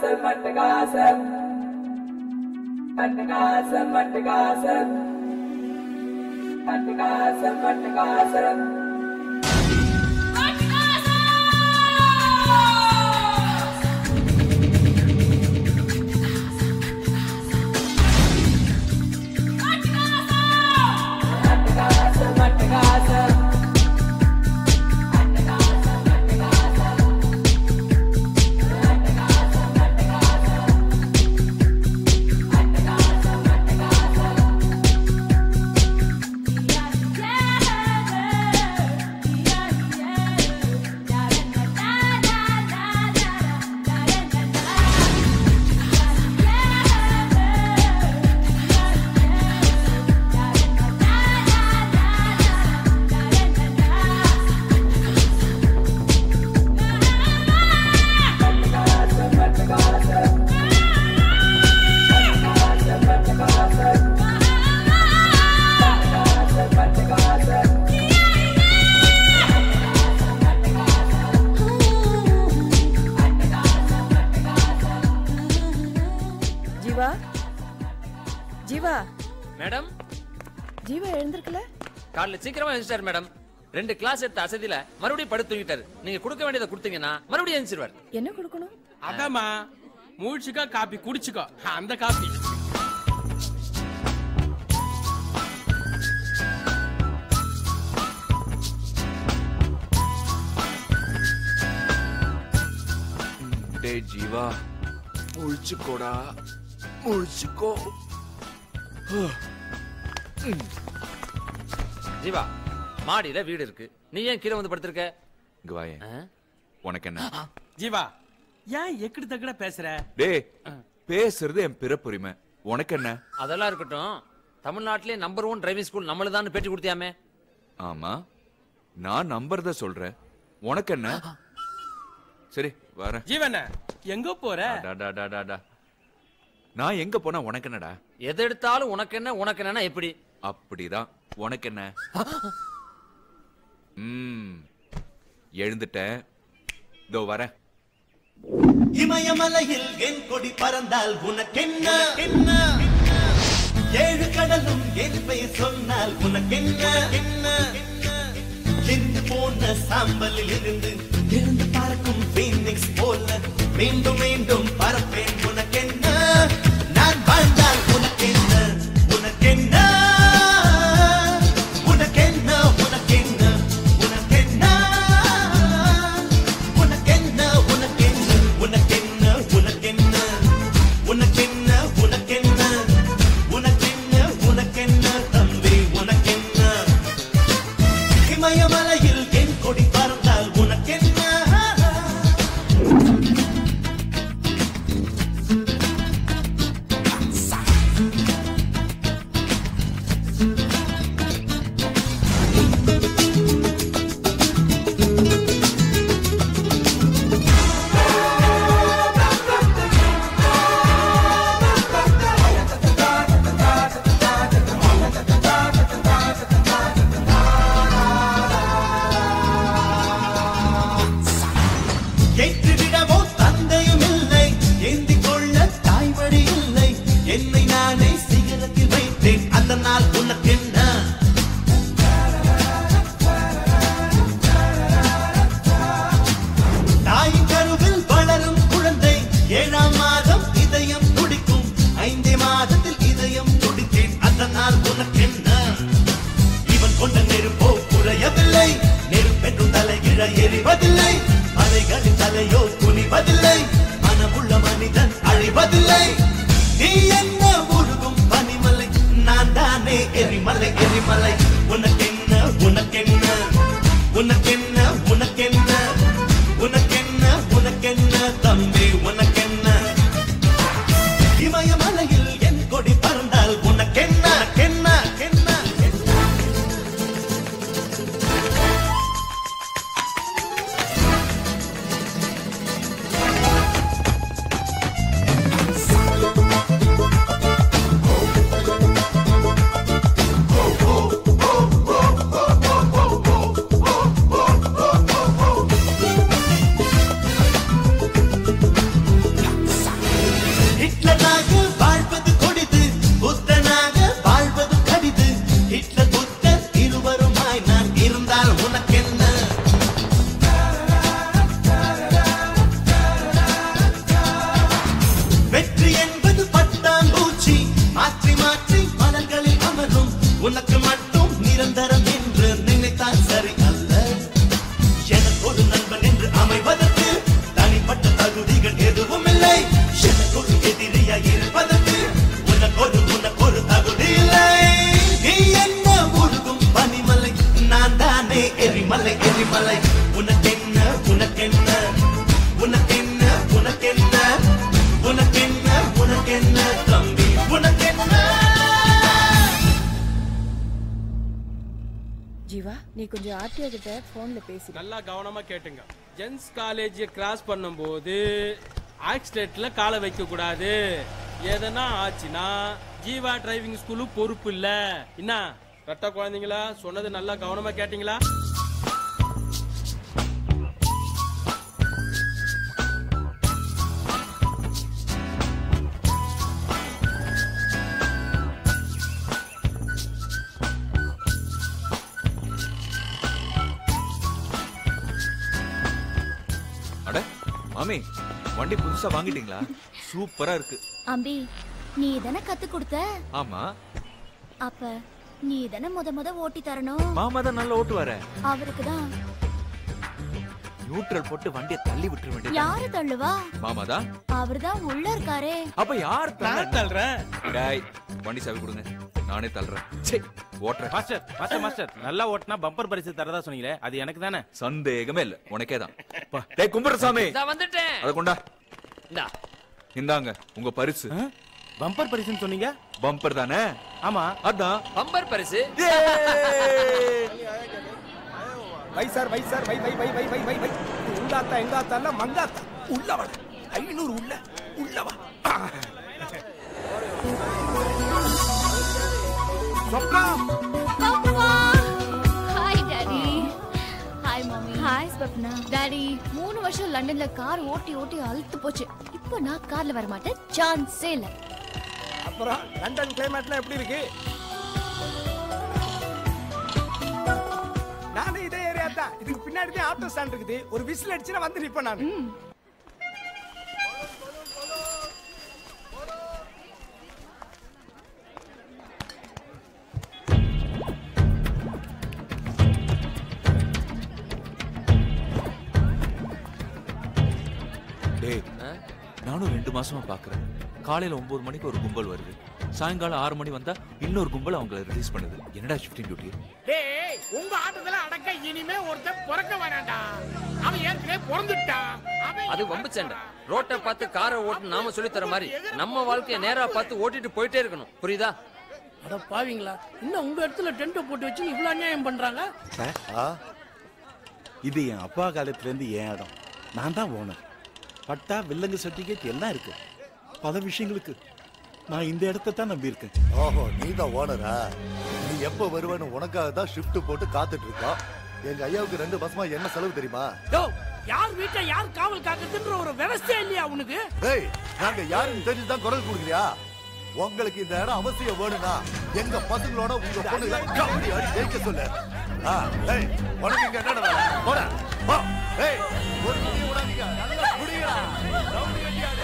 அட்டகாசம் அட்டகாசம் அட்டகாசம் அட்டகாசம் அட்டகாசம் அட்டகாசம் அட்டகாசம் அட்டகாசம் ஜீவா ஜீவா மேடம் ஜீவா எழுந்திருக்கல காலைல சீக்கிரமா எழுந்துட்டாரு மேடம் ரெண்டு கிளாஸ் எடுத்த அசதியில மறுபடியும் படுத்து தூங்கிட்டாரு நீங்க கொடுக்க வேண்டியதை கொடுத்தீங்கன்னா மறுபடியும் எழுந்திருவார் என்ன கொடுக்கணும் அதாம்மா மூழ்ச்சிக்கோ காப்பி குடிச்சுக்கோ அந்த காப்பி டேய் ஜீவா முழிச்சுக்கோடா முழிச்சுக்கோ ஜீவா மாடியில வீடு இருக்கு நீ ஏன் கீழே வந்து படுத்திருக்க இங்க வாயேன் ஆ? உனக்கு என்ன ஜீவா ஏன் எக்கடி தக்கட பேசுற டேய் பேசுறது என் பிறப்புரிமை உனக்கு என்ன அதெல்லாம் இருக்கட்டும் தமிழ்நாட்டிலே நம்பர் ஒன் டிரைவிங் ஸ்கூல் நம்மளுதான் பேட்டி கொடுத்தியாமே ஆமா நான் நம்புறத சொல்றேன் உனக்கு என்ன சரி வரேன் ஜீவன எங்க போற டா, டா, டா, டா, டா. நான் எங்க போனா உனக்கு என்னடா எது எடுத்தாலும் உனக்கு என்ன உனக்கு என்னன்னா எப்படி அப்படிதான் உனக்கு என்ன ம் எழுந்துட்டேன் இதோ வரேன் இமயமலையில் என் கொடி பறந்தால் உனக்கென்ன என்ன ஏழு கடலும் என் பெயர் சொன்னால் உனக்கென்ன என்ன எரிந்து போன சாம்பலில் இருந்து எழுந்து பறக்கும் பீனிக்ஸ் போல மீண்டும் மீண்டும் பறப்பேன் உனக்கென்ன நான் வாழ்ந்தால் உனக்கென்ன உனக்கென்ன உனக்கென்ன உனக்கென்ன உனக்கென்ன உனக்கென்ன உனக்கென்ன உனக்கென்ன உனக்கென்ன உனக்கென்ன உனக்கென்ன உனக்கென்ன உனக்கென்ன தம்பி உனக்கென்ன இமயமலையில் என் கொடி பறந்தால் உனக்கென்ன ஏற்றுவிடவோ தந்தையும் இல்லை ஏந்திக் கொள்ள தாய்மொழி இல்லை என்னை நானே சிகரத்தில் வைத்தேன் அந்த நாள் உனக்கென்ன தாயின் கருவில் வளரும் குழந்தை ஏழாம் மாதம் இதயம் துடிக்கும் ஐந்தே மாதத்தில் இதயம் துடித்தேன் அந்த நாள் உனக்கென்ன இவன் கொண்ட நெருப்போ குறையவில்லை நெருப்பென்றும் தலைகிழ எரிவதில்லை அலைகளின் தலையோ குனிவதில்லை மனமுள்ள மனிதன் அழிவதில்லை நீ என்ன முழுகும் பனிமலை நான் தானே எரிமலை எரிமலை உனக்கென்ன உனக்கென்ன உனக்கென்ன உனக்கென்ன உனக்கென்ன உனக்கென்ன தம்பி உனக்கென்ன இமயமலையில் என் கொடி பறந்தால் உனக்கென்ன கென்ன கென்ன கென்ன எரிமலை எரிமலை உனக்கென்ன உனக்கென்ன உனக்கென்ன உனக்கென்ன உனக்கென்ன உனக்கென்ன தம்பி உனக்கென்ன ஜீவா நீ கொஞ்சம் ஆர்டிஓ கிட்ட போன்ல பேசி நல்லா கவனமா கேட்டுங்க ஜென்ஸ் காலேஜ் கிராஸ் பண்ணும்போது ஆக்சிடென்ட்ல காலை வைக்க கூடாது எதனா ஆச்சுன்னா ஜீவா டிரைவிங் ஸ்கூலு பொறுப்பு இல்ல என்ன ரெட்ட குழந்தைங்களா சொன்னது நல்லா கவனமா கேட்டீங்களா அட மாமி வண்டி புதுசா வாங்கிட்டீங்களா சூப்பரா இருக்கு அம்பி நீ தானே கத்து கொடுத்த ஆமா அப்ப நீ தானே முத முத ஓட்டி தரணும் மாமா தான் நல்லா ஓட்டுவாரு அவருக்கு தான் நியூட்ரல் போட்டு வண்டியை தள்ளி விட்டுற வேண்டியது யாரு தள்ளுவா மாமா தான் அவர்தான் உள்ள இருக்காரே அப்ப யார் நான் தள்ளுறேன் டேய் வண்டி சாவி கொடுங்க நானே தள்ளுறேன் சே ஓட்டுறேன் மாஸ்டர் மாஸ்டர் மாஸ்டர் நல்லா ஓட்டினா பம்பர் பரிசு தரதா சொன்னீங்களே அது எனக்கு தானே சந்தேகமே இல்ல உனக்கே தான் டேய் கும்பரசாமி நான் வந்துட்டேன் அத கொண்டா இந்தா இந்தாங்க உங்க பரிசு பம்பர் பரிசுன்னு சொன்னீங்க பம்பர் தானே ஆமா அதான் பம்பர் பரிசு வை சார் வை சார் வை வை வை வை வை வை வை இது உண்டாத்தா எங்காத்தா இல்ல மங்காத்தா உள்ள வா ஐநூறு உள்ள உள்ள வா Swapna hi daddy hi mummy hi Swapna daddy மூணு வருஷம் லண்டன்ல கார் ஓட்டி ஓட்டி அழுத்து போச்சு இப்போ நான் கார்ல வர மாட்டேன் சான்ஸே இல்ல அப்புறம் லண்டன் கிளைமேட்லாம் எப்படி இருக்கு நானும் இதே ஏரியா தான் இதுக்கு பின்னாடி தான் ஆட்டோ ஸ்டாண்ட் இருக்குது ஒரு விசில் அடிச்சுனா வந்து நிப்பேன் நான் டேய் நானும் ரெண்டு மாசமா பாக்குறேன் காலையில ஒன்பது மணிக்கு ஒரு கும்பல் வருது சாயங்காலம் ஆறு மணி வந்தா இன்னொரு கும்பல் அவங்கள ரிலீஸ் பண்ணுது என்னடா ஷிஃப்டிங் டியூட்டி டேய் உங்க ஆட்டத்துல அடக்க இனிமே ஒருத்தன் பிறக்க வேணாம்டா அவன் ஏற்கனவே பிறந்துட்டான் அவன் அது வம்பு சண்டை ரோட்டை பார்த்து காரை ஓட்டு நாம சொல்லி தர மாதிரி நம்ம வாழ்க்கைய நேரா பார்த்து ஓட்டிட்டு போயிட்டே இருக்கணும் புரியுதா அட பாவீங்களா இன்னும் உங்க இடத்துல டென்ட் போட்டு வச்சு இவ்வளவு அநியாயம் பண்றாங்க இது என் அப்பா காலத்துல இருந்து என் இடம் நான் தான் ஓனர் பட்டா வில்லங்க சர்டிபிகேட் எல்லாம் இருக்கு பல விஷயங்களுக்கு நான் இந்த இடத்தை தான் நம்பி இருக்கேன் ஓஹோ நீ தான் ஓனரா நீ எப்ப வருவேன்னு உனக்காக தான் ஷிஃப்ட் போட்டு காத்துட்டு இருக்கோம் எங்க ஐயாவுக்கு ரெண்டு மாசமா என்ன செலவு தெரியுமா யோ யார் வீட்டை யார் காவல் காக்குதுன்ற ஒரு விவசாயம் இல்லையா உனக்கு டேய் நாங்க யாருன்னு தெரிஞ்சு தான் குரல் கொடுக்குறியா உங்களுக்கு இந்த இடம் அவசியம் வேணும்னா எங்க பசங்களோட உங்க பொண்ணு கபடி ஆடி ஜெயிக்க சொல்லு ஆ, டேய், உனக்கு இங்க என்னடா வேலை? போடா, போ. டேய், ஒரு குடி விடாதீங்க. நல்லா குடிங்கடா. ரவுடி கட்டியாடு.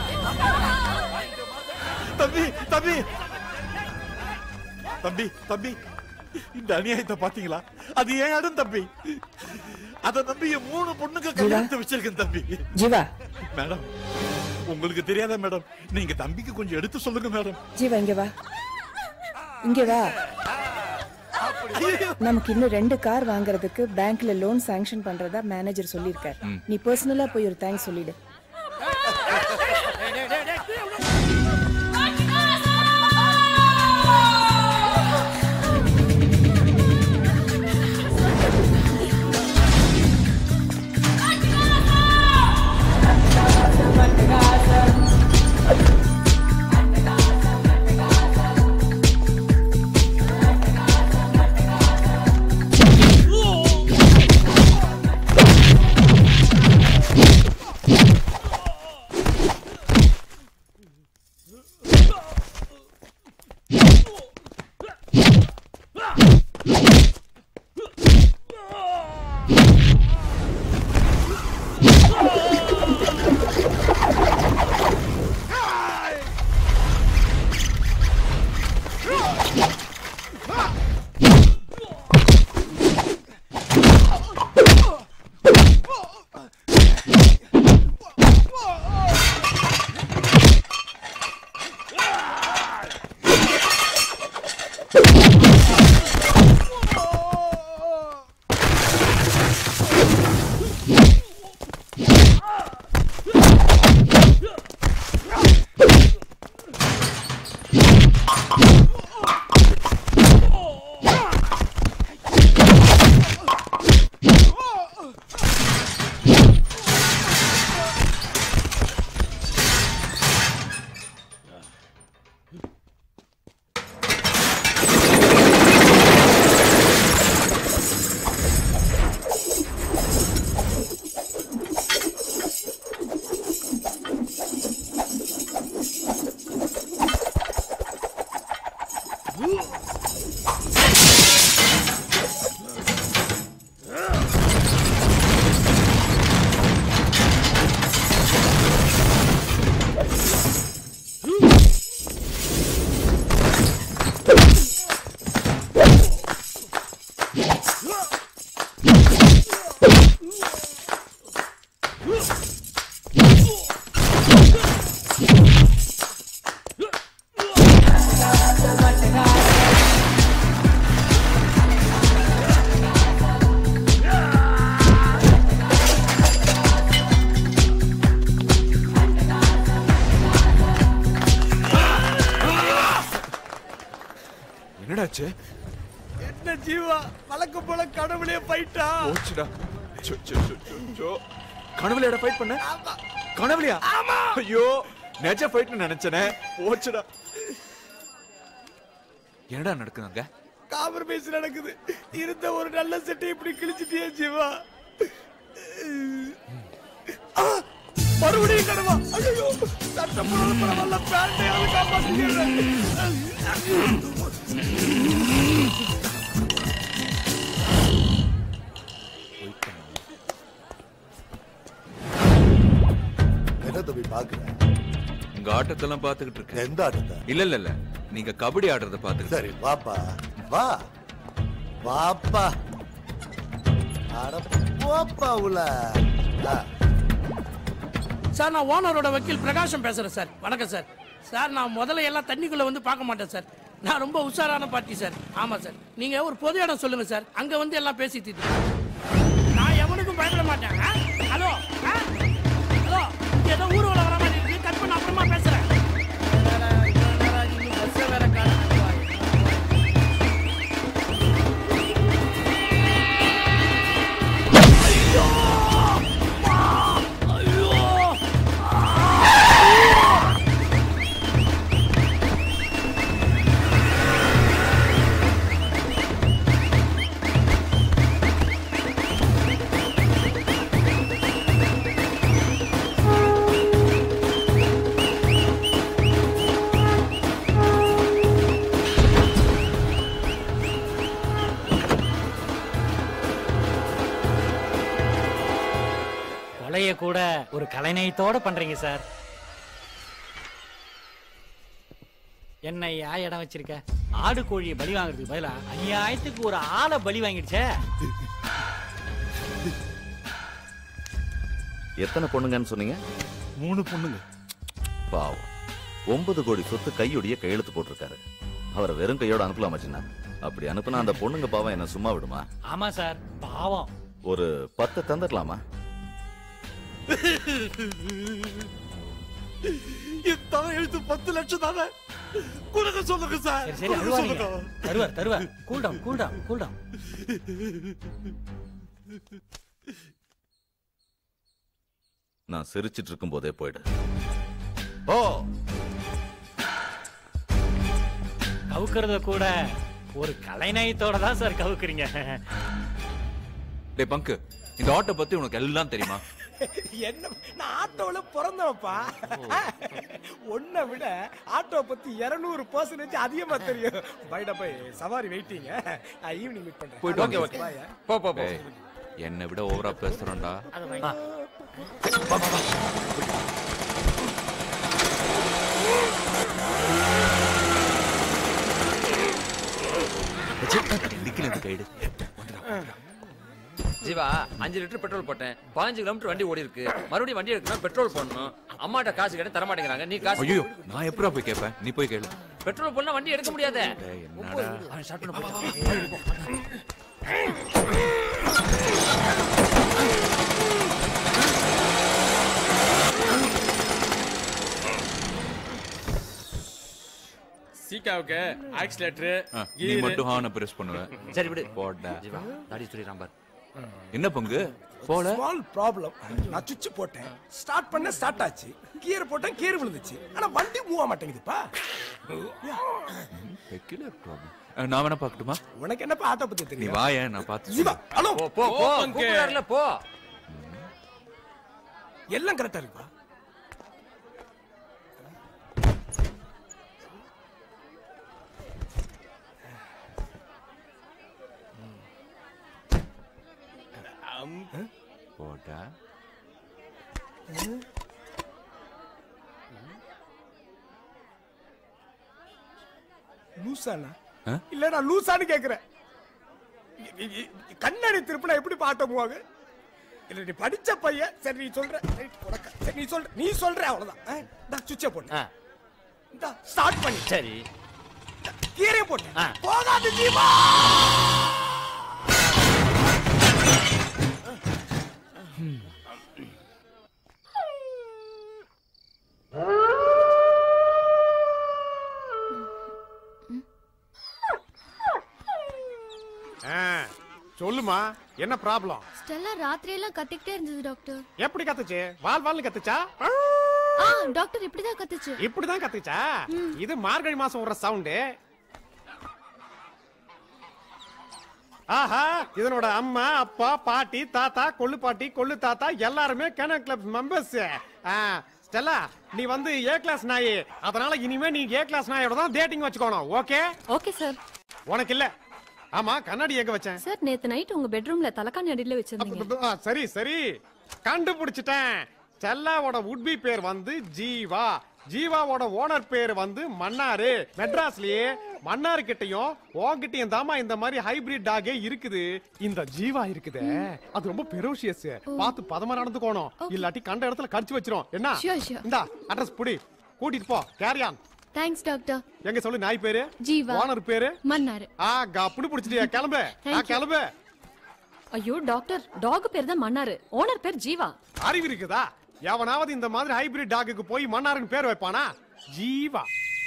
தம்பி தம்பி தம்பி தம்பி இந்த அநியாயத்தை பாத்தீங்களா அது ஏன் இடம் தம்பி அத நம்பி என் மூணு பொண்ணுங்க கல்யாணத்தை வச்சிருக்கேன் தம்பி ஜீவா மேடம் உங்களுக்கு தெரியாதா மேடம் நீங்க தம்பிக்கு கொஞ்சம் எடுத்து சொல்லுங்க மேடம் ஜீவா இங்க வா இங்க வா நமக்கு இன்னும் ரெண்டு கார் வாங்குறதுக்கு பேங்க்ல லோன் சாங்ஷன் பண்றதா மேனேஜர் சொல்லியிருக்காரு நீ பர்சனலா போய் ஒரு தேங்க்ஸ் சொல்லிடு என்னாச்சு என்ன ஜீவா வழக்கம் போல கடவுளே போயிட்டா போச்சுடா so, so, so, so, so. கனவுலடா ஃபைட் பண்ண கனவுலையா ஆமா ஐயோ நெஜ ஃபைட்னு நினைச்சனே போச்சுடா என்னடா நடக்குது அங்க காம்ப்ரமைஸ் நடக்குது இருந்த ஒரு நல்ல செட்டை இப்படி கிழிச்சிட்டியே ஜீவா ஆ, மறுபடியும் கடவா ஐயோ சட்டம் போனாலும் பரவாயில்ல பேண்டையாவது காப்பாற்றிக்கிறேன் என்ன தம்பி பாக்குற உங்க ஆட்டத்தெல்லாம் பாத்துக்கிட்டு இருக்கேன் எந்த ஆட்டத்தை இல்ல இல்ல இல்ல நீங்க கபடி ஆடுறத பாத்துக்கிட்டு சரி வாப்பா வா வாப்பா அட போப்பா உள்ள ஆ. சார் நான் ஓனரோட வக்கீல் பிரகாஷம் பேசுறேன் சார் வணக்கம் சார் சார் நான் முதல்ல எல்லாம் தண்ணிக்குள்ள வந்து பார்க்க மாட்டேன் சார் நான் ரொம்ப உஷாரான பார்ட்டி சார் ஆமா சார் நீங்க ஒரு பொது இடம் சொல்லுங்க சார் அங்க வந்து எல்லாம் பேசி தீர்த்து நான் எவனுக்கும் பயப்பட மாட்டேன் ஆ? ஹலோ ஆ? ஹலோ இங்க ஏதோ ஊர்வலம் வர மாதிரி இருக்கு கட் பண்ண அப்புறமா பேசுறேன் பஸ்ஸை வேற காணோம். கொலைய கூட ஒரு கலைநயத்தோட பண்றீங்க சார் என்ன யா இடம் வச்சிருக்க ஆடு கோழியை பலி வாங்குறதுக்கு பதிலா அநியாயத்துக்கு ஒரு ஆளை பலி வாங்கிடுச்சே எத்தனை பொண்ணுங்கன்னு சொன்னீங்க மூணு பொண்ணுங்க பாவம் ஒன்பது கோடி சொத்து கையொடிய கையெழுத்து போட்டிருக்காரு அவரை வெறும் கையோட அனுப்பலாமா சின்ன அப்படி அனுப்புனா அந்த பொண்ணுங்க பாவம் என்ன சும்மா விடுமா ஆமா சார் பாவம் ஒரு பத்து தந்துடலாமா இத்தனை எழுத்து பத்து லட்சம் தானே கொடுக்க சொல்லுங்க சார் சரி சரி கொடுக்க அழுவாதீங்க சொல்லுங்க. தருவார் தருவார் cool down cool down cool down நான் சிரிச்சிட்டு இருக்கும் போதே போயிடு ஓ கவுக்கிறத கூட ஒரு கலைநயத்தோட தான் சார் கவுக்குறீங்க டேய் பங்கு இந்த ஆட்டோ பத்தி உனக்கு எல்லாம் தெரியுமா என்ன நான் ஆட்டோல பிறந்தவப்பா உன்னை விட ஆட்டோ பத்தி 200% பர்சன்டேஜ் அதிகமா தெரியும் பைட போய் சவாரி வெயிட்டிங்க ஈவினிங் மீட் பண்றேன் போயிட்டு வாங்க. ஓகே ஓகே போ போ போ டேய், என்னை விட ஓவரா பேசுறோம்டா நிக்கிறது கைடு ஜீவா அஞ்சு லிட்டர் பெட்ரோல் போட்டேன் பதினஞ்சு கிலோமீட்டர் வண்டி ஓடி இருக்கு மறுபடியும் வண்டி எடுக்கணும் பெட்ரோல் போடணும் அம்மாட்ட காசு கேட்டு தர மாட்டேங்கிறாங்க நீ காசு ஐயோ நான் எப்படா போய் கேட்பேன் நீ போய் கேளு பெட்ரோல் போடலாம் வண்டி எடுக்க முடியாது டேய், என்னடா அவன் ஸ்டார்ட் பண்ண போயிட்டான். சீக்காவுக்கு ஆக்சிலேட்டர் ஆ, நீ மட்டும் ஹார்னை பிரஸ் பண்ணுவ சரி விடு போடா ஜீவா தாடி சொல்லிடுறான் பார் என்ன பங்கு போல ஸ்மால் ப்ராப்ளம் நான் சுவிட்ச் போட்டேன் ஸ்டார்ட் பண்ண ஸ்டார்ட் ஆச்சு கியர் போட்டேன் கியர் விழுந்துச்சு ஆனா வண்டி மூவ் ஆக மாட்டேங்குதுப்பா பெக்குலர் ப்ராப்ளம் நான் வேணா பார்க்கட்டுமா உனக்கு என்னப்பா ஆட்டோ பத்தி நீ தெரியும் வாய நான் பார்த்து ஜீவா ஹலோ போ போ போ கூப்பிடுறாருல போ எல்லாம் கரெக்டா இருக்குப்பா போடா லூசானா ஆ? இல்ல நான் லூசான்னு கேக்குறேன் இ- இ- இ- கண்ணாடி திருப்பினா எப்படி பாட்ட போவாங்க இல்ல நீ படிச்ச பையன் சரி நீ சொல்ற சரி, உனக்கு. சரி, நீ சொல்ற நீ சொல்ற அவ்வளவுதான் ஆ, இந்தா சுவிட்ச போட்டு இந்த ஸ்டார்ட் பண்ணி சரி கீரை போட்டு போகாது ஜீவா சொல்லுமா என்ன ப்ராப்ளம் ஸ்டெல்லா ராத்திரி எல்லாம் கத்திக்கிட்டே இருந்தது டாக்டர் எப்படி கத்துச்சு வால் வால்னு கத்துச்சா ஆ டாக்டர் இப்படிதான் கத்துச்சு இப்படிதான் கத்துச்சா இது மார்கழி மாசம் விடுற சவுண்டு ஆஹா இதனோட அம்மா அப்பா பாட்டி தாத்தா கொள்ளு பாட்டி கொள்ளு தாத்தா எல்லாருமே கேன கிளப் மெம்பர்ஸ் ஸ்டெல்லா நீ வந்து ஏ கிளாஸ் நாய் அதனால இனிமே நீ ஏ கிளாஸ் நாயோட தான் டேட்டிங் வச்சுக்கணும் ஓகே ஓகே சார் உனக்கு இல்ல ஆமா கண்ணாடி எங்க வச்சேன் சார் நேத்து நைட் உங்க பெட்ரூம்ல தலகாணி அடியில வச்சிருந்தீங்க ஆ, சரி சரி கண்டுபிடிச்சிட்டேன் ஸ்டெல்லாவோட உட்பி பேர் வந்து ஜீவா ஜீவாவோட ஓனர் பேர் வந்து மன்னாரு மெட்ராஸ்லயே மன்னாரு கிட்டயும் உன்கிட்டயும் தாமா இந்த மாதிரி ஹைபிரிட் டாகே இருக்குது இந்த ஜீவா இருக்குதே அது ரொம்ப பெரோஷியஸ் பார்த்து பதமா நடந்துக்கோணும் இல்லாட்டி கண்ட இடத்துல கடிச்சு வச்சிரும் என்ன Sure, sure. இந்தா அட்ரஸ் புடி கூட்டிட்டு போ கேரியான் தேங்க்ஸ் டாக்டர் எங்க சொல்லு நாய் பேரு ஜீவா. ஓனர் பேரு மன்னாரு ஆ கப்புனு பிடிச்சிட்டியா கிளம்பு ஆ, Thank you. கிளம்பு ஐயோ டாக்டர் டாக் பேர் தான் மன்னாரு ஓனர் பேர் ஜீவா அறிவு இருக்குதா எவனாவது இந்த மாதிரி ஹைபிரிட் டாகுக்கு போய் மன்னாருன்னு பேர் வைப்பானா ஜீவா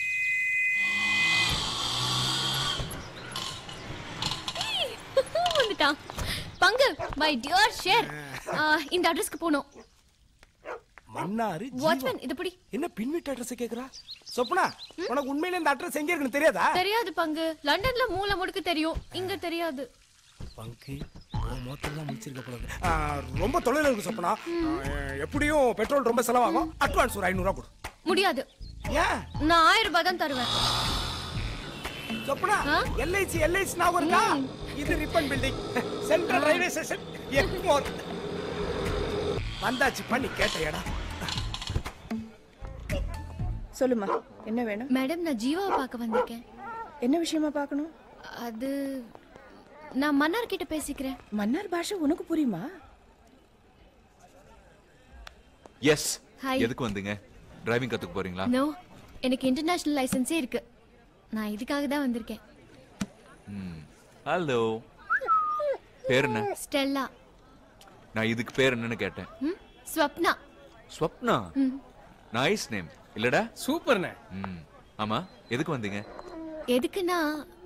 வந்துட்டான் பங்கு மை டியர் ஷேர் இந்த அட்ரஸ்க்கு போகணும் மன்னாரு ஜீவா. வாட்ச்மேன் இது பிடி என்ன பின் வீட்டு அட்ரஸ் கேக்குறா சொப்னா உனக்கு உண்மையில இந்த அட்ரஸ் எங்க இருக்குன்னு தெரியாதா தெரியாது பங்கு லண்டன்ல மூல முடுக்கு தெரியும் இங்க தெரியாது பங்கு மொத்தம் தான் முடிச்சிருக்க போல இருக்கு. ஆ, ரொம்ப தொலைவில் இருக்கு சொப்பனா எப்படியும் பெட்ரோல் ரொம்ப செலவாகும் அட்வான்ஸ் ஒரு ஐநூறுரூவா கொடு முடியாது ஏன் நான் ஆயிரம் ரூபாய் தான் தருவேன் சொப்பனா எல்ஐசி எல்ஐசி ஞாபகம் இருக்கா இது Ripon building central railway station Egmore வந்தாச்சு பண்ணி கேட்ட இடம் சொல்லுமா என்ன வேணும் மேடம் நான் ஜீவாவை பார்க்க வந்திருக்கேன் என்ன விஷயமா பார்க்கணும் அது நான் மன்னார் கிட்ட பேசிக்கிறேன் மன்னார் பாஷை உனக்கு புரியுமா எஸ் Hi. எதுக்கு வந்தீங்க டிரைவிங் கத்துக்க போறீங்களா நோ எனக்கு இன்டர்நேஷனல் லைசென்ஸே இருக்கு நான் இதுக்காக தான் வந்திருக்கேன் ஹலோ பேர் என்ன ஸ்டெல்லா நான் இதுக்கு பேர் என்னன்னு கேட்டேன் ம் ஸ்வப்னா ஸ்வப்னா ம் நைஸ் நேம் இல்லடா சூப்பர்ண்ணே ம் ஆமா எதுக்கு வந்தீங்க எதுக்குன்னா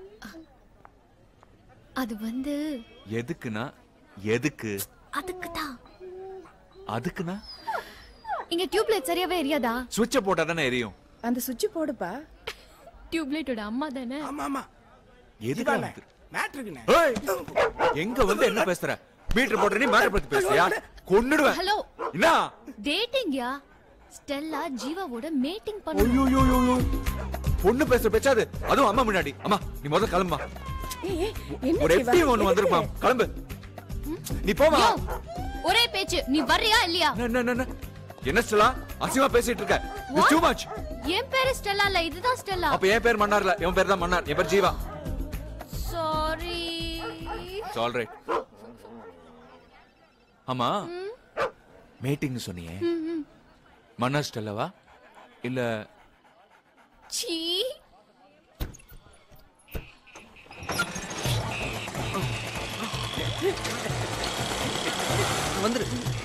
அது வந்து எதுக்குன்னா எதுக்கு அதுக்கு தான் அதுக்குன்னா இங்க டியூப்லைட் சரியாவே எரியாதா சுவிட்சை போட்டா தானே எரியும் அந்த சுவிட்ச் போடுப்பா டியூப்லைட்டோட அம்மா தானே ஆமா ஆமா எதுக்கு இதானே. வந்து- மேட்ருக்குண்ணே ஏய், எங்க வந்து என்ன பேசுற மீட்டர் போட்டு நீ மேட்டர் பத்தி பேசுறியா கொன்னுடுவேன் ஹலோ என்ன டேட்டிங்யா ஸ்டெல்லா ஜீவாவோட மேட்டிங் பண்ணு ஐயோ பொண்ணு பேசுற பேச்சாது அதுவும் அம்மா முன்னாடி அம்மா நீ முதல்ல கிளம்புமா ஒரு எப்படி ஒண்ணு வந்திருப்பா கிளம்பு நீ போமா யோ, ஒரே பேச்சு நீ வர்றியா இல்லையா என்ன, என்ன, என்ன? என்ன ஸ்டெல்லா அசிமா பேசிட்டு இருக்க டூ மச் என் பேரு ஸ்டெல்லா இல்ல இதுதான் ஸ்டெல்லா அப்ப என் பேர் மன்னார்ல என் பேர் தான் மன்னார் என் பேர் ஜீவா சாரி ஆல்ரைட் ஆமா மீட்டிங் சொன்னியே மன்னார் ஸ்டெல்லவா இல்ல சீ வந்துரு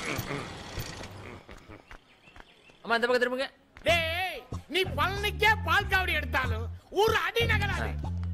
அம்மா இந்த பக்கம் திரும்புங்க டேய் நீ பழனிக்கே பால் காவடி எடுத்தாலும் ஒரு அடி நகராது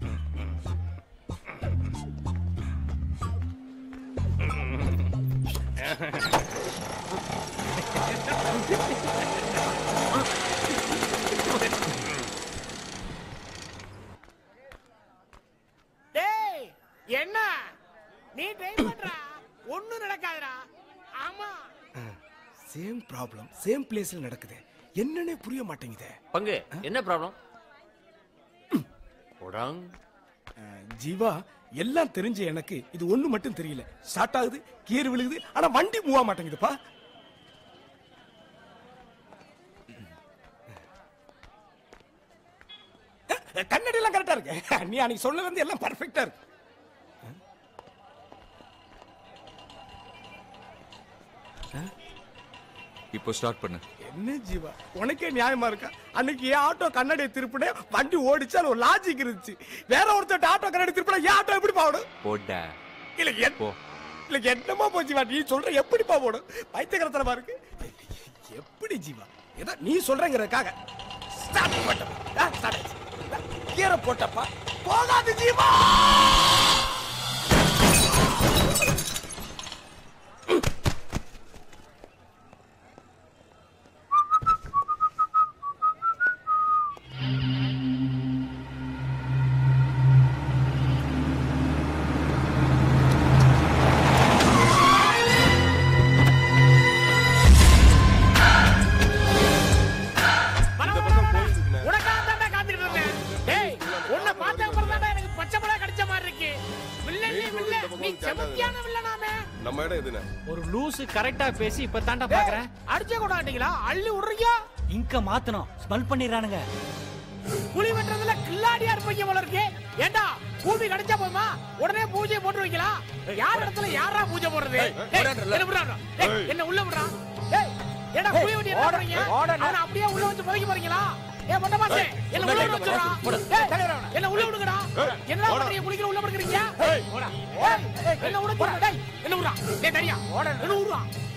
டேய் என்ன நீ ட்ரைவ் பண்றா ஒண்ணும் நடக்காதுடா ஆமா சேம் ப்ராப்ளம் சேம் பிளேஸ்ல நடக்குது என்னன்னே புரிய மாட்டேங்குதே பங்கு என்ன ப்ராப்ளம் உடங் ஜீவா எல்லாம் தெரிஞ்ச எனக்கு இது ஒண்ணு மட்டும் தெரியல ஸ்டார்ட் ஆகுது கீர் விழுகுது ஆனா வண்டி மூவ் ஆக மாட்டேங்குதுப்பா கண்ணாடி எல்லாம் கரெக்டா இருக்கு நீ அன்னைக்கு சொன்னது வந்து எல்லாம் பர்ஃபெக்டா இருக்கு இப்போ ஸ்டார்ட் பண்ணு என்ன ஜீவா உனக்கே நியாயமா இருக்கா அன்னைக்கு என் ஆட்டோ கண்ணாடியை திருப்பினே வண்டி ஓடிச்சு அது ஒரு லாஜிக் இருந்துச்சு வேற ஒருத்தர் ஆட்டோ கண்ணாடி திருப்பினா என் ஆட்டோ எப்படி போகணும் போடா இல்ல என்- போ இல்ல என்னமா போச்சு ஜீவா நீ சொல்ற எப்படிப்பா போடும் பைத்தியகரத்தனமா இருக்கு எப்படி ஜீவா ஏதோ நீ சொல்றங்கிறதுக்காக ஸ்டார்ட் போட்டப்பா ஸ்டார்ட் ஆச்சு கீரை போட்டப்பா போகாது ஜீவா ஒரு லூசு கரெக்டா பேசி இப்ப தாண்டா பாக்குறேன் அடிச்சே கொண்டாட்டீங்களா அள்ளி விடுறீங்க இங்க மாத்தணும் ஸ்மெல் பண்ணிடுறானுங்க குழி வெட்டுறதுல கில்லாடியா இருப்பீங்க போல இருக்கு ஏண்டா பூமி கிடைச்சா போதுமா உடனே பூஜை போட்டு வைக்கலாம் யார் இடத்துல யாரா பூஜை போடுறது ஏய், ஏய், ஓடாதடா. என்ன விடுறாங்க? ஏய், என்ன உள்ள விடுறான் ஏய், ஏண்டா ஏய், குழி வெட்டி என்ன ஓட- பண்றீங்க ஓடல. அவனை அப்படியே உள்ள வச்சு புதைக்க போறீங்களா ஏ மொட்டை மாசே என்ன உள்ள விட வச்சுடா ஏய், என்ன உள்ள விடுங்கடா என்ன பண்றீங்க குளிக்கிற உள்ள படுக்கிறீங்க ஏய், என்ன உள்ள சொல்றா, டேய் என்ன விடுறா டேய் தரியா என்ன விடுறா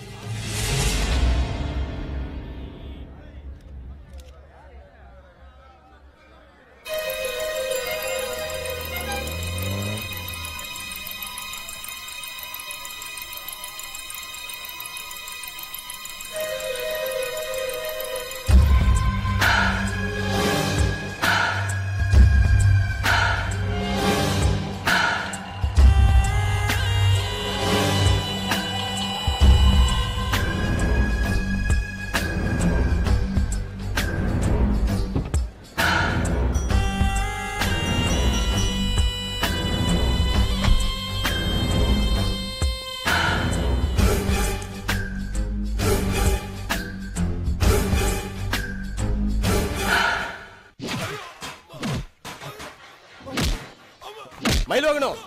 மயில் வாங்கணும்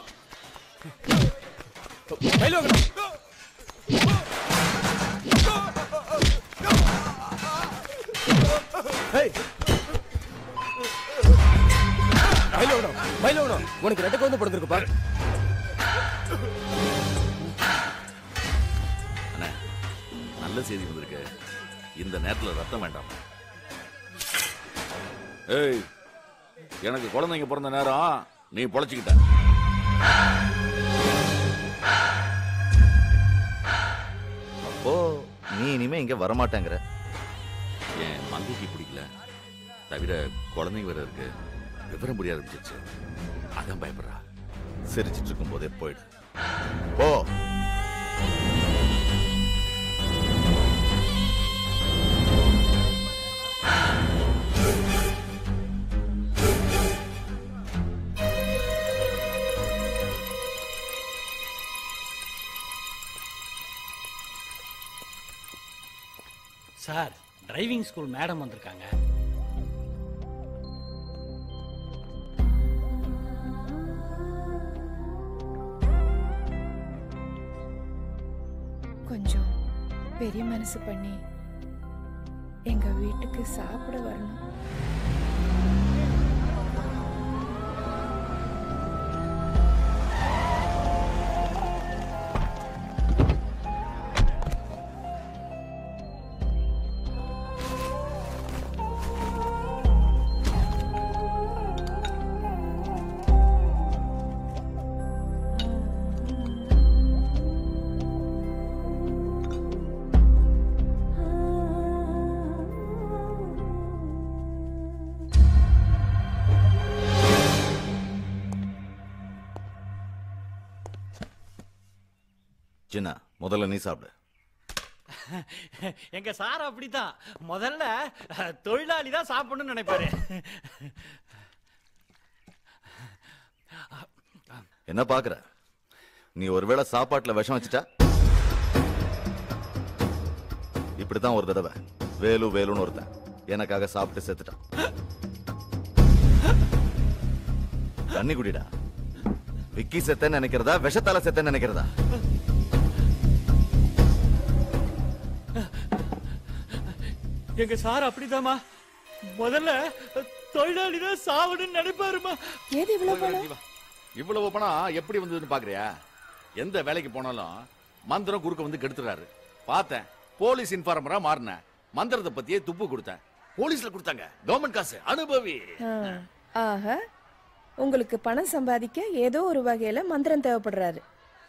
மயில் வாங்கணும் ஏய். மயில் வாங்கணும் மயில் வாங்கணும் உனக்கு ரெட்டை குழந்தை பிறந்திருக்கு பாரு அண்ணே நல்ல செய்தி வந்திருக்கு இந்த நேரத்துல ரத்தம் வேண்டாம் ஏய் எனக்கு குழந்தைங்க பிறந்த நேரம் நீ பொழைச்சிக்கிட்ட அப்போ நீ இனிமே இங்க வரமாட்டேங்கிற என் மங்கைக்கு பிடிக்கல தவிர குழந்தைங்க வேற இருக்கு விவரம் புரிய ஆரம்பிச்சிருச்சு அதான் பயப்படுறா சிரிச்சிட்டு இருக்கும் போதே போயிடு போ சார் டிரைவிங் ஸ்கூல் மேடம் வந்திருக்காங்க கொஞ்சம் பெரிய மனசு பண்ணி எங்க வீட்டுக்கு சாப்பிட வரணும் சின்ன முதல்ல நீ சாப்பிடு எங்க சார் அப்படித்தான் முதல்ல அஹ், தொழிலாளி தான் சாப்பிடணும்னு நினைப்பாரு என்ன பாக்குற நீ ஒருவேளை சாப்பாட்டுல விஷம் வச்சுட்டா இப்படித்தான் ஒரு தடவை வேலு வேலுன்னு ஒருத்தன் எனக்காக சாப்பிட்டு செத்துட்டான் தண்ணி குடிடா விக்கி செத்தேன்னு நினைக்கிறதா விஷத்தால செத்தேன்னு நினைக்கிறதா எங்க சார் அப்படிதாம்மா முதல்ல தொழிலாளி தான் சாவணும்னு நினைப்பாருமா ஏது இவ்வளவு பணம் இவ்வளவு பணம் எப்படி வந்ததுன்னு பாக்குறியா எந்த வேலைக்கு போனாலும் மந்திரம் குறுக்க வந்து கெடுத்துறாரு பார்த்தேன் போலீஸ் இன்ஃபார்மரா மாறினேன் மந்திரத்தை பத்தியே துப்பு கொடுத்தேன் போலீஸ்ல கொடுத்தாங்க கவர்மெண்ட் காசு அனுபவி ஆ, ஆஹா உங்களுக்கு பணம் சம்பாதிக்க ஏதோ ஒரு வகையில மந்திரம் தேவைப்படுறாரு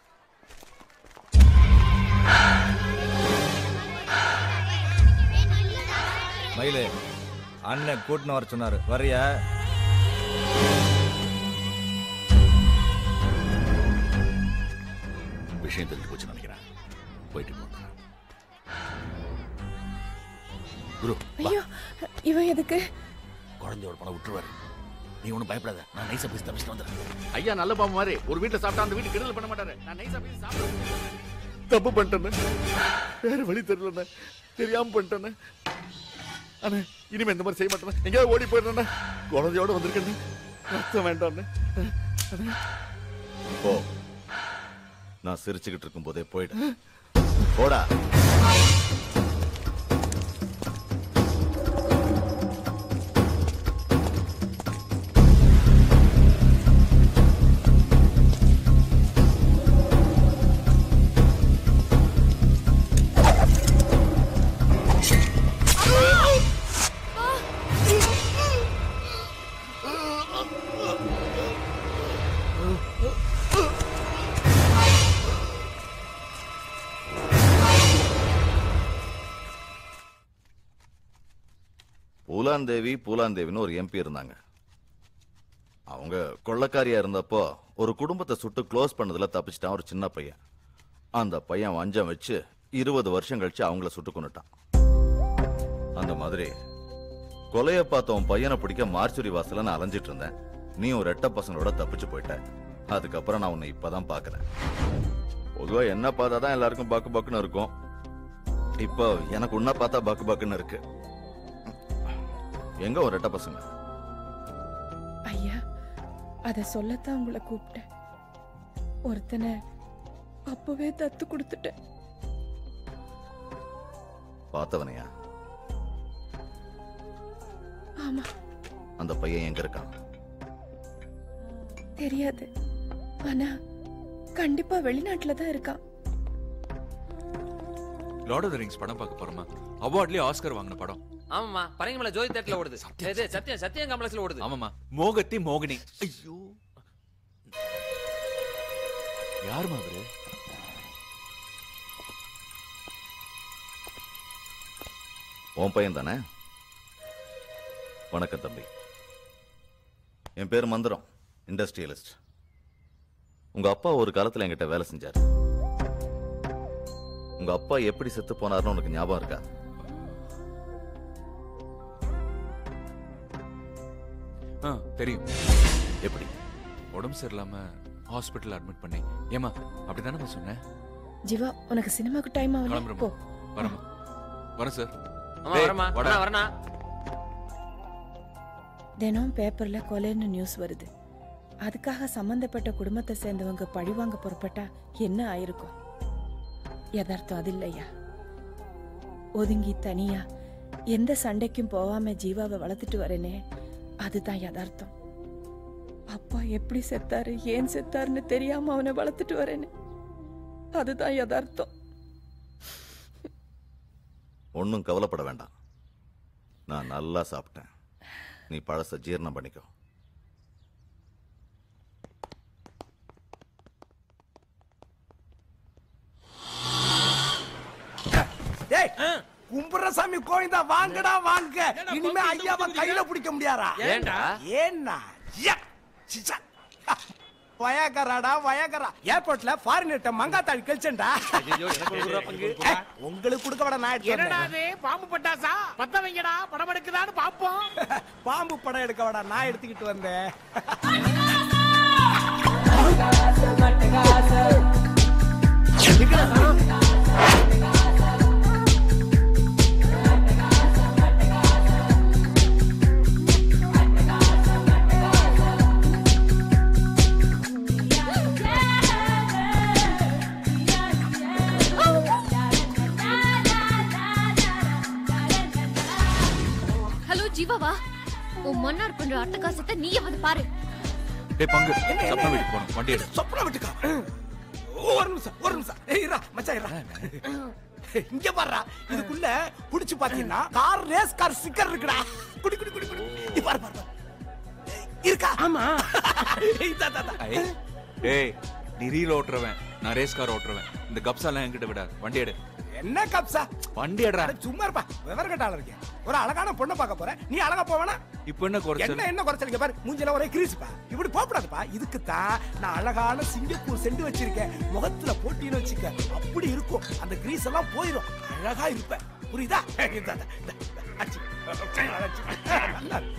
மயிலு அண்ணன் கூட்டின்னு வர சொன்னாரு வரியா விஷயம் தெரிஞ்சு போச்சு நினைக்கிறேன் போயிட்டு போங்க குரு வா. ஐயோ இவன் எதுக்கு குழந்தையோட பணம் விட்டுருவாரு நீ ஒண்ணும் பயப்படாத நான் நைசா பேசி தப்பிச்சுட்டு வந்துடுறேன் ஐயா நல்ல பாம்பு மாதிரி ஒரு வீட்டுல சாப்பிட்டா அந்த வீட்டு கெடுதல் பண்ண மாட்டாரு நான் நைசா பேசி சாப்பிட தப்பு பண்ணிட்டேன்னு வேற வழி தெரியலண்ணே தெரியாம பண்ணிட்டேன்னு அண்ணே இனிமே இந்த மாதிரி செய்ய மாட்டேன் எங்கேயாவது ஓடி போயிடுறேண்ணே குழந்தையோட வந்திருக்கேன்னு ரத்தம் வேண்டாம்ண்ணே அண்ணே போ நான் சிரிச்சுக்கிட்டு இருக்கும் போதே போயிடு போடா பூலாந்தேவி பூலாந்தேவின்னு ஒரு எம்பி இருந்தாங்க அவங்க கொள்ளக்காரியா இருந்தப்போ ஒரு குடும்பத்தை சுட்டு க்ளோஸ் பண்ணதுல தப்பிச்சிட்டான் ஒரு சின்ன பையன் அந்த பையன் வஞ்சம் வச்சு இருபது வருஷம் கழிச்சு அவங்கள சுட்டு கொண்டுட்டான் அந்த மாதிரி கொலைய பார்த்த உன் பையனை பிடிக்க மார்ச்சுரி வாசல்ல நான் அலைஞ்சிட்டு இருந்தேன் நீ ஒரு ரெட்ட பசங்களோட தப்பிச்சு போயிட்ட அதுக்கப்புறம் நான் உன்னை இப்பதான் பாக்குறேன் பொதுவா என்ன பார்த்தா தான் எல்லாருக்கும் பாக்கு பாக்குன்னு இருக்கும் இப்போ எனக்கு உன்ன பார்த்தா பாக்கு பாக்குன்னு இருக்கு எங்க ஒரு ரெட்ட பசங்க ஐயா அத சொல்லத்தான் உங்களை கூப்பிட்டேன் ஒருத்தனை அப்பவே தத்து கொடுத்துட்டேன் பார்த்தவனையா ஆமா அந்த பையன் எங்க இருக்கான் தெரியாது ஆனா கண்டிப்பா வெளிநாட்டுல தான் இருக்கான் லார்ட் ஆஃப் த ரிங்ஸ் படம் பார்க்க போறோமா அவார்ட்லயே ஆஸ்கர் வாங்கின படம் ஆமாமா பரங்கிமலை ஜோதி தேட்டர்ல ஓடுது இது சத்தியம் சத்தியம் காம்ப்ளெக்ஸ்ல ஓடுது ஆமாமா மோகத்தி மோகினி ஐயோ யாருமா அவரு உன் பையன் தானே வணக்கம் தம்பி என் பேர் மந்திரம் இண்டஸ்ட்ரியலிஸ்ட் உங்க அப்பா ஒரு காலத்துல என்கிட்ட வேலை செஞ்சாரு உங்க அப்பா எப்படி செத்து போனாருன்னு உனக்கு ஞாபகம் இருக்கா ஆ தெரியும் எப்படி உடம்பு சரியில்லாம ஹாஸ்பிட்டல் அட்மிட் பண்ணி ஏமா அப்படிதானே சொன்னேன் ஜீவா உனக்கு சினிமாக்கு டைம் ஆகல கிளம்புறோமா போ வரமா வரேன் சார் ஆமா டேய், வரமா வாடா. வரனா வரனா தினம் பேப்பர்ல கொலைன்னு நியூஸ் வருது அதுக்காக சம்பந்தப்பட்ட குடும்பத்தை சேர்ந்தவங்க பழிவாங்க புறப்பட்டா என்ன ஆயிருக்கும் யதார்த்தம் அது இல்லையா ஒதுங்கி தனியா எந்த சண்டைக்கும் போகாம ஜீவாவை வளர்த்துட்டு வரேனே அதுதான் யதார்த்தம் அப்பா எப்படி செத்தாரு ஏன் செத்தாருன்னு தெரியாம அவனை வளர்த்துட்டு வரேனே அதுதான் யதார்த்தம் ஒன்றும் கவலைப்பட வேண்டாம் நான் நல்லா சாப்பிட்டேன் நீ பழச ஜீரணம் பண்ணிக்கோ டேய் கும்புரசாமி கோவிந்தா வாங்கடா வாங்க இனிமே ஐயாவை கையில பிடிக்க முடியாரா ஏன்டா? ஏன்னா யா, சிச்சா. வயகராடா வயகரா ஏர்போர்ட்ல ஃபாரினர்ட்ட மங்காத்தாள் கழிச்சேன்டா ஏய், உங்களுக்கு கொடுக்க விட நான் எடுத்து என்னடா வந்தேன். அது பாம்பு பட்டாசா பத்த வைங்கடா படம் எடுக்குதான்னு பாப்போம் பாம்பு படம் எடுக்க விட நான் எடுத்துக்கிட்டு வந்தேன் ஹலோ ஜீவாவா உன் மன்னார் பண்ற அட்டகாசத்தை நீயே வந்து பாரு டேய் பங்கு என்ன, சப்னா என்ன? வீட்டுக்கு போகணும் வண்டி எடு சொப்பன விட்டுக்கா ஒரு நிமிஷம் ஒரு நிமிஷம் ஏய் இருடா மச்சான் இருடா இங்க பாருடா இதுக்குள்ள குடிச்சு பாத்தீங்கன்னா கார் ரேஸ் கார் ஸ்டிக்கர் இருக்குடா குடி குடி குடி குடி இங்க பாரு பாரு பாரு. இருக்கா ஆமா இதா இதா, இதா. ஐ, டேய் நீ ரீல் ஓட்டுறவன் நான் ரேஸ் கார் ஓட்டுறவன் இந்த கப்ஸாலாம் என்கிட்ட விடாது வண்டி எடு என்ன கப்சா வண்டி எடுறா அட, சும்மா இருப்பா விவரக்கட்டால இருக்கேன் ஒரு அழகான பொண்ணை பார்க்க போறேன் நீ அழகா போவேனா இப்போ என்ன குறைச்சல் என்ன என்ன குறைச்சல் பாரு மூஞ்சில ஒரே கிரீஸ்ப்பா இப்படி போகக்கூடாதுப்பா இதுக்கு தான் நான் அழகான சிங்கப்பூர் செண்டு வச்சிருக்கேன் முகத்துல போட்டின்னு வச்சுக்க அப்படி இருக்கும் அந்த கிரீஸ் எல்லாம் போயிடும் அழகா இருப்ப புரியுதா இந்தா, இந்தா, இந்தா, இந்தா. அச்சு. அச்சு. நல்லா இருக்கு.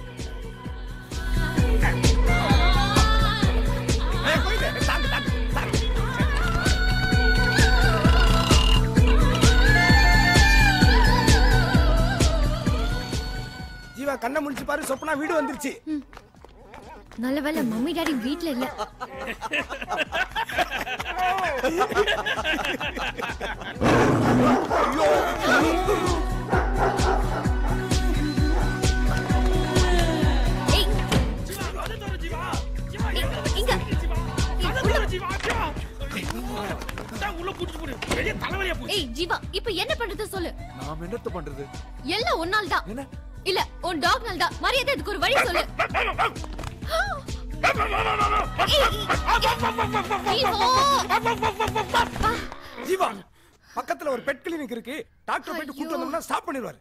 ஏய், போயிடு. தாங்கு, தாங்கு, தாங்கு. கண்ணை முடிச்சு பாரு சொப்பனா வீடு வந்துருச்சு நல்ல வேளை மம்மி டாடி வீட்ல இல்ல ஏய். ஏய், இங்க. ஏய் ஜீவா இப்ப என்ன பண்றது சொல்லு நாம என்னத்த பண்றது எல்லாம் உன்னால் தான் இல்ல உன் டாக் நாள் தான் மரியாதை இதுக்கு ஒரு வழி சொல்லு ஜீவா பக்கத்துல ஒரு பெட் கிளினிக் இருக்கு டாக்டர் போயிட்டு கூட்டு வந்தோம்னா ஸ்டாப் பண்ணிடுவாரு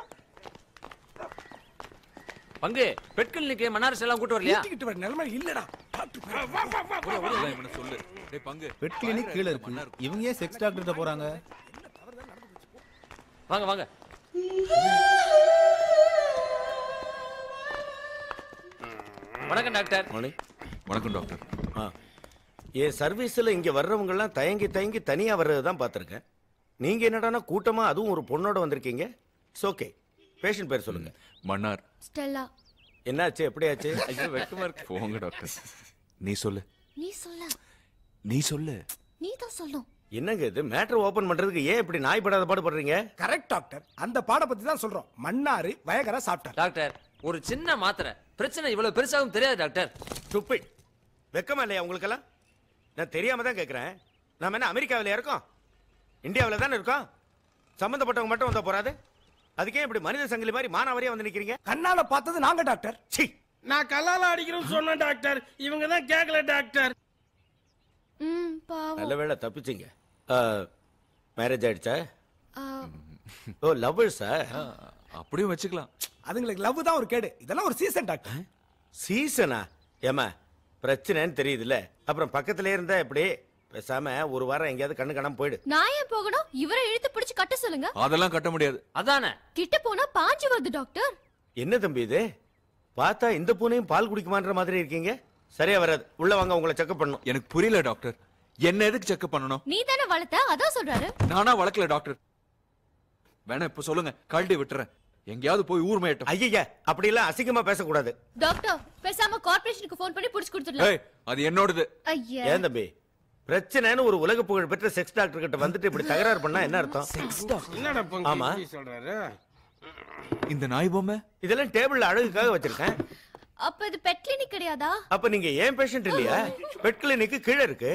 பங்கு பெட் கிளினிக்கு மன்னாரஸ் எல்லாம் கூட்டு வரலையா கூட்டிக்கிட்டு வர நிலைமை இல்லடா எல்லாம் இவனை சொல்லு டேய் பங்கு பெட் கிளினிக் கீழே இருக்கு இவங்க ஏன் செக்ஸ் டாக்டர்கிட்ட போறாங்க வாங்க வாங்க வணக்கம் டாக்டர் வணக்கம் டாக்டர் ஆ என் சர்வீஸில் இங்கே வர்றவங்கெல்லாம் தயங்கி தயங்கி தனியாக வர்றது தான் பார்த்துருக்கேன் நீங்கள் என்னடானா கூட்டமாக அதுவும் ஒரு பொண்ணோட வந்திருக்கீங்க இட்ஸ் ஓகே பேஷண்ட் பேர் சொல்லுங்க மன்னார் ஸ்டெல்லா என்னாச்சு எப்படியாச்சு ஐயோ வெக்கமா இருக்கு போங்க டாக்டர் நீ சொல்லு நீ சொல்ல நீ சொல்லு நீ தான் சொல்லும் என்னங்க இது மேட்டர் ஓபன் பண்றதுக்கு ஏன் இப்படி நாய் படாத பாடுபடுறீங்க கரெக்ட் டாக்டர் அந்த பாட பத்தி தான் சொல்றோம் மன்னாரு வயகரா சாப்பிட்டார் டாக்டர் ஒரு சின்ன மாத்திரை பிரச்சனை இவ்வளவு பெருசாகவும் தெரியாது டாக்டர் ஸ்டூபிட் வெக்கமா இல்லையா உங்களுக்கெல்லாம் நான் தெரியாம தான் கேட்குறேன் நாம என்ன அமெரிக்காவில் இருக்கோம் இந்தியாவில் தானே இருக்கோம் சம்மந்தப்பட்டவங்க மட்டும் வந்தா போறாது அதுக்கே இப்படி மனித சங்கிலி மாதிரி மானாவரியா வந்து நிக்கிறீங்க கண்ணால பார்த்தது நாங்க டாக்டர் சி நான் கல்லால அடிக்கிறோம்னு சொன்னேன் டாக்டர் இவங்க தான் கேட்கல டாக்டர் ம் பாவம் நல்ல வேளை தப்பிச்சிங்க மேரேஜ் ஆயிடுச்சா ஆ, ஓ லவ்வர்ஸா அப்படியும் வச்சுக்கலாம் அதுங்களுக்கு லவ் தான் ஒரு கேடு இதெல்லாம் ஒரு சீசன் டாக்டர் சீசனா ஏமா பிரச்சனைன்னு தெரியுதுல்ல அப்புறம் பக்கத்துல இருந்தா எப்படி பேசாம ஒரு வாரம் எங்கேயாவது கண்ணு காணாம போயிடு நான் ஏன் போகணும் இவரை இழுத்து பிடிச்சு கட்ட சொல்லுங்க அதெல்லாம் கட்ட முடியாது அதானே கிட்ட போனா பாஞ்சு வருது டாக்டர் என்ன தம்பி இது பார்த்தா இந்த பூனையும் பால் குடிக்குமான்ற மாதிரி இருக்கீங்க சரியா வராது உள்ள வாங்க உங்களை செக்அப் பண்ணும் எனக்கு புரியல டாக்டர் என்ன எதுக்கு செக்அப் பண்ணணும் நீ தானே வளர்த்த அதான் சொல்றாரு நானா வளர்க்கல டாக்டர் வேணா இப்ப சொல்லுங்க கழட்டி விட்டுறேன் எங்கேயாவது போய் ஊர் மேயட்டும் ஐயா அப்படியெல்லாம் அசிங்கமா பேசக்கூடாது டாக்டர் பேசாம கார்ப்பரேஷனுக்கு ஃபோன் பண்ணி புடிச்சு கொடுத்துடலாம் ஏய் அது என்னோடது ஐயா ஏன் தம்பி பிரச்சனைன்னு ஒரு உலக புகழ் பெற்ற செக்ஸ் டாக்டர் கிட்ட வந்துட்டு இப்படி தகராறு பண்ணா என்ன அர்த்தம் என்னடா பங்கு ஆமா இப்படி சொல்றாரு இந்த நாய் பொம்மை இதெல்லாம் டேபிள்ல அழகுக்காக வச்சிருக்கேன் அப்ப இது பெட் கிளினிக் கிடையாதா அப்ப நீங்க ஏன் பேஷண்ட் இல்லையா பெட் கிளினிக் கீழே இருக்கு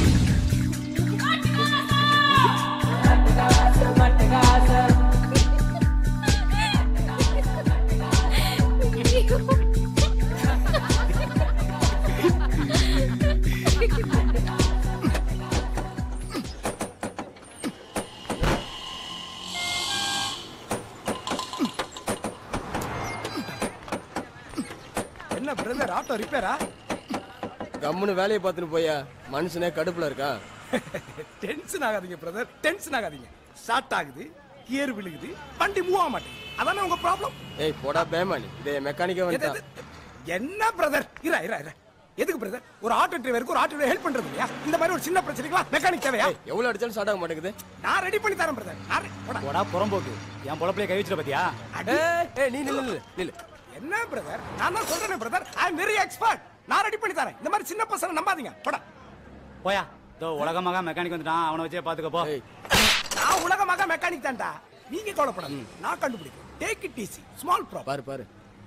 என்ன பிரதர் ஆட்டோ ரிப்பேரா கம்முன்னு வேலையை பார்த்துட்டு போயா மனுஷனே கடுப்புல இருக்கான் டென்ஷன் ஆகாதீங்க பிரதர் டென்ஷன் ஆகாதீங்க ஸ்டார்ட் ஆகுது கியர் விழுகுது வண்டி மூவ் ஆக மாட்டேங்குது அதானே உங்க ப்ராப்ளம் ஏய் போடா பேமானி இதே மெக்கானிக்கே வந்துட்டான் என்ன பிரதர் இரா இரா இரா எதுக்கு பிரதர் ஒரு ஆட்டோ டிரைவருக்கு ஒரு ஆட்டோ ஹெல்ப் பண்றது இல்லையா இந்த மாதிரி ஒரு சின்ன பிரச்சனைக்கு மெக்கானிக் தேவையா எவ்வளவு அடிச்சாலும் ஸ்டார்ட் ஆக மாட்டேங்குது நான் ரெடி பண்ணி தரேன் பிரதர் நான் re- போடா. போடா புறம்போக்கு என் பொழப்பிலே கை வச்சிட பாத்தியா ஏய், நீ நில்லு நில்லு, நில்லு என்ன பிரதர் நான் தான் சொல்றேன் brother I am very expert நான் ரெடி பண்ணி தரேன் இந்த மாதிரி சின்ன பசங்க நம்பாதீங்க போடா போயா இதோ உலகமாக மெக்கானிக் வந்துட்டான் அவனை வச்சே பாத்துக்க போ நான் உலகமாக மெக்கானிக் தான்டா நீங்க கவலைப்படாது நான் கண்டுபிடிக்கிறேன் take it easy small problem பாரு பாரு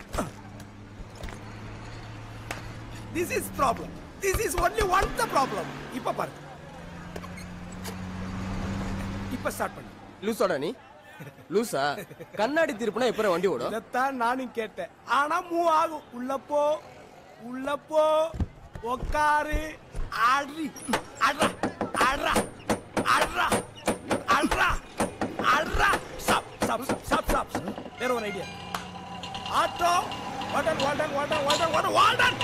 this is problem this is only one the problem இப்ப பாருங்க இப்ப ஸ்டார்ட் பண்ணு லூசாடா நீ லூசா கண்ணாடி திருப்புனா எப்பறம் வண்டி ஓடும் இதைத்தான் நானும் கேட்டேன் ஆனா மூவ் ஆகும் உள்ள போ உள்ள போ உக்காரு ஆடி அட்ரா அட்ரா அட்ரா அட்ரா அட்ரா ஸ்டாப் ஸ்டாப் ஸ்டாப் ஸ்டாப் வேற ஒரு idea auto water water water water water water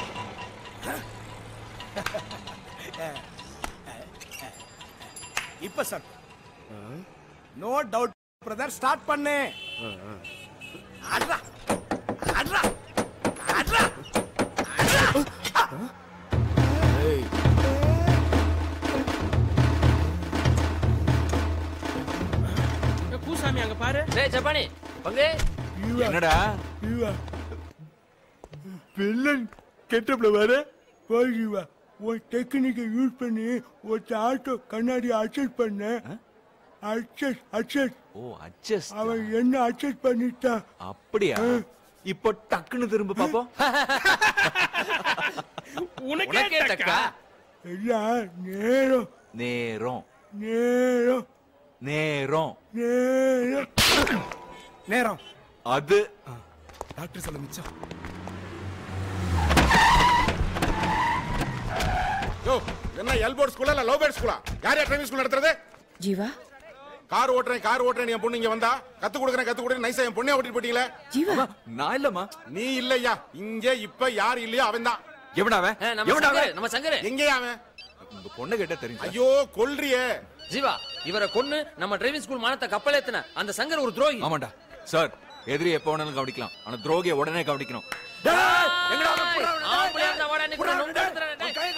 இப்ப sir no doubt brother start பண்ணு அட்ரா அட்ரா அட்ரா ஏய் பூசாமி அங்க பாரு டேய் ஜப்பானி பங்கு என்னடா ஜீவா வில்லன் கெட்டப்ல வர போய் ஜீவா உன் டெக்னிக்கை யூஸ் பண்ணி ஒரு ஆட்டோ கண்ணாடி அட்ஜஸ்ட் பண்ண அட்ஜஸ்ட் அட்ஜஸ்ட் ஓ அட்ஜஸ்ட் அவன் என்ன அட்ஜஸ்ட் பண்ணிட்டான் அப்படியா இப்போ டக்குன்னு திரும்ப பாப்போம் உனக்கே டக்கா எல்லாம் நேரம் நேரம் நேரம் நேரம் நேரம் நேரம் அது டாக்டர் சொல்ல மிச்சம் யோ என்ன எல்போர்ட் ஸ்கூலா இல்ல லவ் பேர்ட் ஸ்கூலா யார் யார் டிரைவிங் ஸ்கூல் நடத்துறது ஜீவா கார் ஓட்டுறேன் கார் ஓட்டுறேன் என் பொண்ணு இங்க வந்தா கத்து கொடுக்குறேன் கத்து கொடுக்குறேன் நைஸா என் பொண்ணே ஓட்டிட்டு போயிட்டீங்களே ஜீவா நான் இல்லம்மா நீ இல்லையா இங்க இப்ப யார் இல்லையோ அவன் தான் எவனா அவன் நம்ம எவனா சங்கரு, அவன் நம்ம சங்கரு எங்கேயா அவன் உங்க பொண்ணு கிட்ட தெரியும் ஐயோ கொல்றியே ஜீவா இவரை கொன்னு நம்ம டிரைவிங் ஸ்கூல் மானத்தை கப்பலேத்தின அந்த சங்கர் ஒரு துரோகி ஆமாண்டா சார் எதிரி எப்ப வேணாலும் கவனிக்கலாம் ஆனா துரோகியை உடனே கவனிக்கணும் ஆம்பளையா இருந்தா வாடா, இன்னைக்கு நான் நொங்கு எடுத்துறேன், டேய்.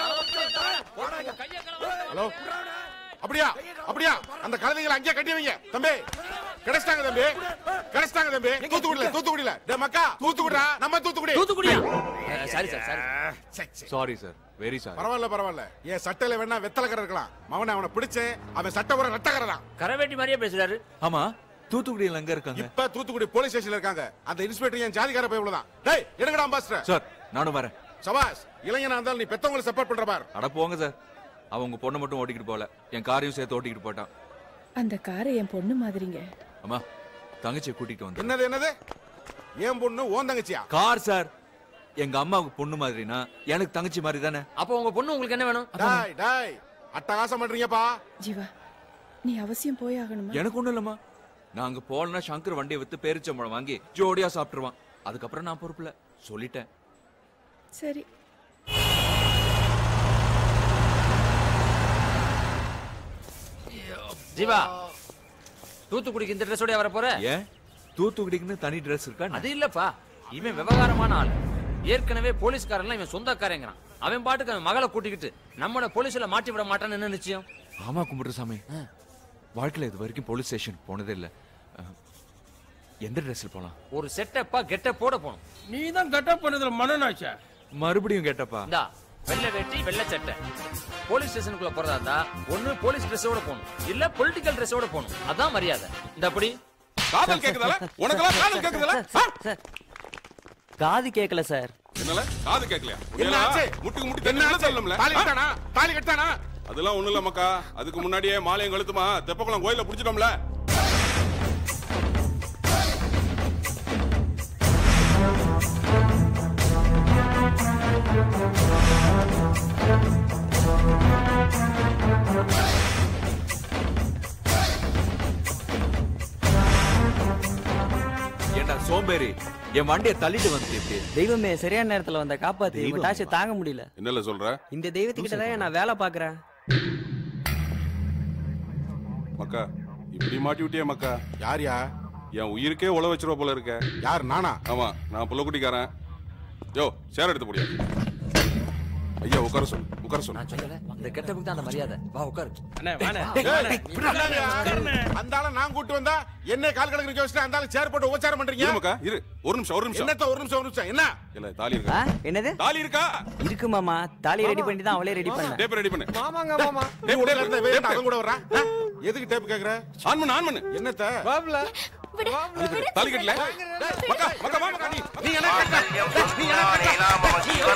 ஹலோ அப்படியா அப்படியா அந்த கழுதைகளை அங்கேயே கட்டி வைங்க தம்பி கிடைச்சிட்டாங்க தம்பி கிடைச்சிட்டாங்க தம்பி தூத்துக்குடியில தூத்துக்குடியில டேய் மக்கா தூத்துக்குடிடா நம்ம தூத்துக்குடி தூத்துக்குடியா sorry sir sorry sorry sir very sorry பரவாயில்ல பரவாயில்ல என் சட்டையில வேணா வெத்தலை கரை இருக்கலாம் மவனை அவனை பிடிச்சு அவன் சட்டை கூட ரெட்டக்கரை தான் கரவேட்டி மாதிரியே பேசுறாரு ஆமா தூத்துக்குடியில எங்க இருக்காங்க இப்ப தூத்துக்குடி போலீஸ் ஸ்டேஷன்ல இருக்காங்க அந்த இன்ஸ்பெக்டர் என் ஜாதிகார போய் தான் டேய் எடுங்கடா அம்பாஸ்டர் சார் நானும் வரேன் சபாஸ் இளைஞனா இருந்தாலும் நீ பெத்தவங்களை சப்போர்ட் பண்ற பார் அட போங்க சார் அவன் உங்க பொண்ணை மட்டும் ஓட்டிக்கிட்டு போல என் காரையும் சேர்த்து ஓட்டிக்கிட்டு போட்டான் அந்த காரை என் பொண்ணு மாதிரிங்க அம்மா தங்கச்சியை கூட்டிட்டு வந்து என்னது என்னது ஏன் பொண்ணு ஓன் தங்கச்சியா கார் சார் எங்க அம்மாவுக்கு பொண்ணு மாதிரினா எனக்கு தங்கச்சி மாதிரி தானே அப்போ உங்க பொண்ணு உங்களுக்கு என்ன வேணும் டாய் டாய் அட்டகாசம் பண்றீங்கப்பா ஜீவா நீ அவசியம் போய் ஆகணுமா எனக்கு ஒண்ணும் இல்லம்மா நான் அங்க போலனா சங்கர் வண்டியை வித்து பேரிச்சம்பழம் வாங்கி ஜோடியா சாப்பிட்டுருவான் அதுக்கப்புறம் நான் பொறுப்புல சொல்லிட்டேன் சரி ஜீவா தூத்துக்குடிக்கு இந்த ட்ரெஸ்ஸோட வர போற ஏன் தூத்துக்குடிக்குன்னு தனி ட்ரெஸ் இருக்கா அது இல்லப்பா இவன் விவகாரமான ஆள் ஏற்கனவே போலீஸ்காரன்லாம் இவன் சொந்தக்காரங்கிறான் அவன் பாட்டுக்கு அவன் மகளை கூட்டிக்கிட்டு நம்மள போலீஸ்ல மாட்டி விட மாட்டான்னு என்ன நிச்சயம் ஆமா கும்பிடுசாமி வாழ்க்கையில இது வரைக்கும் போலீஸ் ஸ்டேஷன் போனதே இல்ல அஹ், எந்த ட்ரெஸ்ல போலாம் ஒரு செட்டப்பா கெட்ட போட போகணும் நீ தான் கட்டப் பண்ணதுல மனநாச்சா மறுபடியும் கேட்டப்பா இந்தா வெள்ளை வேட்டி வெள்ளை சட்டை போலீஸ் ஸ்டேஷனுக்குள்ள போறதா இருந்தா ஒண்ணு போலீஸ் ட்ரெஸ்ஸோட போகணும் இல்ல பொலிட்டிக்கல் ட்ரெஸ்ஸோட போகணும் அதான் மரியாதை இந்த அப்படி காதல் கேக்குதல உனக்கெல்லாம் காதல் கேக்குதல காது கேட்கல சார் என்னல காது கேக்கலையா என்ன ஆச்சு? முட்டுக்கு முட்டி என்ன என்ன ஆச்சு? சொல்லணும்ல தாலி கட்டானா தாலி கட்டானா அதெல்லாம் ஒண்ணும் இல்ல மக்கா அதுக்கு முன்னாடியே மாலையும் கழுத்துமா தெப்பக்குளம் கோயில புடிச்சிட்டோம்ல ஏண்டா சோம்பேறி என் வண்டியை தள்ளிட்டு வந்துட்டு இப்படி தெய்வமே சரியான நேரத்துல வந்த காப்பாத்து உங்க தெய்வமா? டார்ச்சர் தாங்க முடியல என்னல சொல்ற இந்த தெய்வத்துக்கிட்ட தான் நான் வேலை பாக்குறேன் மக்கா இப்படி மாட்டி விட்டியே மக்கா யார்யா என் உயிருக்கே உழ வச்சிருவ போல இருக்க யார் நானா ஆமா நான் புள்ளக்குட்டிக்காரன் யோ சேர் எடுத்து போடியா ஐயா உட்கார சொல்லு உட்கார சொல்லு நான் சொல்லல இந்த கெட்டப்புக்கு தான் அந்த மரியாதை வா உட்காரு ஏய், விடாதயா. அந்த ஆளை நான் கூட்டு வந்தா என்ன கால் கணக்கு நிக்க வச்சுட்டு அந்த ஆளு சேர் போட்டு உபச்சாரம் பண்றீங்க இரு மக்கா இரு ஒரு நிமிஷம் ஒரு நிமிஷம் என்னத்த ஒரு நிமிஷம் ஒரு நிமிஷம் என்ன இல்ல தாலி ஆ, இருக்கா என்னது தாலி இருக்கா இருக்கு மாமா தாலி ரெடி பண்ணி தான் அவளே ரெடி பண்ண டேப் ரெடி பண்ணு மாமாங்க மாமா டேப், டேப் டேப், இருந்த டேப், வேற டேப். அவன் கூட வர்றா ஆ? எதுக்கு டேப் கேக்குற ஆன் பண்ணு ஆன் பண்ணு என்னத்த தாலி கட்டல மக்கா மக்கா வா மக்கா நீ நீ என்ன கேட்ட நீ என்ன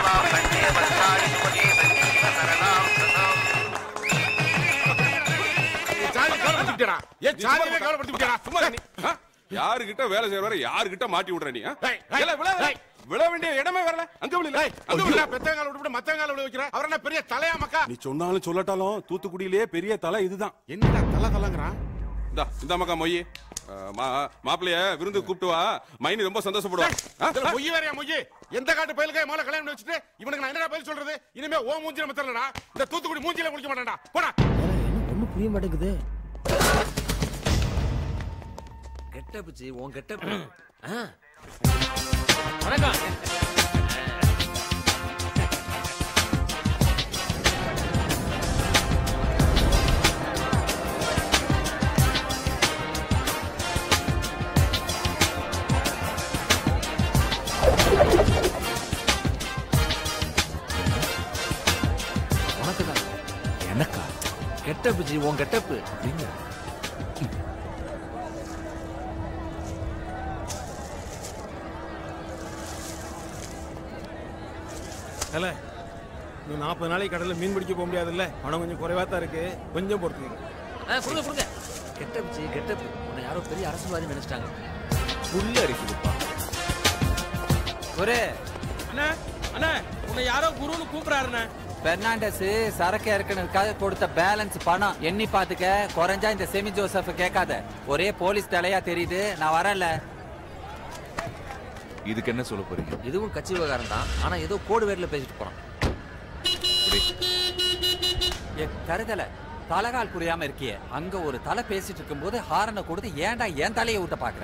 சாதி கவலைப்படுத்திட்டா ஏன் சாதியவே கவலைப்படுத்திட்டா சும்மா நீ ஆ? யாருகிட்ட வேலை செய்யற யாருகிட்ட மாட்டி விடுற நீ ஆ? ஏய், ஏய், ஏல, விழ ஏய். விழ வேண்டிய இடமே வரல அங்க விழல அங்க விழல பெத்தங்கால விட்டு மத்தங்கால விட வைக்கிற அவர் என்ன பெரிய தலையா மக்கா நீ சொன்னாலும் சொல்லட்டாலும் தூத்துக்குடியிலேயே பெரிய தலை இதுதான் என்னடா தலை தலைங்கிறான் இந்தா இந்த மக்கா மொய் மாப்பிளைய விருந்து கூப்பிட்டு வா மைனி ரொம்ப சந்தோஷப்படுவா ஆ? இதுல மொய் வேறயா மொய் எந்த காட்டு பயிலுக்கே மேல கல்யாணம் பண்ணி வச்சுட்டு இவனுக்கு நான் என்னடா பதில் சொல்றது இனிமே ஓ மூஞ்சில நம்ம தெரியலடா இந்த தூத்துக்குடி மூஞ்சில குடிக்க மாட்டேன்டா போடா ஒன்னும் புரிய மாட்டேங்குது கெட்டப்பு சி உன் கெட்டப்பு வணக்கம் கெட்டப்பு ஜி உன் கெட்டப்பு தல இன்னும் நாற்பது நாளைக்கு கடல்ல மீன் பிடிக்க போக முடியாதுல்ல பணம் கொஞ்சம் குறைவா தான் இருக்கு கொஞ்சம் பொறுத்துக்கங்க ஆ, கொடுங்க கொடுங்க கெட்டப்பு ஜி கெட்டப்பு உன்னை யாரோ பெரிய அரசியல்வாதி நினைச்சிட்டாங்க புல்ல அரிக்குதுப்பா ஒரு அண்ணா அண்ணா உன்னை யாரோ குருன்னு கூப்பிடுறாருண்ணே பெர்னாண்டஸ் சரக்கு இறக்குனதுக்காக கொடுத்த பேலன்ஸ் பணம் எண்ணி பாத்துக்க குறைஞ்சா இந்த செமி ஜோசப் கேட்காத ஒரே போலீஸ் தலையா தெரியுது நான் வரல இதுக்கு என்ன சொல்ல போறீங்க இதுவும் கட்சி விவகாரம் தான் ஆனா ஏதோ கோடு வேர்ல பேசிட்டு போறான் ஏ, கருதல தலைகால் புரியாம இருக்கியே அங்க ஒரு தலை பேசிட்டு இருக்கும்போது ஹாரனை கொடுத்து ஏன்டா என் தலையை விட்ட பாக்குற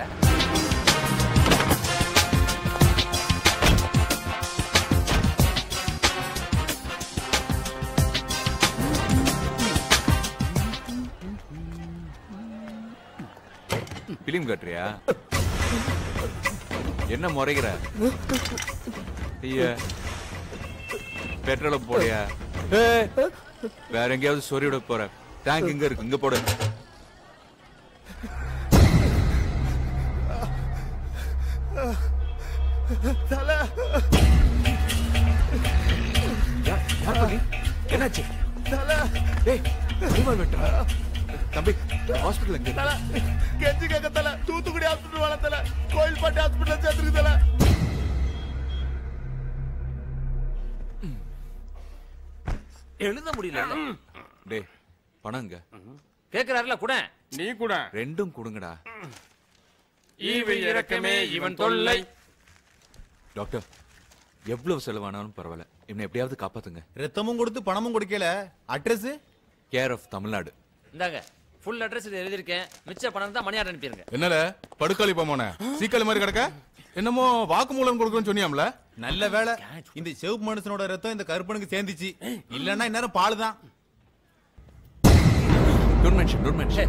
பிலிம் கட்டுறியா என்ன முறைகிற ஐயா பெட்ரோல போறியா வேற எங்கேயாவது சொறி விட போற டேங்க் இங்க இருக்கு இங்க போடு தல என்னாச்சு தல டேய் ரிவால்வர் வெட்டுறா தம்பி ஹாஸ்பிடல் எங்க தல கெஞ்சி கேட்க தல தூத்துக்குடி ஹாஸ்பிட்டல் வர தல கோயில்பாட்டி ஹாஸ்பிட்டல் சேர்த்துருக்கு தல எழுத முடியல டேய் பணம் எங்க கேக்குறாருல கூட நீ கூட ரெண்டும் கொடுங்கடா ஈவு இரக்கமே இவன் தொல்லை டாக்டர் எவ்வளவு செலவானாலும் பரவாயில்ல இவனை எப்படியாவது காப்பாத்துங்க ரத்தமும் கொடுத்து பணமும் கொடுக்கல அட்ரஸ் கேர் ஆஃப் தமிழ்நாடு இந்தாங்க ஃபுல் அட்ரஸ் இது எழுதியிருக்கேன் மிச்ச பணம் தான் மணியார் அனுப்பிடுங்க என்னல படுக்காளி போமோன சீக்கல் மாதிரி கிடக்க என்னமோ வாக்குமூலம் கொடுக்கணும்னு சொன்னியாம்ல நல்ல வேலை இந்த சிவப்பு மனுஷனோட ரத்தம் இந்த கருப்பனுக்கு சேர்ந்துச்சு இல்லன்னா இந்நேரம் பால் தான் டோன்ட் மென்ஷன் டோன்ட் மென்ஷன்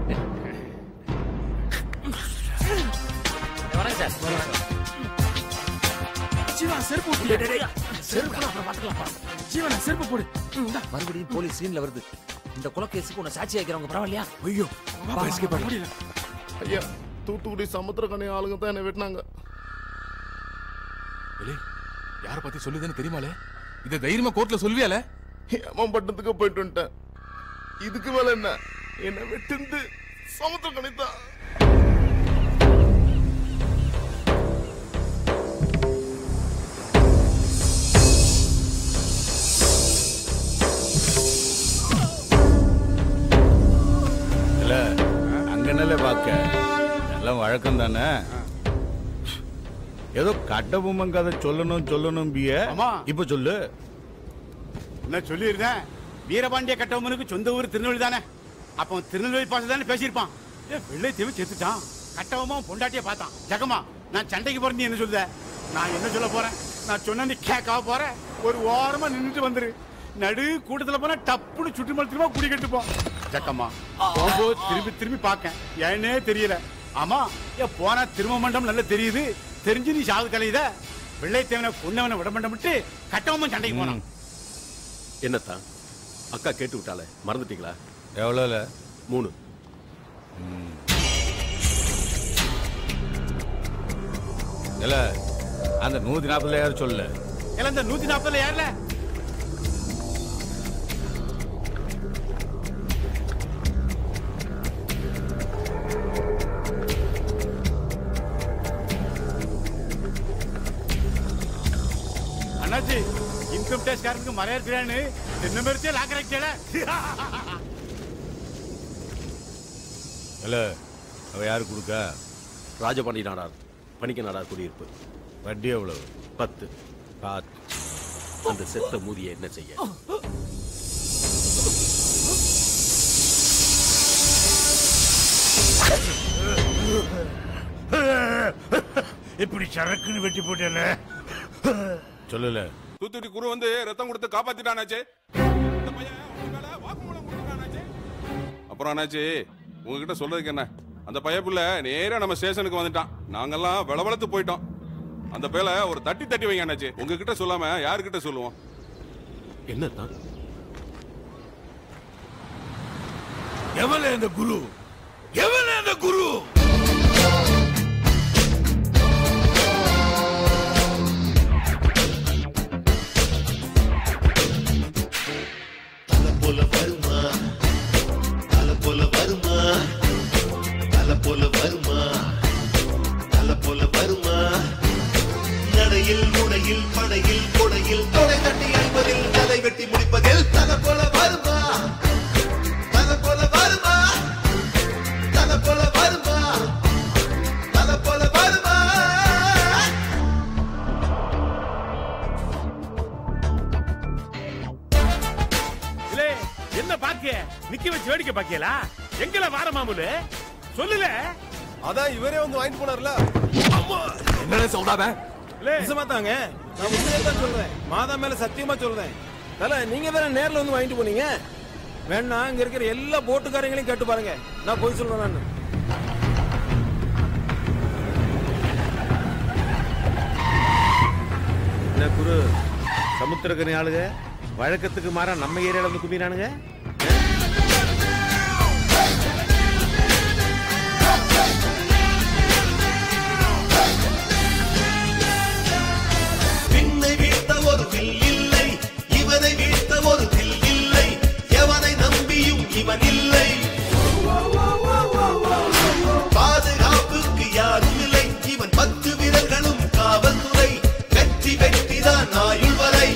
வணக்கம் சார் ஜீவா செருப்பு விட்டு செருப்பு அப்புறம் பாத்துக்கலாம் ஜீவனா செருப்பு போடு மறுபடியும் போலீஸ் சீன்ல வருது இந்த கொலை கேஸுக்கு உன்னை சாட்சி ஆக்கிறவங்க பரவாயில்லையா ஐயோ வா, escape பண்ணலாம். முடியல ஐயா தூத்துக்குடி சமுத்திரக்கணி ஆளுங்க தான் என்ன வெட்டினாங்க யார பத்தி சொல்லுதுன்னு தெரியுமாலே இத தைரியமா கோர்ட்ல சொல்வியால ஏமாம் பட்டத்துக்கு போயிட்டு வந்துட்டேன் இதுக்கு மேல என்ன என்ன வெட்டிந்து சமுத்திரக்கணி தான் இல்ல அங்க என்னல பாக்க எல்லாம் வழக்கம் தானே ஏதோ கட்ட பொம்மன் கதை சொல்லணும் சொல்லணும் பிய இப்ப சொல்லு நான் சொல்லியிருந்தேன் வீரபாண்டிய கட்டபொம்மனுக்கு சொந்த ஊர் திருநெல்வேலி தானே அப்போ திருநெல்வேலி பாச தானே பேசியிருப்பான் ஏ வெள்ளை தீவு செத்துட்டான் கட்டபொம்மன் பொண்டாட்டிய பார்த்தான் ஜகமா நான் சண்டைக்கு போறேன் நீ என்ன சொல்லுத நான் என்ன சொல்ல போறேன் நான் சொன்ன நீ கேட்காம போறேன் ஒரு ஓரமா நின்னுட்டு வந்துரு நடு கூட்டத்துல போனா டப்புன்னு சுற்றுமல் திரும்ப குடி கட்டுப்போம் ஜக்கம்மா போகும்போது திரும்பி திரும்பி பார்க்கேன் ஏன்னே தெரியல ஆமா ஏ போனா திரும்ப மண்டம் நல்லா தெரியுது தெரிஞ்சு நீ சாவு கலையுத வெள்ளைத்தேவனை கொன்னவனை விட மண்டமிட்டு கட்டபொம்மன் சண்டைக்கு போனான் என்னத்தான் அக்கா கேட்டு விட்டாலே மறந்துட்டீங்களா எவ்வளோல மூணு இல்ல அந்த நூத்தி நாற்பதுல யாரும் சொல்லு எல்லாம் இந்த நூத்தி நாற்பதுல யாருல அண்ணாச்சி இன்கம் டேக்ஸ் காரனுக்கு மறையா இருக்கிறான்னு என்ன மறுத்தே லாக்கரைக்கல இல்ல அவ யாரு கொடுக்க ராஜபாண்டி நாடார் பணிக்க நாடார் குடியிருப்பு வட்டி எவ்வளவு பத்து பாத்து அந்த செத்த மூதியை என்ன செய்ய இப்படி சரக்குன்னு வெட்டி போட்டல சொல்லல தூத்துக்குடி குரு வந்து ரத்தம் கொடுத்து காப்பாத்திட்டானாச்சே இந்த பையன் உங்க மேல வாக்குமூலம் கொடுத்துட்டானாச்சே. அப்புறம் என்னாச்சு உங்ககிட்ட சொல்றதுக்கு என்ன அந்த பையப்புள்ள நேரா நம்ம ஸ்டேஷனுக்கு வந்துட்டான் நாங்கெல்லாம் விளவளத்து போயிட்டோம் அந்த பேல ஒரு தட்டி தட்டி வைங்க அண்ணாச்சி உங்ககிட்ட சொல்லாம யாருக்கிட்ட சொல்லுவோம் என்னத்தான் எவனே அந்த குரு எவனே அந்த குரு தலை போல வருமா தலை போல வருமா தலை போல வருமா தலை போல வருமா நடையில் முனையில் படையில் கொடையில் தொடை தட்டி அழிப்பதில் தலை வெட்டி முடிப்பதில் தலை போல வருமா தலை போல வருமா தலை போல வருமா தலை போல வருமா இல்லே என்ன பாக்க நிக்க வச்சு வேடிக்கை பாக்கியலா எங்கல வார மாமூலு சொல்லுல அதான் இவரே வந்து வாங்கிட்டு போனார்ல என்னன்னு சொல்றாத நிஜமா தாங்க நான் உண்மையை தான் சொல்றேன் மாதா மேல சத்தியமா சொல்றேன் தல நீங்க வேற நேர்ல வந்து வாங்கிட்டு போனீங்க வேணா இங்க இருக்கிற எல்லா போட்டுக்காரங்களையும் கேட்டு பாருங்க நான் போய் சொல்றேன் நான் என்ன குரு சமுத்திரக்கனி ஆளுங்க வழக்கத்துக்கு மாறா நம்ம ஏரியால வந்து கும்பினானுங்க விண்ணை வீழ்த்த ஒரு வில் இல்லை இவனை வீழ்த்த ஒரு வில் இல்லை எவனை நம்பியும் இவன் இல்லை பாதுகாப்புக்கு யாரும் இல்லை இவன் பத்து வீரர்களும் காவல்துறை வெற்றி வெற்றிதான் ஆயுள் வரை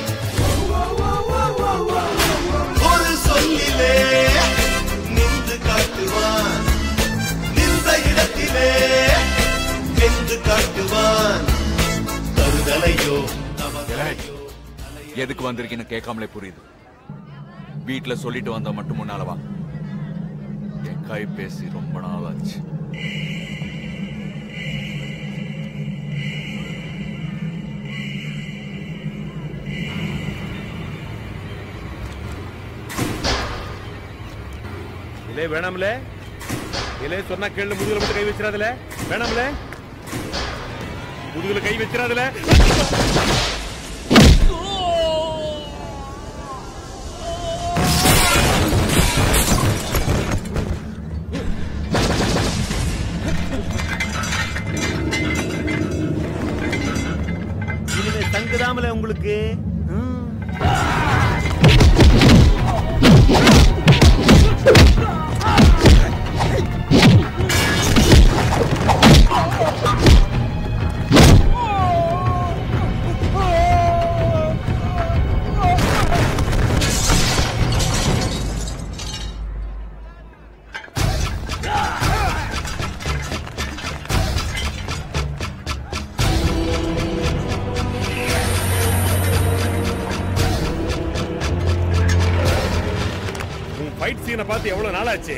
ஒரு சொல்லிலே நின்று காட்டுவான் நின்ற இடத்திலே வென்று காட்டுவான் தருதலையோ எதுக்கு வந்திருக்கீன்னு கேட்காமலே புரியுது வீட்ல சொல்லிட்டு வந்தா மட்டும் முன்னால வா என் கை பேசி ரொம்ப நாள் ஆச்சு இல்லே வேணாம்ல இல்லே சொன்னா கேளு முதுகுல மட்டும் கை வச்சிராதுல வேணாம்ல முதுகுல கை வச்சிராதுல இனிமே தங்குதாமல உங்களுக்கு உன் ஃபைட் சீனை பார்த்து எவ்வளவு நாள் ஆச்சு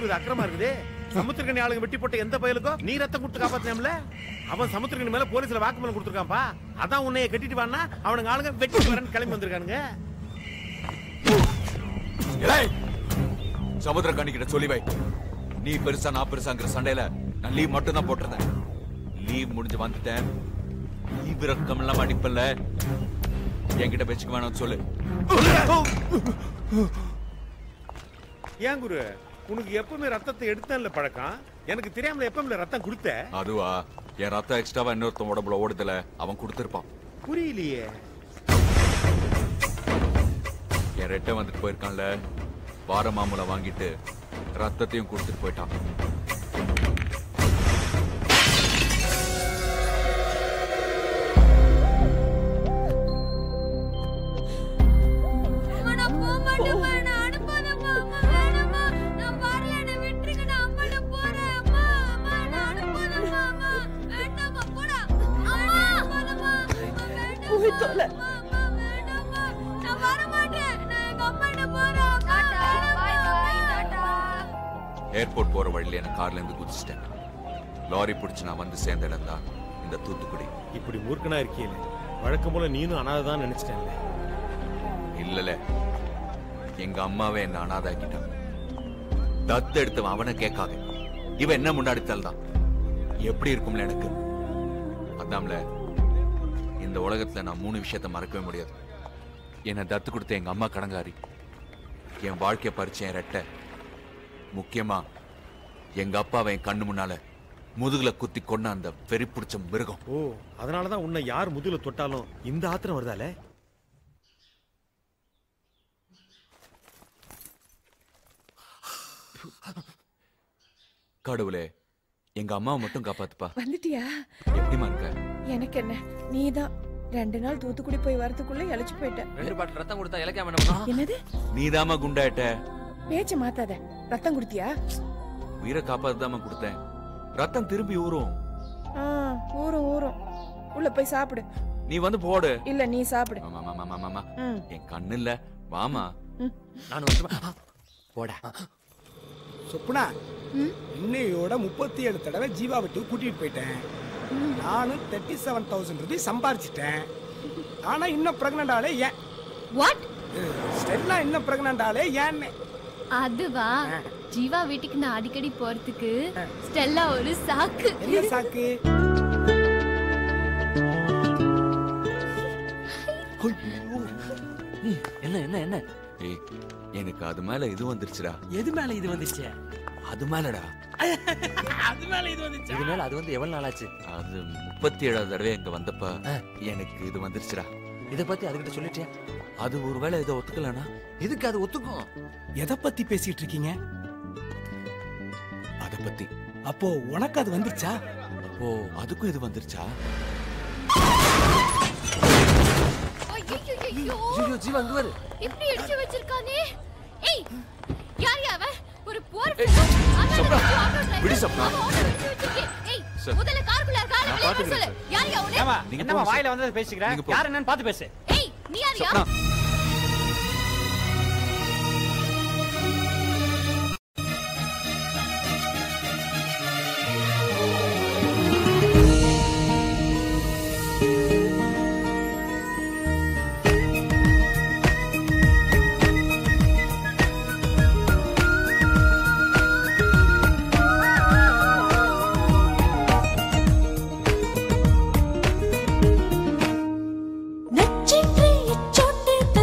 இது அக்கிரமா இருக்குது சமுத்திரக்கணி ஆளுங்க வெட்டி போட்ட எந்த பயலுக்கும் நீ ரத்தம் கொடுத்து காப்பாத்தினம்ல அவன் சமுத்திரக்கணி மேல போலீஸ்ல வாக்குமூலம் கொடுத்துருக்கான்ப்பா அதான் உன்னைய கட்டிட்டு வானா அவனுங்க ஆளுங்க வெட்டி வரேன்னு கிளம்பி வந்திருக்கானுங்க ஏய் சமுத்திர கண்ணிக்கிட்ட சொல்லி வை நீ பெருசா நான் பெருசாங்கிற சண்டையில நான் லீவ் மட்டும் தான் போட்டிருந்தேன் லீவ் முடிஞ்சு வந்துட்டேன் லீவ் ரக்கம் எல்லாம் அடிப்பல்ல என்கிட்ட பேச்சுக்க வேணாம்னு சொல்லு ஏன் குரு உனக்கு எப்பவுமே ரத்தத்தை எடுத்தேன்ல பழக்கம் எனக்கு தெரியாமல எப்பவுமே ரத்தம் கொடுத்த அதுவா என் ரத்தம் எக்ஸ்ட்ராவா இன்னொருத்தன் உடம்புல ஓடுதுல அவன் கொடுத்திருப்பான் புரியலையே என் ரெட்டை வந்துட்டு போயிருக்கான்ல வார மாமூலை வாங்கிட்டு ரத்தத்தையும் கொடுத்துட்டு போயிட்டான் அம்மா, நான் போக மாட்டேம்மா. என்னை அனுப்பாதம்மா. அம்மா, வேணாம்மா. நான் வரல. என்னை விட்டுருங்க. நான் அம்மாட்ட போறேன். அம்மா, அம்மா, என்னை அனுப்பாதம்மா. அம்மா, வேண்டாம்மா. போடா. அம்மா, அனுப்பாதம்மா. அம்மா, வேண்டாம்மா. அம்மா, அம்மா, வேண்டாம்மா. நான் வர மாட்டேன். நான் எங்க அம்மாட்ட போறேன். அம்மா, வேணாம்மா. ஏர்போர்ட் போற வழியில என்ன கார்ல இருந்து குதிச்சிட்டேன் லாரி பிடிச்சு நான் வந்து சேர்ந்த இடம் தான் இந்த தூத்துக்குடி இப்படி மூர்க்கனா இருக்கியல வழக்கம் போல நீனும் அனாதான் நினைச்சிட்டேன்ல இல்லல எங்க அம்மாவே என்ன அனாதாக்கிட்டான் தத்து எடுத்தவன் அவனை கேட்காத இவன் என்ன முன்னாடி தள்ளுதான் எப்படி இருக்கும்ல எனக்கு அதாம்ல இந்த உலகத்துல நான் மூணு விஷயத்த மறக்கவே முடியாது என்னை தத்து கொடுத்த எங்க அம்மா கடங்காரி என் வாழ்க்கைய பறிச்ச என் ரெட்டை முக்கியமா எங்க அப்பாவை என் கண்ணு முன்னால முதுகுல குத்தி கொண்ட அந்த வெறி பிடிச்ச மிருகம் ஓ அதனாலதான் உன்னை யார் முதுகுல தொட்டாலும் இந்த ஆத்திரம் வருதால கடவுளே எங்க அம்மாவை மட்டும் காப்பாத்துப்பா வந்துட்டியா எப்படிமா இருக்க எனக்கு என்ன நீதான் ரெண்டு நாள் தூத்துக்குடி போய் வரதுக்குள்ள இழைச்சு போயிட்ட ரெண்டு பாட்டில் ரத்தம் கொடுத்தா இலக்கியம் என்ன பண்ணும் என்னது நீதாம்மா குண்டாயிட்ட பேச்ச மாத்தாத ரத்தம் குடுத்தியா உயிரை காப்பாத்துதாம்மா கொடுத்தேன் ரத்தம் திரும்பி ஊறும் ஆ, ஊறும் ஊறும் உள்ள போய் சாப்பிடு நீ வந்து போடு இல்ல நீ சாப்பிடு ஆமா, ஆமா, ஆமா, ஆமா, ஆமா. ம். என் கண்ணு இல்ல வாமா நானும் வரட்டுமா? போட சொப்புனா இன்னையோட முப்பத்தி ஏழு தடவை ஜீவா வீட்டுக்கு கூட்டிட்டு போயிட்டேன் நானும் தேர்ட்டி செவன் தௌசண்ட் ருபீஸ் சம்பாரிச்சிட்டேன் ஆனா இன்னும் பிரெக்னண்ட் ஆளே ஏன் வாட் ஸ்டெல்லா இன்னும் பிரெக்னண்ட் ஆளே ஏன்னு அதுவா ஜீவா வீட்டுக்கு நான் அடிக்கடி போறதுக்கு ஸ்டெல்லா ஒரு சாக்கு என்ன சாக்கு என்ன என்ன என்ன ஏய் எனக்கு அது மேல இது வந்துருச்சுடா எது மேல இது வந்துச்சு அது மேலடா அது மேல இது வந்துச்சு இது மேல அது வந்து எவ்வளவு நாள் ஆச்சு அது முப்பத்தி ஏழாவது தடவை இங்க வந்தப்ப எனக்கு இது வந்துருச்சுடா இத பத்தி அதுகிட்ட சொல்லிட்டியா அது ஒருவேளை இதை ஒத்துக்கலனா எதுக்கு அது ஒத்துக்கும் எதை பத்தி பேசிட்டு இருக்கீங்க அத பத்தி அப்போ உனக்கு அது வந்துருச்சா அப்போ அதுக்கும் இது வந்துருச்சா ஐயோ ஐயோ ஜீவா இங்க வரு இப்படி அடிச்சு வச்சிருக்கானே ஏய் யார் யா அவன் ஒரு போர் சப்னா, விடு சப்னா. ஏய் சார். முதல்ல காருக்குள்ள இருக்க ஆளு நான் வெளிய வர பாத்துக்கிறேன் சொல்லு சார். யார் யா உனே ஏமா நீங்க என்னம்மா போங்க வாயில சார். வந்தது பேசிக்கிறேன் நீங்க போங்க. யார் என்னன்னு பார்த்து பேசு ஏய் நீ யார் யா சப்னா. நச்சின்றி இச்சோட்டு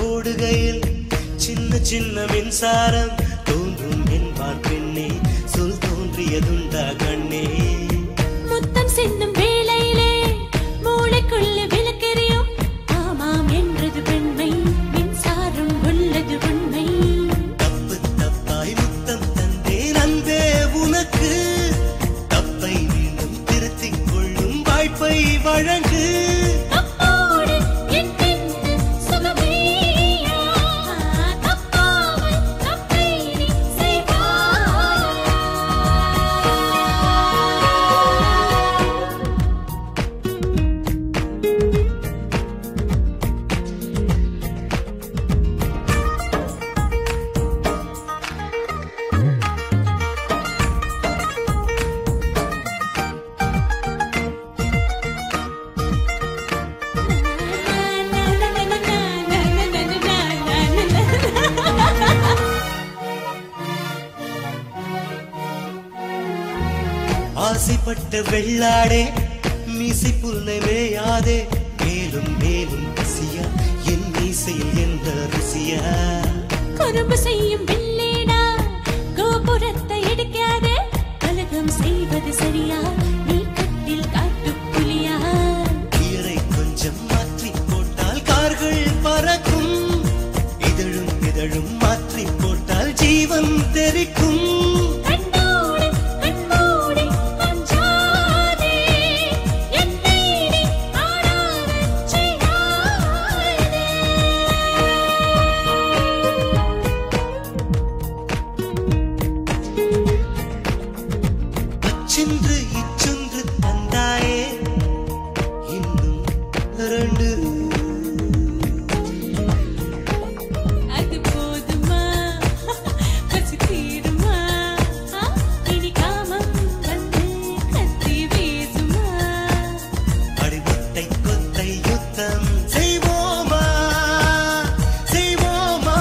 ஓடுகையில் சின்ன சின்ன மின்சாரம் தோன்றும் என்பான் பெண்ணே சொல் தோன்றியதுண்டா கண்ணே முத்தம் சிந்தும் வேளையிலே மூளைக்குள்ளே விளக்கெரியும் ஆமாம் என்றது பெண்மை மின்சாரம் உள்ளது உண்மை தப்பு தப்பாய் முத்தம் தந்தேன் அன்பே உனக்கு தப்பை மீண்டும் திருத்திக் கொள்ளும் வாய்ப்பை வழங்கு தப்போடு என் பின்னு சுகமேயா தப்பாமல் தப்பை நீ செய்வாய் ஆசைப்பட்ட வெள்ளாடே மீசை புல்லை மேயாதே மேலும் மேலும் பசியா என் மீசையில் எந்த ருசியா கரும்பு செய்யும் வெள்ளேடா கோபுரத்தை எடுக்காதே கலகம் செய்வது சரியா நீ கட்டில் காட்டு புலியா கீரை கொஞ்சம் மாற்றி போட்டால் கார்கள் பறக்கும் இதழும் இதழும் மாற்றி போட்டால் ஜீவன் தெரிக்கும் கண்ணோடு கண்ணோடு அஞ்சாதே என்னை நீ ஆடாதச் செய்யாதே அச்சென்று இச்சொன்று தந்தாயே இன்னும் ரெண்டு அது போதுமா பசி தீருமா ஆ, இனி காமம் வந்து கத்தி வீசுமா அடிவத்தை கொத்தை யுத்தம் செய்வோமா செய்வோமா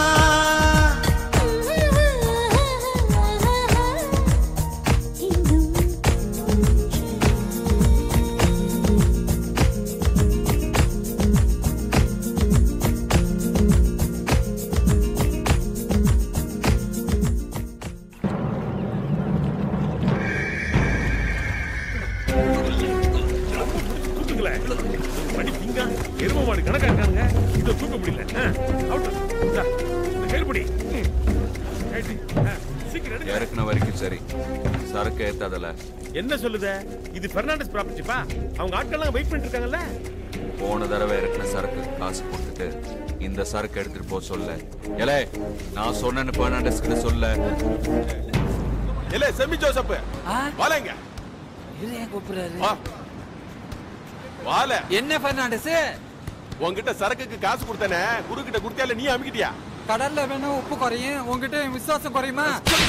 தூக்குங்களேன் மணி திங்கா எரும மாடு கணக்கா இருக்கானுங்க இதை தூக்க முடியல ஆ, அவுட்டு. இந்தா, இந்த கயிறு பிடி. ம். ரைட்டு. ஆ, சீக்கிரம் எடுங்க. இறக்குன வரைக்கும் சரி சரக்கு ஏத்தாதல என்ன சொல்லுத இது பெர்னாண்டஸ் ப்ராப்பர்ட்டிப்பா அவங்க ஆட்கள்லாம் வெயிட் பண்ணிட்டு இருக்காங்கல்ல போன தடவை இறக்குன சரக்கு காசு கொடுத்துட்டு இந்த சரக்கு எடுத்துட்டு போக சொல்ல ஏலே நான் சொன்னேன்னு பெர்னாண்டஸ் கிட்ட சொல்ல இல்ல செம்மி ஜோசப் வாழங்க இது ஏன் கூப்பிடுறாரு வாழ என்ன பெர்னாண்டஸ் உன்கிட்ட சரக்குக்கு காசு கொடுத்தானே குரு கிட்ட கொடுத்தியால நீ அமுக்கிட்டியா கடல்ல வேணா உப்பு குறையும் உங்ககிட்ட என் விசுவாசம் குறையுமா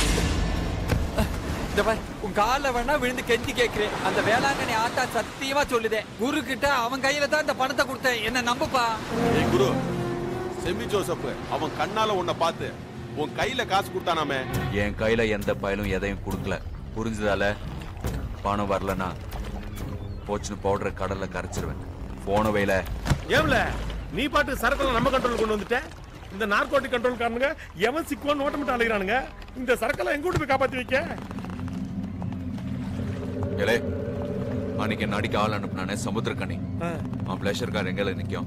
இந்த பாரு, உன் கால்ல வேணா விழுந்து கெஞ்சி கேக்குறேன் அந்த வேளாங்கண்ணி ஆத்தா சத்தியமா சொல்லுதே குரு கிட்ட அவன் கையில தான் இந்த பணத்தை கொடுத்தேன் என்ன நம்புப்பா ஏய் குரு செம்மி ஜோசப் அவன் கண்ணால உன்னை பார்த்து உன் கையில காசு கொடுத்தானாமே என் கையில எந்த பயலும் எதையும் கொடுக்கல புரிஞ்சுதால பணம் வரலனா போச்சுன்னு பவுடரை கடல்ல கரைச்சிருவேன் போன வயல ஏம்ல நீ பாட்டு சரக்கெல்லாம் நம்ம கண்ட்ரோல் கொண்டு வந்துட்ட இந்த நார்கோட்டிக் கண்ட்ரோல் காரனுங்க எவன் சிக்குவான்னு ஓட்டமிட்டு அலைகிறானுங்க இந்த சரக்கெல்லாம் எங்க போய் காப்பாத்தி வைக்க ஏலே அன்னைக்கு என்ன அடிக்க ஆள் அனுப்புனானே சமுத்திரக்கனி அவன் பிளஷர் கார் எங்கல நிக்கும்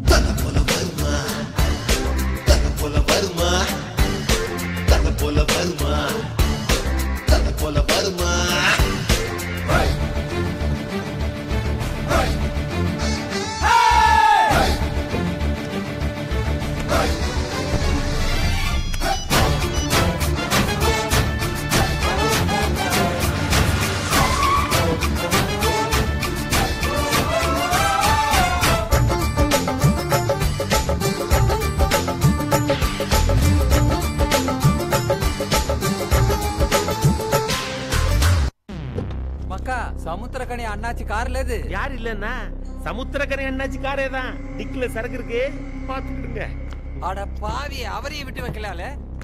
போல வருமா தலை போல வருமா தலை போல வருமா மக்கா சமுத்திரக்கனி அண்ணாச்சி கார்ல இது யார் இல்லன்னா சமுத்திரக்கரை என்னாச்சு காரே தான் டிக்ல சரக்கு இருக்கு பாத்துக்கிடுங்க அட பாவி அவரையும் விட்டு வைக்கலால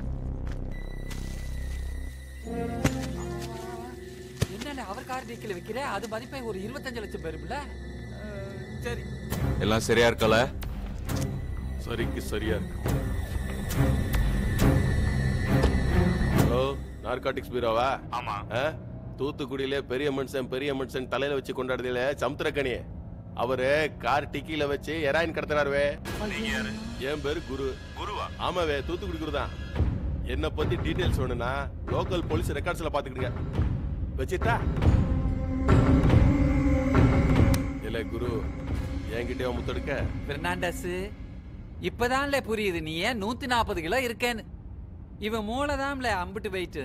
என்னல அவர் கார் டிக்கில வைக்கிற அது மதிப்பை ஒரு இருபத்தஞ்சு லட்சம் பேரும்ல அஹ், சரி எல்லாம் சரியா இருக்கல சரிக்கு சரியா இருக்கு ஹலோ நார்காட்டிக்ஸ் பீரோவா ஆமா தூத்துக்குடியில பெரிய மனுஷன் பெரிய மனுஷன் தலையில வச்சு கொண்டாடுறதுல சமுத்திரக்கனி அவரு கார் டிக்கில வச்சு எராயின் கடத்துறாருவே என் பேரு குரு குருவா ஆமாவே தூத்துக்குடி குரு தான் என்ன பத்தி டீடைல்ஸ் வேணும்னா லோக்கல் போலீஸ் ரெக்கார்ட்ஸ்ல பாத்துக்கிடுங்க வச்சிட்டா இல்ல குரு என்கிட்டயே முத்தெடுக்க பெர்னாண்டஸ் இப்பதான்ல புரியுது நீ ஏன் நூத்தி நாற்பது கிலோ இருக்கேன்னு இவன் மூளைதான்ல அம்பிட்டு போயிட்டு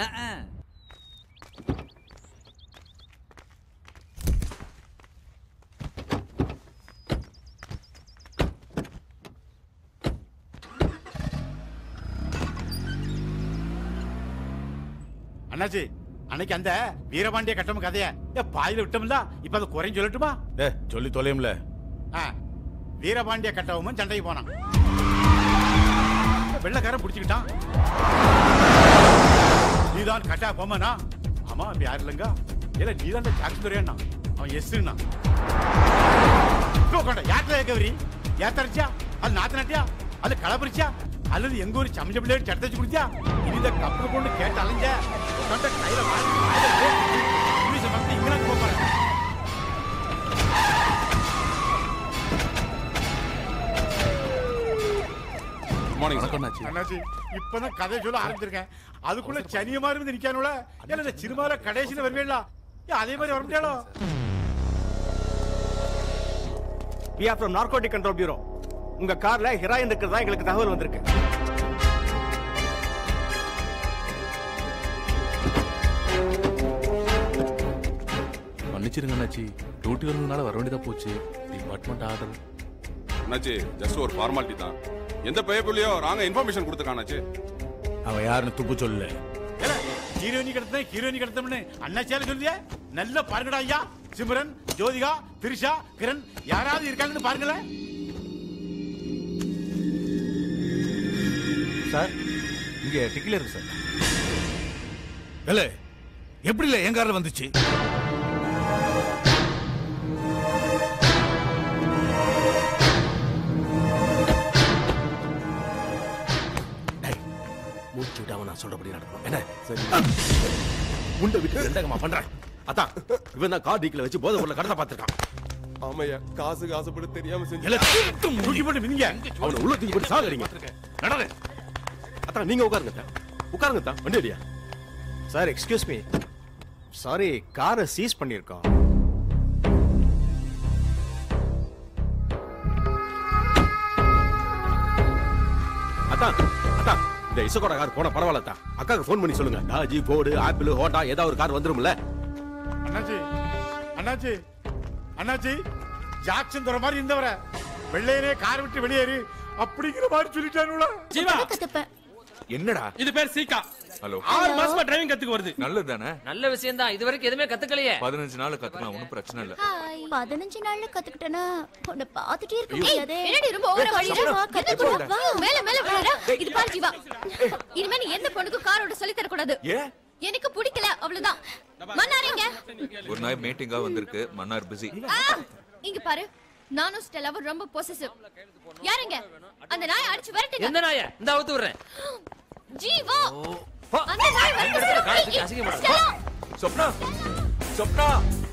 அண்ணாச்சி அன்னைக்கு அந்த வீரபாண்டிய கட்டம் கதைய ஏன் பாதியில விட்டோம்ல இப்ப அது குறையும் சொல்லட்டுமா ஏ சொல்லி தொலையும்ல ஆ, வீரபாண்டிய கட்டவும் சண்டைக்கு போனான் வெள்ளக்காரன் பிடிச்சுக்கிட்டான் நீதான் கட்டா போமனா ஆமா அப்படி யாரு இல்லைங்க இல்ல நீதான் ஜாக்சன் துரையண்ணா அவன் எஸ்னா யாத்திரை கவரி ஏத்தரிச்சா அது நாத்து நட்டியா அது களப்பறிச்சா அல்லது எங்க ஒரு சமஞ்ச பிள்ளையோட சட்டச்சு குடிச்சா இனி இந்த கப்பு கொண்டு கேட்டு அலைஞ்ச உட்காந்த கையில வாங்கி வாயில போட்டு, இங்கிலீஷ் மக்கள் இங்கிலாந்து போறேன் மார்னிங் அண்ணாச்சி இப்பதான் கதை சொல்ல ஆரம்பிச்சிருக்கேன் அதுக்குள்ள சனிய மாதிரி வந்து நிக்கானுல ஏன்னா இந்த சிறுமால கடைசியில வருவேல அதே மாதிரி வர முடியாதோ we are from narcotic control bureau உங்க கார்ல ஹெராயின் இருக்கிறதா எங்களுக்கு தகவல் வந்திருக்கு மன்னிச்சிருங்க அண்ணாச்சி டியூட்டி வந்ததுனால வர வேண்டியதா போச்சு டிபார்ட்மெண்ட் ஆர்டர் அண்ணாச்சி ஜஸ்ட் ஒரு ஃபார்மாலிட்டி தான் எந்த பேப்பர்லயோ ராங்க இன்ஃபர்மேஷன் கொடுத்துருக்கானாச்சு அவன் யாருன்னு துப்பு சொல்லு ஹீரோயினி கிடத்த ஹீரோயினி கிடத்தம்னு அண்ணாச்சியால சொல்லியா நல்லா பாருங்கடா ஐயா சிம்ரன் ஜோதிகா திரிஷா கிரண் யாராவது இருக்காங்கன்னு பாருங்களேன் சார் இங்க டிக்கில இருக்கு சார் இல்ல எப்படி இல்ல என் கார்ல வந்துச்சு மூச்சு விடாம நான் சொல்றபடி நடக்கணும் என்ன சரி முண்டை விட்டு ரெண்டகமா பண்றேன் அதான் இவன் தான் கார் டீக்கில் வச்சு போதை பொருளை கடத்த பார்த்திருக்கான் ஆமையா காசுக்கு ஆசைப்பட்டு தெரியாம தூக்கி போட்டு மிதிங்க அவனை உள்ள தூக்கி போட்டு சாகடிங்க நடங்க அதான் நீங்க உட்காருங்க அத்தா. உட்காருங்க தான் வண்டி அடியா சார் எக்ஸ்கியூஸ் மீ சாரி காரை சீஸ் பண்ணியிருக்கோம் அதான் அதான் இந்த இசகோட கார் போன பரவாயில்ல தான் அக்காக்கு ஃபோன் பண்ணி சொல்லுங்க டாஜி போர்டு ஆப்பிள் ஹோட்டா ஏதாவது ஒரு கார் வந்துரும்ல அண்ணாச்சி அண்ணாச்சி அண்ணாச்சி ஜாக்சன் தர மாதிரி இருந்தவர வெள்ளையனே கார் விட்டு வெளியேறு அப்படிங்கிற மாதிரி சொல்லிட்டானுல ஜீவா என்னடா இது பேர் சீக்கா ஹலோ ஆறு மாசமா டிரைவிங் கத்துக்கு வருது நல்லது தானே நல்ல விஷயம் தான் இது வரைக்கும் எதுவுமே கத்துக்கலையே பதினஞ்சு நாள் கத்துக்கலாம் ஒன்றும் பிரச்சனை இல்ல ஹாய் பதினஞ்சு நாள்ல கத்துக்கிட்டேனா உன்னை பார்த்துட்டே இருக்க ஏய், முடியாதே என்னடி ரொம்ப ஓவரா வா, வலிக்குது? வா, என்ன கத்துக்கோ, சொல்ற? வா. மேல மேல விழுற. இது பாரு ஜீவா. இனிமே நீ எந்த பொண்ணுக்கும் கார் ஓட்ட சொல்லி தரக்கூடாது ஏன் எனக்கு பிடிக்கல அவ்வளவுதான் மன்னாரிங்க ஒரு நாள் மீட்டிங்கா வந்திருக்கு மன்னார் பிஸி இங்க பாரு நானும் ஸ்டெல்லாவும் ரொம்ப பொசசிவ் யாருங்க அந்த நாயை அடிச்சு விரட்டுங்க எந்த நாய இந்த அவுத்து விடுறேன் ஜீவா அந்த நாய் இந்த இடத்துல காலை தூக்கி வந்து அசிங்கப்படுத்து. ஸ்டெல்லா சொப்னா சொப்னா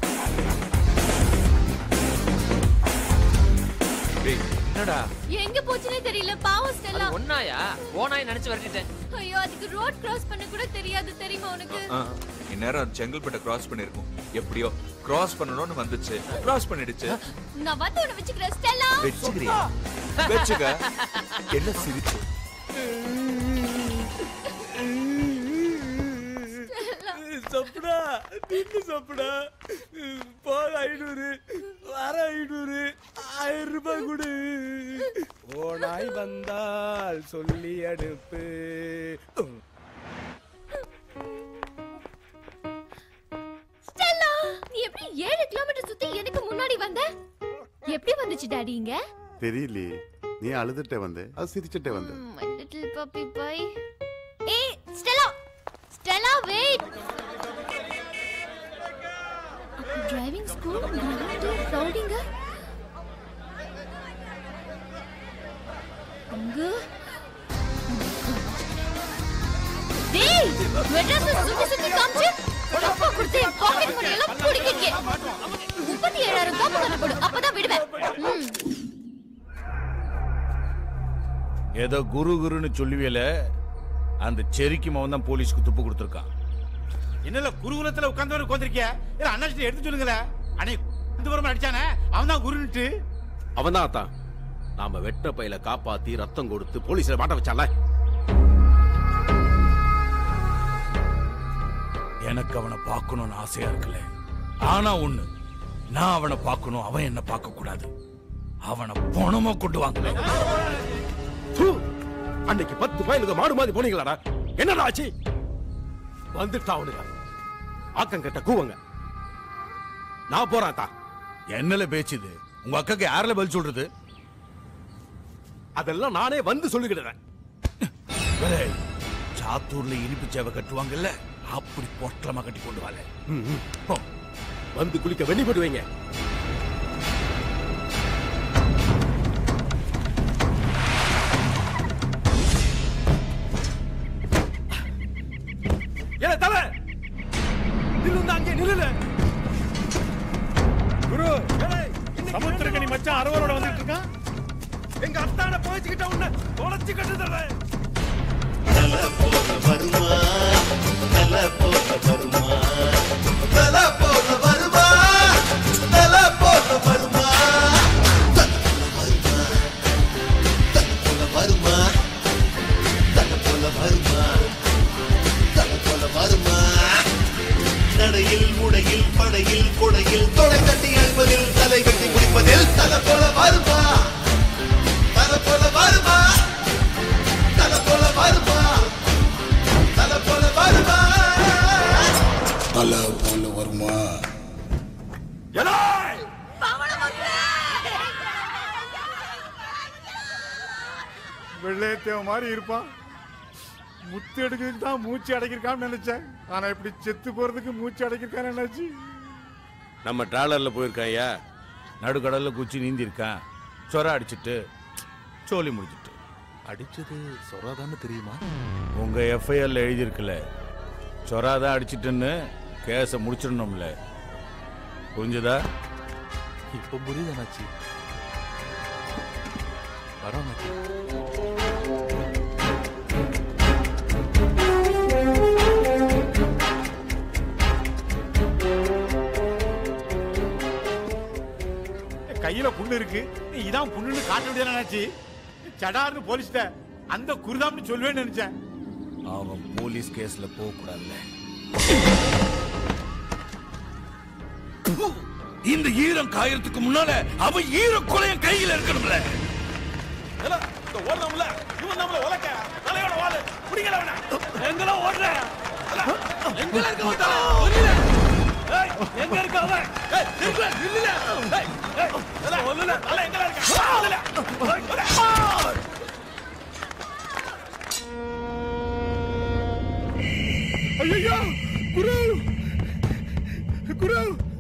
டேய் என்னடா எங்க போச்சுனே தெரியல பாவம் ஸ்டெல்லா அது ஒன்னாயா ஓனாய் நினைச்சு விரட்டிட்டேன் ஐயோ அதுக்கு ரோட் கிராஸ் பண்ண கூட தெரியாது தெரியுமா உனக்கு ஆ, இந்நேரம் செங்கல்பட்டை கிராஸ் பண்ணிருக்கும் எப்படியோ கிராஸ் பண்ணணும்னு வந்துச்சு கிராஸ் பண்ணிடுச்சு நான் வந்து உன்னை வச்சுக்கிறேன் ஸ்டெல்லா வச்சுக்கிறியா வச்சுக்க என்ன சிரிச்சு சொப்புடா நின்னு சொப்புடா போக ஐநூறு வர ஐநூறு ஆயிரம் ரூபாய் கொடு ஓனாய் வந்தால் சொல்லி அடுப்பு ஸ்டெல்லா நீ எப்படி ஏழு கிலோமீட்டர் சுத்தி எனக்கு முன்னாடி வந்த எப்படி வந்துச்சு டாடி இங்க தெரியலையே நீ அழுதுட்டே வந்த அது சிரிச்சுட்டே வந்த மை லிட்டில் பப்பி பை ஏய் Stella Stella wait driving school ground ரவுடிங்க எங்க டேய் மெட்ராஸ் சுத்தி சுத்தி காமிச்சு டப்பா கொடுத்து பாக்கெட் மணி எல்லாம் குடிக்கிறீங்க முப்பத்தி ஏழாயிரம் காப்பு தானே போடு அப்பதான் விடுவேன் ம். ஏதோ குரு குருன்னு சொல்லுவியல அந்த செரிக்கு மவன் தான் போலீஸ்க்கு துப்பு கொடுத்துருக்கான் என்னல குருகுலத்துல உட்கார்ந்தவரு உட்கார்ந்திருக்கிய இல்ல அண்ணாச்சி எடுத்து சொல்லுங்களேன் அண்ணே இந்த வரமா அடிச்சானே அவன் தான் குருன்ட்டு அவன் தான் அத்தான் நாம வெட்ட பையில காப்பாத்தி ரத்தம் கொடுத்து போலீஸ்ல மாட்ட வச்சால எனக்கு அவனை பார்க்கணும்னு ஆசையா இருக்குல்ல ஆனா ஒண்ணு நான் அவனை பார்க்கணும் அவன் என்ன பார்க்க கூடாது அவனை பணமா கொண்டு வாங்கல தூ, அன்னைக்கு பத்து பயலுக்கு மாடு மாதிரி போனீங்களாடா என்னடா ஆச்சு வந்துட்டா அவனுங்க ஆக்கம் கட்ட கூவங்க நான் போறாத்தா என்னல பேச்சுது உங்க அக்காக்கு யாரில் பதில் சொல்றது அதெல்லாம் நானே வந்து சொல்லிக்கிடுறேன் ஏய், சாத்தூர்ல இனிப்பு சேவை கட்டுவாங்கல்ல அப்படி பொட்டலமா கட்டி கொண்டு வாங்க போ. வந்து குளிக்க வெண்ணி போட்டு வைங்க ஏல தல நில்லுங்க அங்கே நில்லுல குரு சமுத்திரக்கனி மச்சான் அரவரோட வந்துட்டு இருக்கான் எங்க அத்தான போய்ச்சிக்கிட்ட உன்னை தொலைச்சு கட்டுதல தல போல வருமா தல போல வருமா தல போல வருமா தல போல வருமா தல போல வருமா தல போல வருமா தல போல வருமா நடையில் முடையில் படையில் கொடையில் தொடை கட்டி எழுப்பதில் தலை வெட்டி முடிப்பதில் தல போல வருமா தல போல வருமா தல போல வருமா தல போல வருமா தலை போல வருமா வெள்ளையத்தேவ மாதிரி இருப்பான் முத்து எடுக்கிறதுக்கு தான் மூச்சு அடைக்கிருக்கான்னு நினைச்சேன் ஆனா இப்படி செத்து போறதுக்கு மூச்சு அடைக்கிருக்கான்னு என்னாச்சு நம்ம டிராலர்ல போயிருக்காயா நடுக்கடல்ல குச்சி நீந்தி இருக்கான் சொர அடிச்சிட்டு சோலி முடிச்சிட்டு அடிச்சது சொராதான்னு தெரியுமா உங்க எஃப்ஐஆர்ல எழுதியிருக்குல்ல சொராதான் அடிச்சிட்டுன்னு கேஸை முடிச்சிடணும்ல புரிஞ்சுதா இப்ப புரியுது அண்ணாச்சி வரோம் அண்ணாச்சி கையில புண்ணு இருக்கு நீ இதான் புண்ணுன்னு காட்ட முடியாது என்னாச்சு சடார்னு போலீஸ்ட அந்த குருதாம்னு சொல்லுவேன்னு நினைச்சேன் அவன் போலீஸ் கேஸ்ல போக கூடாதுல்ல இந்த ஈரம் காயறதுக்கு முன்னால அவன் ஈர கொலையன் கையில இருக்கணும்ல இந்த ஓடுறோம்ல இவன் நம்மள உலக்க தலையோட வாழு பிடிக்கல அவன எங்கெல்லாம் ஓடுற எங்க இருக்க வந்தால ஒண்ணுல ஏய் எங்க இருக்க அவன் ஏய் நில்ல நில்ல ஏய் ஏய் எல ஒண்ணுல தல எங்க இருக்க ஒண்ணுல ஐயோ குரு குரு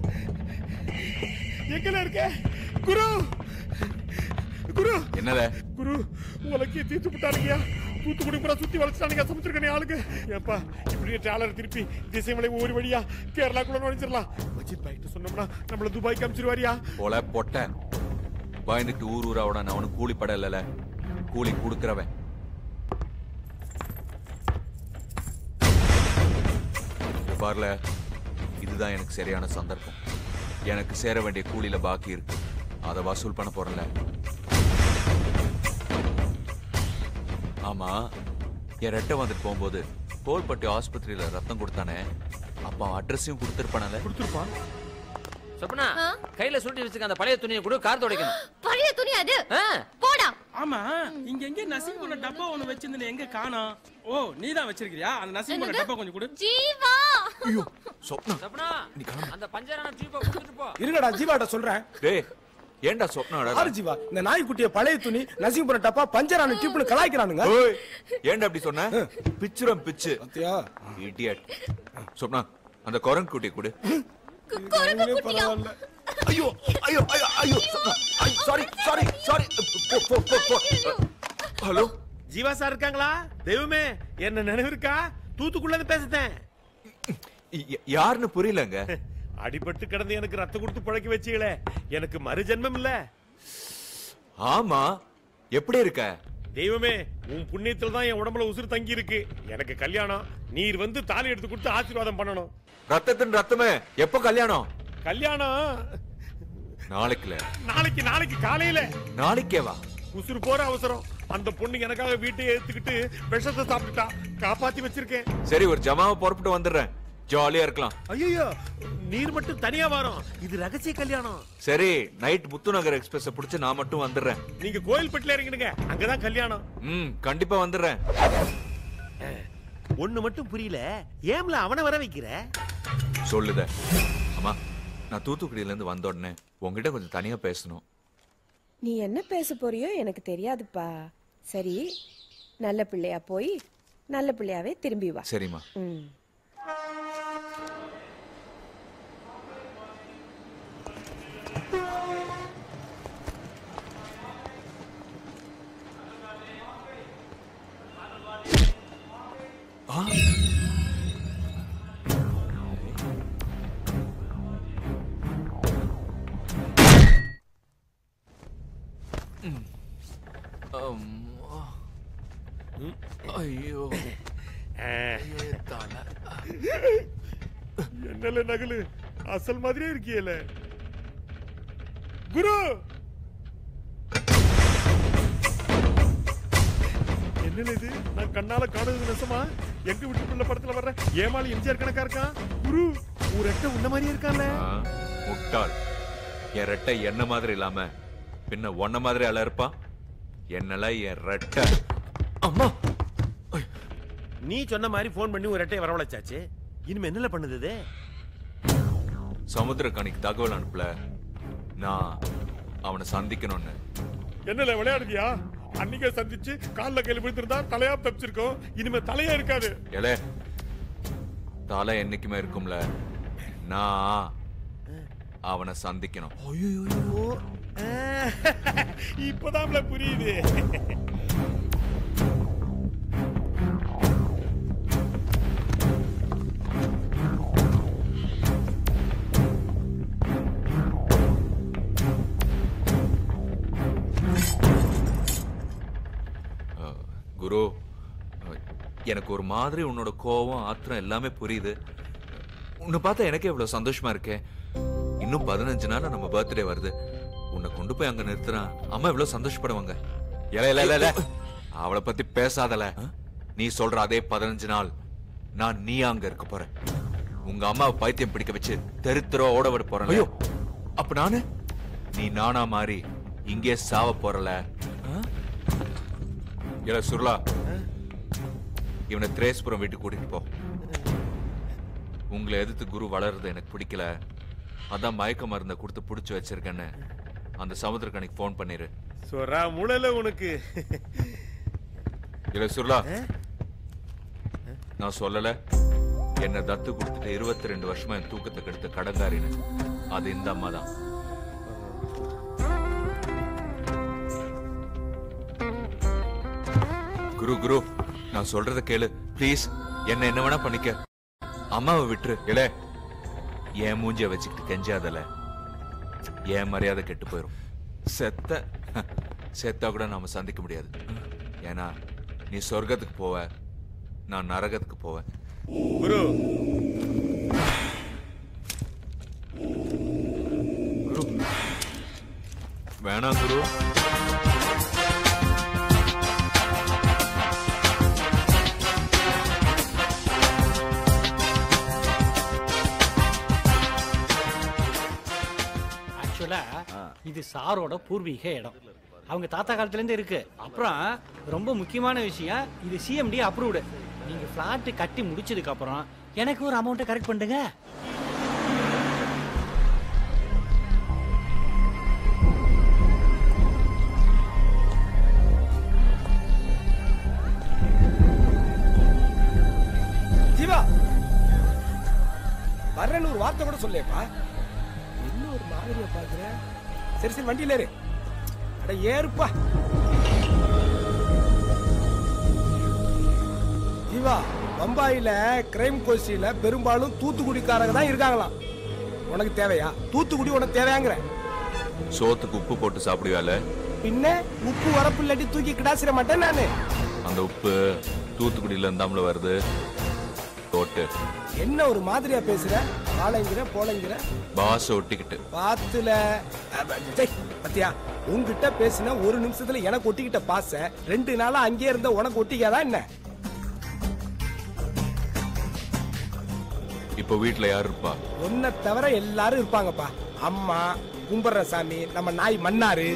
எங்கல இருக்க குரு குரு என்னல குரு உலக்கைய தீர்த்து விட்டானுங்கயா தூத்துக்குடி பூரா சுத்தி வளைச்சிட்டானுங்க சமுத்திரக்கணி ஆளுங்க ஏப்பா இப்படியே ட்ராலர் திருப்பி திசை மலை ஒரு வழியா கேரளாக்குள்ள நுழைஞ்சிடலாம் அஜித் பாய்கிட்ட சொன்னோம்னா நம்மள துபாய்க்கு அமிச்சிருவாரியா போல பொட்ட பயந்துட்டு ஊர் ஊரா விட அவனுக்கு கூலி படம் இல்லல கூலி கொடுக்கறவன் இங்க பாருல இதுதான் எனக்கு சரியான சந்தர்ப்பம் எனக்கு சேர வேண்டிய கூலியில பாக்கி இருக்கு அதை வசூல் பண்ண போறேன்ல ஆமா என் ரெட்டை வந்துட்டு போகும்போது கோல்பட்டி ஆஸ்பத்திரியில ரத்தம் கொடுத்தானே அப்ப அவன் அட்ரஸையும் கொடுத்துருப்பானல கொடுத்துருப்பான் சொப்பனா கையில சுருட்டி வச்சுக்க அந்த பழைய துணியை கூட கார் துடைக்கணும் பழைய துணி அது போடா ஆமா இங்க எங்க நசிங் பண்ண டப்பா ஒண்ணு வச்சிருந்தேன் எங்க காணோம் ஓ நீ தான் வச்சிருக்கியா அந்த நசிங் பண்ண டப்பா கொஞ்சம் கொடு ஜீவா சொப்னா சொப்பனா அந்த பஞ்சரான ஜீப்பை கொடுத்துட்டு போ இருங்கடா ஜீவாட்ட சொல்றேன் டேய் ஏன்டா சொப்னா ஆறு ஜீவா இந்த நாய்க்குட்டிய பழைய துணி நசிங் பண்ண டப்பா பஞ்சரான டியூப்னு கலாய்க்கிறானுங்க ஓய் ஏன்டா அப்படி சொன்ன பிச்சுரம் பிச்சு இடியட் சொப்னா அந்த குரங்கு குட்டி கொடு ஐயோ ஐயோ ஐயோ ஐயோ சாரி சாரி சாரி போ போ போ போ ஹலோ ஜீவா சார் இருக்காங்களா தெய்வமே என்ன நினைவு இருக்கா தூத்துக்குள்ள இருந்து பேசுறேன் யாருன்னு புரியலங்க அடிபட்டு கிடந்து எனக்கு ரத்த கொடுத்து புழைக்க வச்சீங்களே எனக்கு மறுஜென்மம் இல்ல ஆமா எப்படி இருக்க தெய்வமே உன் புண்ணியத்துல தான் என் உடம்புல உசுறு தங்கி இருக்கு எனக்கு கல்யாணம் நீர் வந்து தாலி எடுத்து கொடுத்து ஆசீர்வாதம் பண்ணணும் ரத்தத்தின் ரத்தமே எப்போ கல்யாணம் கல்யாணம் நாளைக்குல நாளைக்கு நாளைக்கு காலையில நாளைக்கே வா உசுறு போற அவசரம் அந்த பொண்ணு எனக்காக வீட்டை எடுத்துக்கிட்டு விஷத்தை சாப்பிட்டுட்டா காப்பாத்தி வச்சிருக்கேன் சரி ஒரு ஜமாவை புறப்பட்டு வந்துடுறேன் ஜாலியா இருக்கலாம் ஐயோ நீர் மட்டும் தனியா வரும் இது ரகசிய கல்யாணம் சரி நைட் முத்துநகர் எக்ஸ்பிரஸ் பிடிச்சு நான் மட்டும் வந்துடுறேன் நீங்க கோயில்பட்டில இறங்கிடுங்க அங்கதான் கல்யாணம் ம் கண்டிப்பா வந்துடுறேன் ஒண்ணு மட்டும் புரியல ஏம்ல அவனை வர வைக்கிற சொல்லுத அம்மா நான் தூத்துக்குடியில இருந்து வந்த உடனே உங்ககிட்ட கொஞ்சம் தனியா பேசணும் நீ என்ன பேச போறியோ எனக்கு தெரியாதுப்பா சரி நல்ல பிள்ளையா போய் நல்ல பிள்ளையாவே திரும்பி வா சரிம்மா ம் அம்மா. ஐயோ தலை என்னல நகலு அசல் மாதிரியே இருக்கியல குரு என்னல இது நான் கண்ணால காணுது நெசமா எங்க வீட்டு பிள்ளை படத்துல வர்ற ஏமாளி எம்ஜிஆர் கணக்கா இருக்கான் குரு ஒரு ரெட்டை உன்ன மாதிரியே இருக்கான்ல ஆ, முட்டாள் என் ரெட்டை என்ன மாதிரி இல்லாம பின்ன ஒன்ன மாதிரி அல இருப்பான் என்னெல்லாம் என் ரெட்டை அம்மா நீ சொன்ன மாதிரி ஃபோன் பண்ணி ஒரு ரெட்டையை வரவழைச்சாச்சு இனிமே என்னல பண்ணுது இது? சமுத்திரக்கணிக்கு தகவல் அனுப்பல நான் அவனை சந்திக்கணும்னு என்னல விளையாடுதியா அன்னைக்கே சந்திச்சு கால்ல கையில விழுந்திருந்தா தலையா தப்பிச்சிருக்கோம் இனிமே தலையா இருக்காது ஏலே தலை என்னைக்குமே இருக்கும்ல நான் அவனை சந்திக்கணும் ஐயோ இப்பதான்ல புரியுது அஹ், குரு அஹ், எனக்கு ஒரு மாதிரி உன்னோட கோவம் ஆத்திரம் எல்லாமே புரியுது உன்னை பார்த்தா எனக்கே இவ்வளவு சந்தோஷமா இருக்கே இன்னும் பதினஞ்சு நாள்ல நம்ம பர்த்டே வருது உன்னை கொண்டு போய் அங்க நிறுத்தினா அம்மா இவ்வளவு சந்தோஷப்படுவாங்க ஏல இல்ல இல்ல இல்ல அவளை பத்தி பேசாதல நீ சொல்ற அதே பதினஞ்சு நாள் நான் நீ அங்க இருக்க போறேன் உங்க அம்மாவை பைத்தியம் பிடிக்க வச்சு தெரு தெருவா ஓட விட போறேன் ஐயோ அப்ப நானு நீ நானா மாறி இங்கே சாவ போறல இல்ல சுருளா இவனை திரேஸ்புரம் வீட்டுக்கு கூட்டிட்டு போ உங்களை எதிர்த்து குரு வளருது எனக்கு பிடிக்கல அதான் மயக்க மருந்தை கொடுத்து புடிச்சு வச்சிருக்கேன்னு அந்த சமுத்திரக்கணிக்கு ஃபோன் பண்ணிரு சொரா முளைல உனக்கு இல்ல சுருளா நான் சொல்லல என்ன தத்து கொடுத்துட்டு இருபத்தி ரெண்டு வருஷமா என் தூக்கத்தை கெடுத்த கடங்காரின்னு அது இந்த அம்மா தான் குரு குரு நான் சொல்றத கேளு ப்ளீஸ் என்ன என்ன வேணா பண்ணிக்க அம்மாவை விட்டுரு இல்ல என் மூஞ்சிய வச்சுக்கிட்டு கெஞ்சாதல என் மரியாதை கெட்டு போயிரும் செத்த செத்தா கூட நாம சந்திக்க முடியாது ஏன்னா நீ சொர்க்கத்துக்கு போவ நான் நரகத்துக்கு போவேன் குரு குரு வேணாம் குரு ஆக்சுவலா இது சாரோட பூர்வீக இடம் அவங்க தாத்தா காலத்துல இருந்து இருக்கு அப்புறம் ரொம்ப முக்கியமான விஷயம் இது சிஎம்டி அப்ரூவ்டு நீங்க பிளாட் கட்டி முடிச்சதுக்கு அப்புறம் எனக்கு ஒரு அமௌண்ட்டை கரெக்ட் பண்ணுங்க ஜீவா வர்றேன்னு ஒரு வார்த்தை கூட சொல்லேப்பா என்ன ஒரு மாதிரியா பாக்குற சரி சரி வண்டியில ஏறு அட ஏறுப்பா ஜீவா பம்பாயில கிரைம் கோஷ்டியில பெரும்பாலும் தூத்துக்குடிக்காரங்க தான் இருக்காங்களாம் உனக்கு தேவையா தூத்துக்குடி உனக்கு தேவையாங்கிற சோத்துக்கு உப்பு போட்டு சாப்பிடுவால பின்ன உப்பு வரப்பு இல்லாட்டி தூக்கி கிடாசிட மாட்டேன் நானு அந்த உப்பு தூத்துக்குடியில இருந்தாமல வருது போட்டு என்ன ஒரு மாதிரியா பேசுற வாழைங்கிற போலங்கிற பாஸ் ஒட்டிக்கிட்டு பாத்துல அப்ப, டேய், பாத்தியா உன்கிட்ட பேசின ஒரு நிமிஷத்துல எனக்கு ஒட்டிக்கிட்ட பாச ரெண்டு நாளா அங்கேயே இருந்த உனக்கு ஒட்டிக்காதா என்ன இப்போ வீட்ல யார் இருப்பா உன்னை தவிர எல்லாரும் இருப்பாங்கப்பா அம்மா கும்புற சாமி நம்ம நாய் மன்னாரு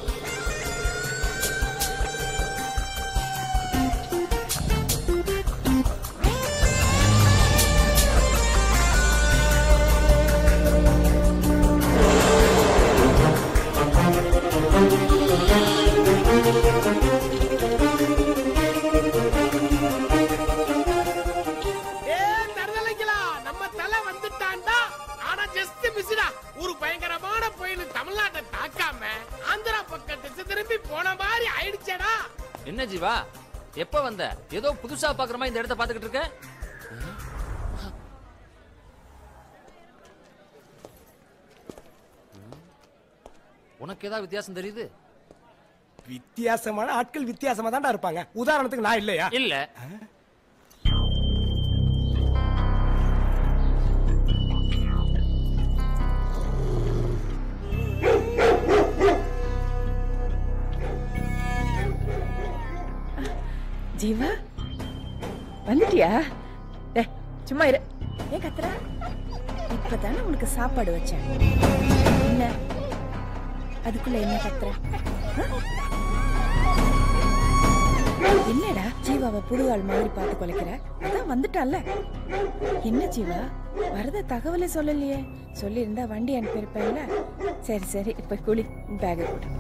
ஏ தருதலைங்களா நம்ம தலை வந்துட்டான்டா ஆனா ஜஸ்ட் மிஸ்டா ஒரு பயங்கரமான புயல் தமிழ்நாட்டை தாக்காம ஆந்திரா பக்கம் திசை திரும்பி போன மாதிரி ஆயிடுச்சேடா என்ன ஜீவா எப்ப வந்த ஏதோ புதுசா பாக்குற மாதிரி இந்த இடத்த பாத்துக்கிட்டு இருக்க உனக்கு ஏதாவது வித்தியாசம் தெரியுது வித்தியாசமான ஆட்கள் வித்தியாசமா தான்டா இருப்பாங்க உதாரணத்துக்கு நான் இல்லையா இல்ல ஜீவா வந்துட்டியா டேய், சும்மா இரு ஏன் கத்துற இப்பதானே உனக்கு சாப்பாடு வச்சேன் என்ன அதுக்குள்ள என்ன கத்துற ஆ? என்னடா ஜீவாவை புடுவாள் மாதிரி பார்த்து கொலைக்கிற அதான் வந்துட்டான்ல என்ன ஜீவா வரத தகவலே சொல்லலையே சொல்லியிருந்தா வண்டி அனுப்பியிருப்பேன்ல சரி சரி இப்ப குளி பேக கொடு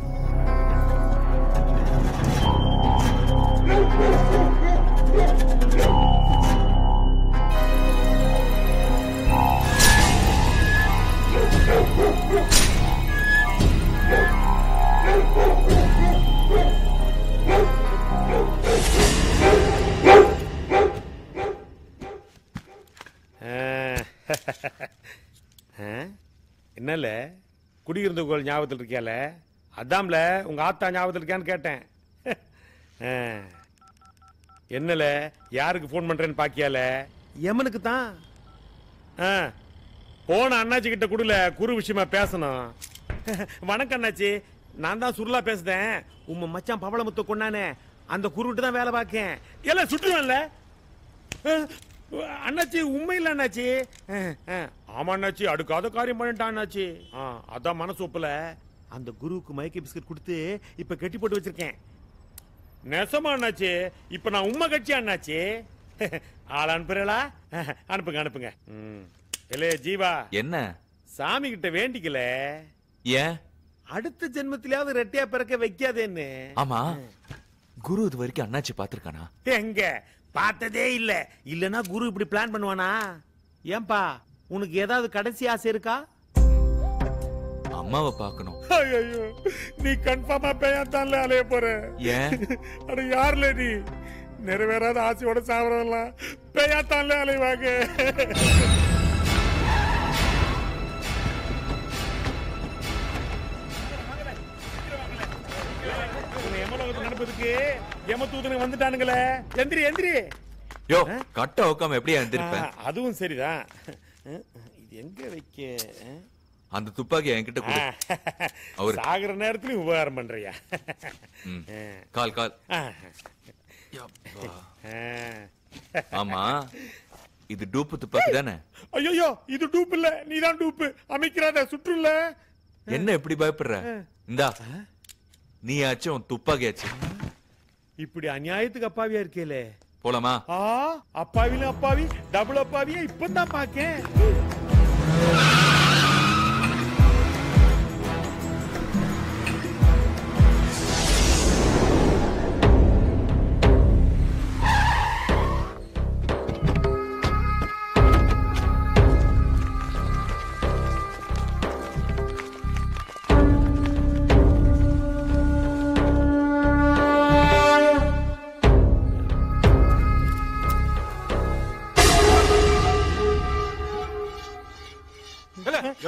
என்னல குடியிருந்த கோல் ஞாபகத்தில் இருக்கியால அதாம்ல உங்க ஆத்தா ஞாபகத்தில் இருக்கியான்னு கேட்டேன் ஆ. என்னல யாருக்கு ஃபோன் பண்றேன்னு பாக்கியால எமனுக்கு தான் ஆ. போன அண்ணாச்சி கிட்ட குடுல குரு விஷயமா பேசணும் வணக்கம் அண்ணாச்சி நான் தான் சுருளா பேசுறேன் உம்ம மச்சான் பவளமுத்த கொண்டானே அந்த குருவிட்டு தான் வேலை பார்க்கேன் எல்லாம் சுட்டுவேன்ல அஹ், அண்ணாச்சி உண்மையில் அண்ணாச்சி அஹ், அஹ், ஆமா அண்ணாச்சி அடுக்காத காரியம் பண்ணிட்டான் அண்ணாச்சி ஆ, அதான் மனசு ஒப்புல அந்த குருவுக்கு மயக்க பிஸ்கட் கொடுத்து இப்ப கட்டி போட்டு வச்சிருக்கேன் நெசமா அண்ணாச்சி இப்ப நான் உண்மை கட்சி அண்ணாச்சி ஆள் அனுப்புறீங்களா அஹ், அனுப்புங்க அனுப்புங்க ம். இல்லையே ஜீவா என்ன சாமி கிட்ட வேண்டிக்கல ஏன் அடுத்த ஜென்மத்திலாவது ரெட்டையா பிறக்க வைக்காதேன்னு ஆமா குரு இது வரைக்கும் அண்ணாச்சி பாத்திருக்கானா எங்க பார்த்ததே இல்ல இல்லனா குரு இப்படி பிளான் பண்ணுவானா ஏன்பா உனக்கு ஏதாவது கடைசி ஆசை இருக்கா அம்மாவை பார்க்கணும் ஐயோ நீ கன்ஃபார்மா பையன் தான்ல அலைய போற ஏன் அட யாருல நீ நிறைவேறாத ஆசையோட சாவறவன்லாம் பேயா தான்ல அலைவாங்க உன்னை எமலோகத்துக்கு அனுப்புறதுக்கு எமத்தூதனுக்கு வந்துட்டானுங்களே எந்திரி எந்திரி யோ கட்ட உக்காம எப்படியா எந்திருப்பேன் ஆ, அதுவும் சரிதான் இது எங்க வைக்க ஆ? அந்த துப்பாக்கி என்கிட்ட கொடு அவரு சாகுற நேரத்துலயும் உபகாரம் பண்றியா ம். கால் கால் ஆ. ஆமா இது டூப்பு துப்பாக்கி தானே ஐயோ இது டூப் இல்ல நீதான் டூப் அமைக்கிறாத சுற்றுல என்ன எப்படி பயப்படுற இந்தா நீயாச்சும் உன் துப்பாக்கியாச்சு இப்படி அநியாயத்துக்கு அப்பாவியா இருக்கேலே போலாமா ஆ அப்பாவிலும் அப்பாவி டபுள் அப்பாவியா இப்பதான் பாக்கேன்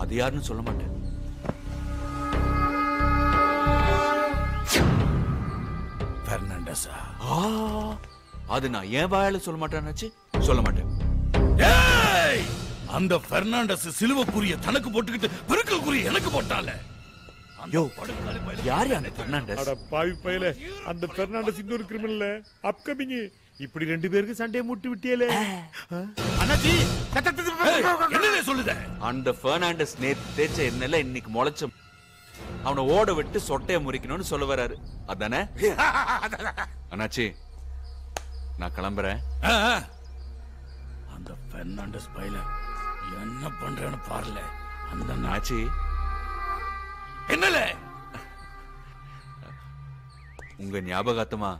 அது யாருன்னு சொல்ல மாட்டேன் பெர்னாண்டஸா ஆ, அது நான் ஏன் வாயால சொல்ல மாட்டேன்னாச்சு சொல்ல மாட்டேன் ஏய் அந்த பெர்னாண்டஸ் சிலுவக்குரிய தனக்கு போட்டுக்கிட்டு பெருக்கக்குரிய எனக்கு போட்டால யோ யார் அந்த பெர்னாண்டஸ் அட பாவி பயல அந்த பெர்னாண்டஸ் இன்னொரு கிரிமினல் அப்கமிங் இப்படி ரெண்டு பேருக்கு சண்டையை முட்டி விட்டியலே அண்ணாச்சி என்ன சொல்லுத அந்த பெர்னாண்டஸ் நேத்து தேய்ச்ச எண்ணெயில இன்னைக்கு முளைச்ச அவனை ஓட விட்டு சொட்டைய முறிக்கணும்னு சொல்ல வராரு அதானே அண்ணாச்சி நான் கிளம்புறேன் அந்த பெர்னாண்டஸ் பையல என்ன பண்றேன்னு பாருல அந்த நாச்சி என்னல உங்க ஞாபகார்த்தமா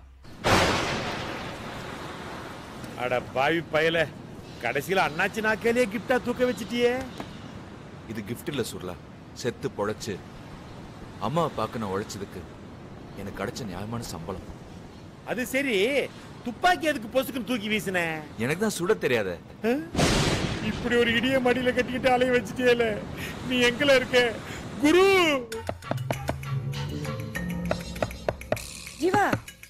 அட பாவி பயல கடைசியில அண்ணாச்சி நாக்கையிலே கிஃப்டா தூக்க வச்சிட்டியே இது கிஃப்ட் இல்ல சுர்லா செத்து பொழைச்சு அம்மா பார்க்க நான் உழைச்சதுக்கு எனக்கு கிடைச்ச நியாயமான சம்பளம் அது சரி துப்பாக்கி எதுக்கு பொசுக்குன்னு தூக்கி வீசின எனக்கு தான் சுட தெரியாத இப்படி ஒரு இடிய மடியில கட்டிக்கிட்டு அலைய வச்சிட்டியல நீ எங்கல இருக்க குரு ஜீவா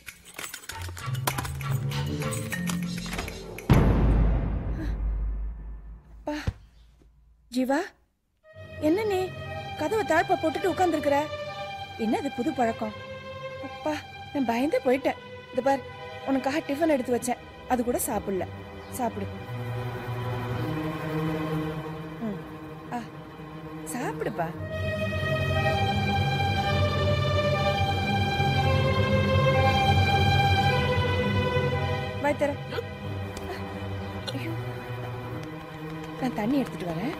அப்பா. ஜீவா என்ன நீ கதவை தாழ்ப்ப போட்டுட்டு உட்கார்ந்துருக்கிற என்ன அது புது பழக்கம் அப்பா நான் பயந்தே போயிட்டேன் இந்த பார் உனக்காக டிஃபன் எடுத்து வச்சேன் அது கூட சாப்பிடல சாப்பிடு ம். ஆ சாப்பிடுப்பா வாய் தர நான் தண்ணி எடுத்துட்டு வரேன்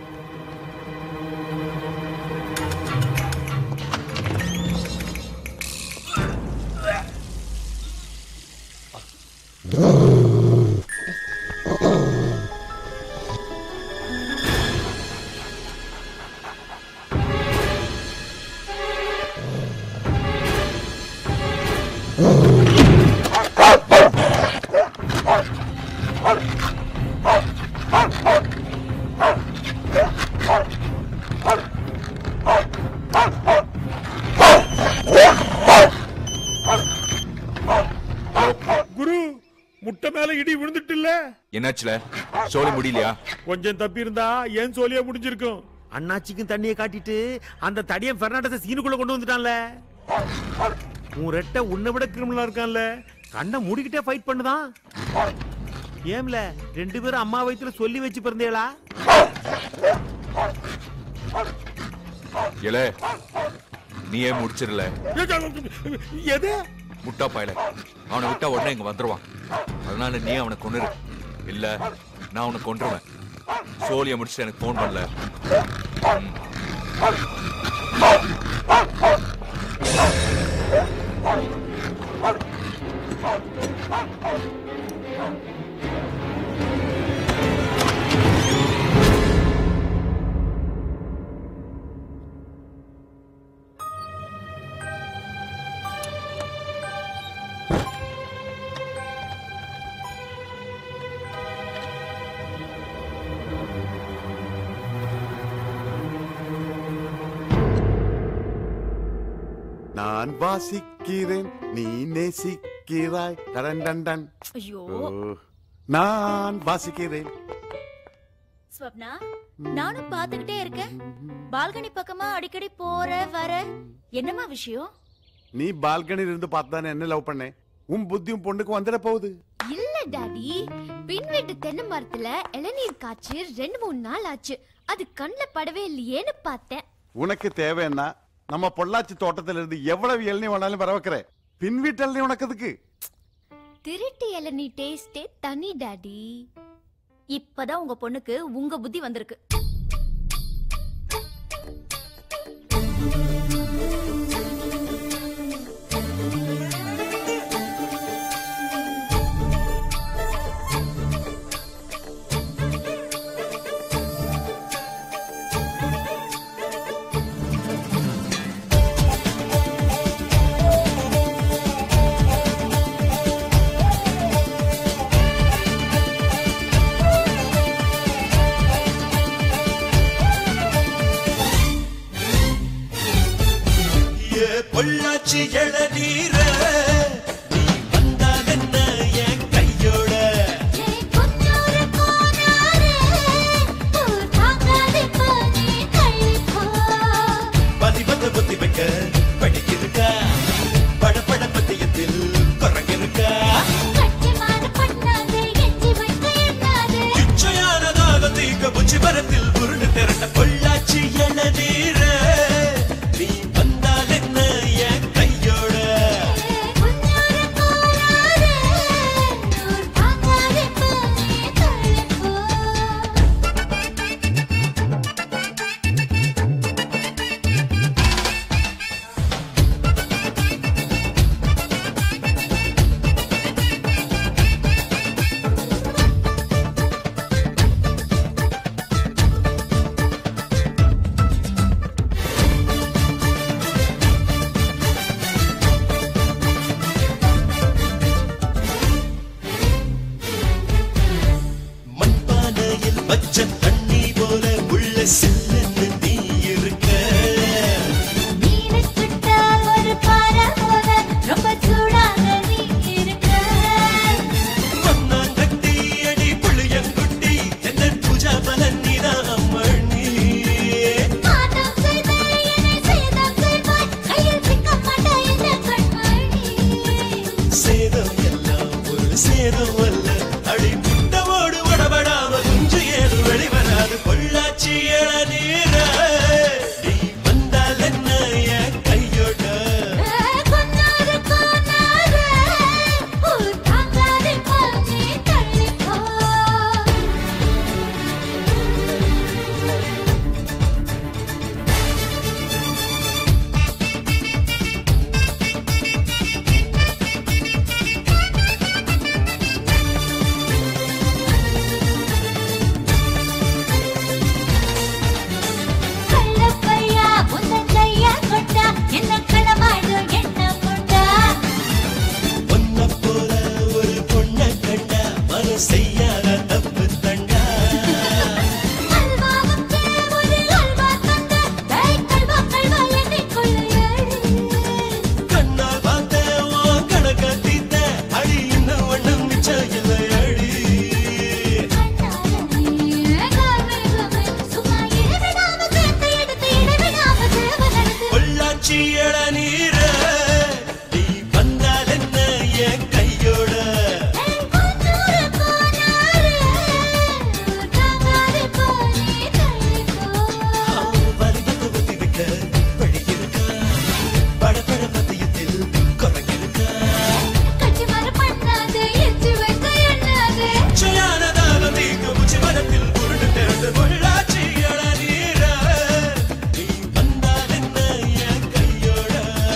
குரு முட்டை மேல இடி விழுந்துட்டு இல்ல என்னாச்சுல சோழி முடியலையா கொஞ்சம் தப்பி இருந்தா ஏன் சோழியா முடிஞ்சிருக்கும் அண்ணாச்சிக்கும் தண்ணியை காட்டிட்டு அந்த தடியன் பெர்னாண்டஸ சீனுக்குள்ள கொண்டு வந்துட்டான்ல உன் ரெட்ட உன்னை விட கிரிமினலா இருக்கான்ல கண்ணை மூடிக்கிட்டே ஃபைட் பண்ணுதான் ஏம்ல ரெண்டு பேரும் அம்மா வயித்துல சொல்லி வச்சு பிறந்தேளா இல நீ ஏன் முடிச்சிடல எது முட்டா பாயல அவனை விட்டா உடனே இங்க வந்துருவான் அதனால நீ அவனை கொன்னுரு இல்ல நான் அவனை கொன்றுவேன் சோழிய முடிச்சுட்டு எனக்கு ஃபோன் பண்ணல ம். நான் வாசிக்கிறேன் நீ நேசிக்கிறாய் டன் டன் டன் ஐயோ ஓ, நான் வாசிக்கிறேன் ஸ்வப்னா நானும் பாத்துக்கிட்டே இருக்கேன் பால்கனி பக்கமா அடிக்கடி போற வர என்னமா விஷயம் நீ பால்கனில இருந்து பார்த்தானே என்ன லவ் பண்ணேன் உன் புத்தியும் பொண்ணுக்கு வந்துட போகுது இல்ல டாடி பின் வீட்டு தென்னை மரத்துல இளநீர் காய்ச்சி ரெண்டு மூணு நாள் ஆச்சு அது கண்ணுல படவே இல்லையேன்னு பார்த்தேன் உனக்கு தேவைன்னா நம்ம பொள்ளாச்சி தோட்டத்துல இருந்து எவ்வளவு இளநீ வேணாலும் வர வைக்கிறேன் பின் வீட்டு இளநீ உனக்கு எதுக்கு திருட்டு இளநீ டேஸ்டே தனி டாடி இப்பதான் உங்க பொண்ணுக்கு உங்க புத்தி வந்திருக்கு ஆ பச்சை தண்ணி போல உள்ள சில்லுன்னு நீ இருக்க மீனுக்கிட்ட ஒரு பாறை போல ரொம்ப சூடாக நீ இருக்க. மண்ணாங்கட்டி அடி புளியங்குட்டி என்ன பூஜா பலன் நீதான் அம்மணி மாதம் செய்தாய், என்னை சேதம் செய்வாய், கையில் சிக்க மாட்டாய் இந்த கண்மணி. சேதம் எல்லாம் ஒரு சேதம் அல்ல அடி முட்டவோடு வடபடாம குஞ்சு ஏது வெளிவராது பொள்ளாச்சி இளநீர நீ வந்தால் என்ன என் கையோட கொன்னாரு, கொன்னாரு, ஊர் தாங்காது போல் நீ தள்ளிப்போ. கள்ளப்பையா, உந்தன் கையை கொட்டா, என்ன களமாடு எண்ணம் கொண்டா. ஒன்ன போல ஒரு பொண்ண கண்டா மன செய்யாத தப்பு தண்டா அல்வாவுக்கே ஒரு அல்வா தந்த, டேய் கல்வா, கல்வா என்னைக் கொள்ளையடி. கண்ணால் பார்த்த உன் கணக்க தீத்த அடி இன்னும் ஒண்ணும் மிச்சம் இல்லை அடி பொள்ளாச்சி இளநீர நீ வந்தால் என்ன என் கையோட வலிபத்து பத்தி விட்ட வழி இருக்கா படப்பட பத்தியத்தில் குறைஞ்சிருக்கா உச்சையானதாக நீங்க உச்சி மரத்தில் உருண்டு திரண்டு பொள்ளாச்சி இளநீர நீ வந்தால் என்ன என் கையோட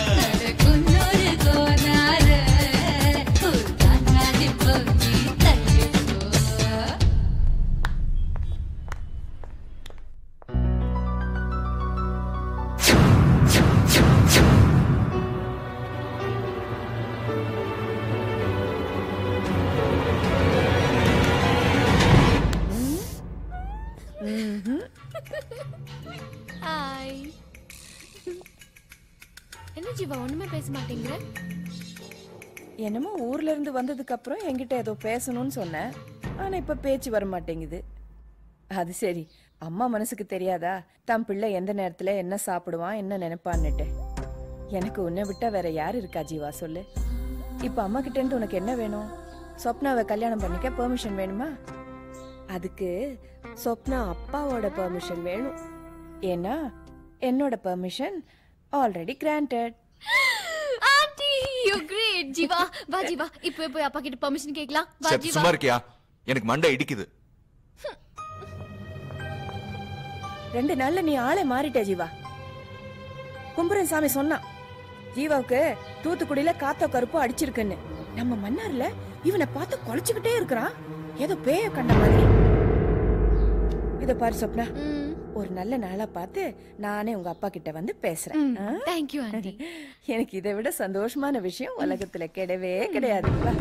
ஹாய் என்ன ஜீவா ஒண்ணுமே பேச மாட்டேங்கிற என்னமோ ஊர்ல இருந்து வந்ததுக்கு அப்புறம் என்கிட்ட ஏதோ பேசணும்னு சொன்னேன் ஆனா இப்ப பேச்சு வர மாட்டேங்குது அது சரி அம்மா மனசுக்கு தெரியாதா தன் பிள்ளை எந்த நேரத்துல என்ன சாப்பிடுவான் என்ன நினைப்பான்னுட்டு எனக்கு உன்னை விட்டா வேற யார் இருக்கா ஜீவா சொல்லு இப்ப அம்மா கிட்ட இருந்து உனக்கு என்ன வேணும் சொப்னாவை கல்யாணம் பண்ணிக்க பெர்மிஷன் வேணுமா அதுக்கு சொப்னா அப்பாவோட பெர்மிஷன் வேணும் ஏன்னா என்னோட permission already granted aunty you great Jeeva வா ஜீவா இப்போ போய் அப்பா கிட்ட பெர்மிஷன் கேக்கலாம் வா சரி, ஜீவா சும்மா இருக்கியா எனக்கு மண்டை இடிக்குது ரெண்டு நாள்ல நீ ஆளே மாறிட்ட ஜீவா கும்புரன் சாமி சொன்னான் ஜீவாவுக்கு தூத்துக்குடியில காத்த கருப்பு அடிச்சிருக்குன்னு நம்ம மன்னார்ல இவனை பார்த்து குலைச்சுக்கிட்டே இருக்கிறான் ஏதோ பேய கண்ட மாதிரி இத பாரு சொப்னா ஒரு நல்ல நாளா பார்த்து நானே உங்க அப்பா கிட்ட வந்து பேசுறேன் ஆ? தேங்க்யூ ஆண்டி எனக்கு இதை விட சந்தோஷமான விஷயம் உலகத்துல கிடையவே கிடையாது வா.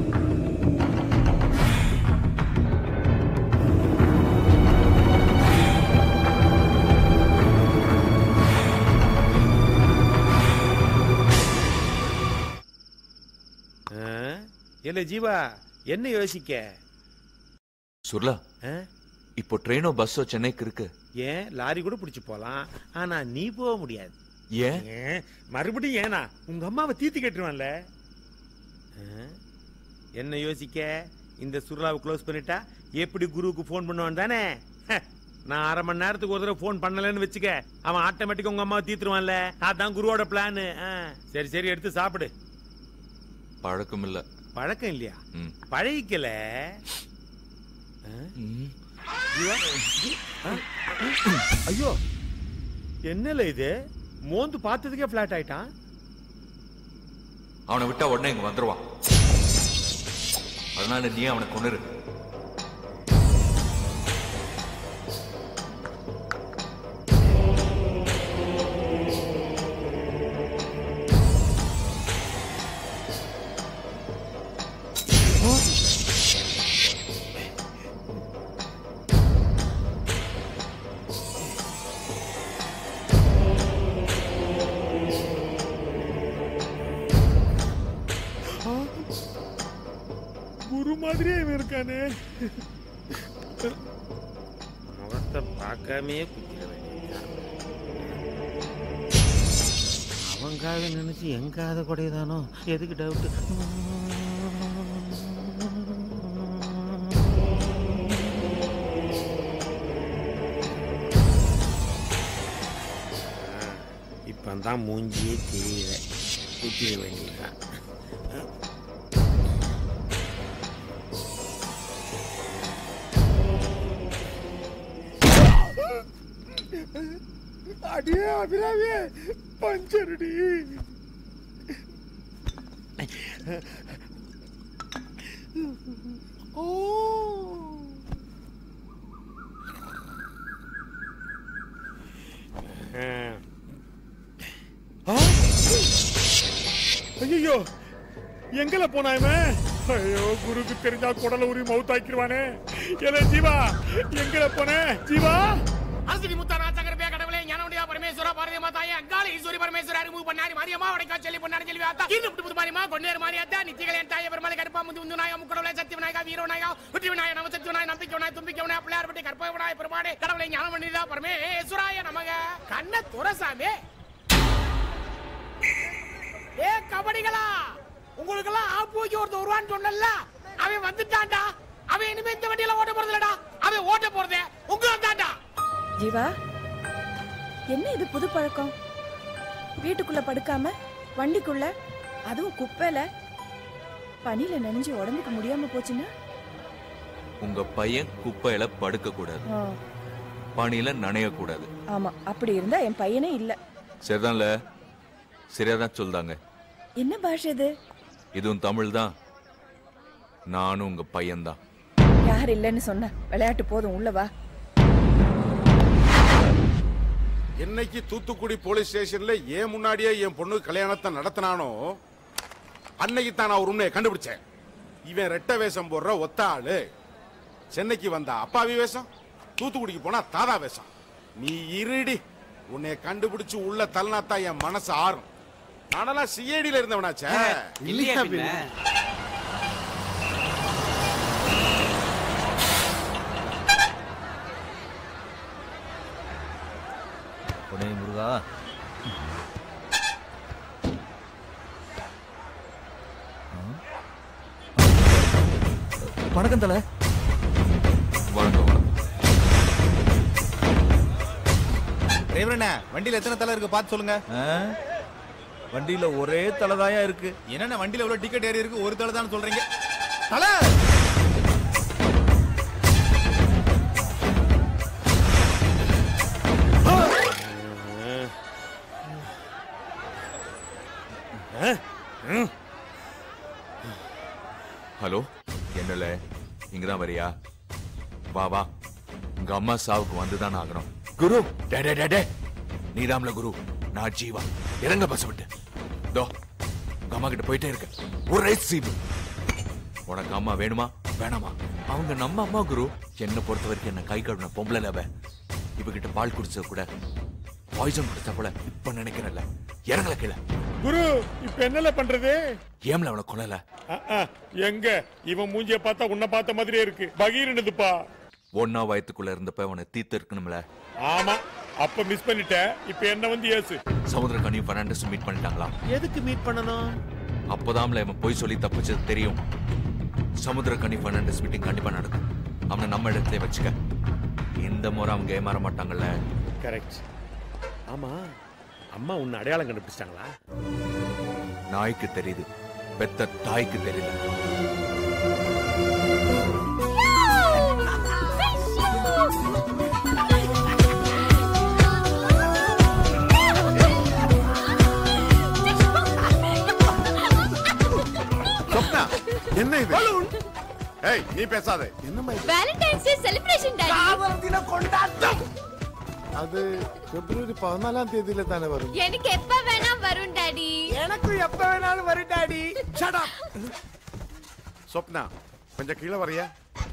இல்ல ஜீவா என்ன யோசிக்க சுர்லா ஆ? இப்போ ட்ரெயினோ பஸ்ஸோ சென்னைக்கு இருக்கு ஏன் லாரி கூட பிடிச்சு போலாம் ஆனா நீ போக முடியாது ஏன் ஏன் மறுபடியும் ஏனா உங்க அம்மாவை தீத்து கட்டுவான்ல ஆ? என்ன யோசிக்க இந்த சுருளாவை க்ளோஸ் பண்ணிட்டா எப்படி குருவுக்கு ஃபோன் பண்ணுவான் தானே ஹ, நான் அரை மணி நேரத்துக்கு ஒரு தடவை ஃபோன் பண்ணலன்னு வச்சுக்க அவன் ஆட்டோமேட்டிக்கா உங்க அம்மாவை தீத்துருவான்ல அதான் குருவோட பிளான் சரி சரி எடுத்து சாப்பிடு பழக்கம் இல்ல பழக்கம் இல்லையா ம். பழகிக்கல ஆ? ஜீவா? ஆ? ஐயோ என்னல இது மோந்து பார்த்ததுக்கே பிளாட் ஆயிட்டான் அவனை விட்டா உடனே இங்க வந்துருவான் அதனால நீ அவனை கொண்டுரு மாதிரியே இவன் இருக்கானே முகத்தை பார்க்காமே குத்திட அவங்காக நினைச்சு எங்காத குடையதானோ எதுக்கு டவுட் இப்போ தான் மூஞ்சியே தெரியல குத்திட வேண்டியதுதான் அடியே அபிராமியே பஞ்சருடி ஓ ஐயோ எங்கல போனா இவன் ஐயோ குருக்கு தெரிஞ்சா குடல உரி மவுத்தாக்கிடுவானே ஏலே ஜீவா எங்கல போன ஜீவா அரசடி முத்தா நாச்சகர் பே கடவுளே ஞானமுடியா பரமேஸ்வரா பாரதிய மாதாயே அங்காள ஈஸ்வரி பரமேஸ்வரா ரிமூவ் பண்ணாரி மாரியம்மா வடக்கா சொல்லி பொன்னாரி செல்வி ஆத்தா கீழ் விட்டு புது மாரியம்மா கொன்னேர் மாரியாத்தா நித்திகளை என் தாய பெருமாளை கருப்பா முந்து முந்து நாயா முக்கடவுளை சத்திய விநாயகா வீர விநாயகா வெற்றி விநாயகா நம சத்திய விநாயகா நம்பிக்கை விநாயகா தும்பிக்கை விநாயகா பிள்ளையார் பட்டி கற்பக விநாயகா பெருமாடே கடவுளை ஞானம் பண்ணிதா பரமேஸ்வராய நமக கண்ண துரசாமி ஏ கபடிகளா உங்களுக்கு எல்லாம் ஆப்பூஜி ஒருத்தர் வருவான்னு சொன்னல அவன் வந்துட்டான்டா அவன் இனிமே இந்த வண்டியில ஓட்ட போறதில்லடா அவன் ஓட்ட போறதே உங்களை தான்டா ஜீவா என்ன இது புது பழக்கம் வீட்டுக்குள்ள படுக்காம வண்டிக்குள்ள அதுவும் குப்பையில பனியில நனைஞ்சு உடம்புக்கு முடியாம போச்சுன்னா உங்க பையன் குப்பையில படுக்க கூடாது ஆ, பனியில நனைய கூடாது ஆமா அப்படி இருந்தா என் பையனே இல்ல சரிதான்ல சரியாதான் சொல்றாங்க என்ன பாஷை இது இதுவும் தமிழ் தான் நானும் உங்க பையன்தான் யார் இல்லைன்னு சொன்ன விளையாட்டு போதும் உள்ள வா என்னைக்கு தூத்துக்குடி போலீஸ் ஸ்டேஷன்ல ஏன் முன்னாடியே என் பொண்ணு கல்யாணத்தை நடத்தினானோ அன்னைக்கு தான் நான் ஒரு உண்மையை கண்டுபிடிச்சேன் இவன் ரெட்ட வேஷம் போடுற ஒத்த ஆளு சென்னைக்கு வந்தா அப்பாவி வேஷம் தூத்துக்குடிக்கு போனா தாதா வேஷம் நீ இருடி உன்னை கண்டுபிடிச்சு உள்ள தள்ளினாத்தா என் மனசு ஆறும் நானெல்லாம் சிஐடியில இருந்தவனாச்சே இல்லையா பின்ன? உடனே முருகா வணக்கம் தல வணக்கம் டிரைவர் அண்ணா வண்டியில எத்தனை தலை இருக்கு பார்த்து சொல்லுங்க வண்டியில ஒரே தலைதாயா இருக்கு என்னென்ன வண்டியில எவ்வளவு டிக்கெட் ஏறி இருக்கு ஒரு தலை தான் சொல்றீங்க தலை ஹலோ என்னல இங்கதான் வரியா வா வா உங்க அம்மா சாவுக்கு வந்துதான் ஆகணும் குரு டே டே டே டே நீதாம்ல குரு நான் ஜீவா இறங்க பஸ் விட்டு தோ உங்க அம்மா கிட்ட போயிட்டே இருக்க ஒரே சீவு உனக்கு அம்மா வேணுமா வேணாமா அவங்க நம்ம அம்மா குரு என்ன பொறுத்த வரைக்கும் என்ன கை கழுவின பொம்பளை லவ இவகிட்ட பால் குடிச்சத கூட பாய்சன் குடிச்சா கூட இப்ப நினைக்கிறேன்ல இறங்கல கீழே குரு இப்ப என்னல பண்றது ஏம்ல அவனை கொல்லல அஹ், அஹ், எங்க இவன் மூஞ்சிய பார்த்தா உன்னை பார்த்த மாதிரியே இருக்கு பகீர்னுதுப்பா ஒன்னா வயத்துக்குள்ள இருந்தப்ப அவனை தீர்த்து இருக்கணும்ல ஆமா அப்ப மிஸ் பண்ணிட்ட இப்ப என்ன வந்து ஏசு சமுத்திரக்கனியும் பெர்னாண்டஸும் மீட் பண்ணிட்டாங்களா எதுக்கு மீட் பண்ணணும் அப்பதாம்ல இவன் போய் சொல்லி தப்பிச்சது தெரியும் சமுத்திரக்கனி பெர்னாண்டஸ் மீட்டிங் கண்டிப்பா நடக்கும் அவனை நம்ம இடத்துல வச்சுக்க இந்த முறை அவங்க ஏமாற மாட்டாங்கல்ல கரெக்ட் ஆமா அம்மா உன்னை அடையாளம் கண்டுபிடிச்சிட்டாங்களா நாய்க்கு தெரியுது பெத்த தாய்க்கு தெரியல சொப்னா என்ன இது ஏய் நீ பேசாத என்னம்மா வேலண்டைன்ஸ் டே செலிப்ரேஷன் டாடி காதலத்தின கொண்டாட்டம் அது பிப்ரவரி பதினாலாம் தேதியில தானே வரும் எனக்கு எப்ப வேணா வரும் டாடி எனக்கு எப்ப வேணாலும் வரும் டாடி ஷட் அப் சொப்னா கொஞ்சம் கீழே வரியா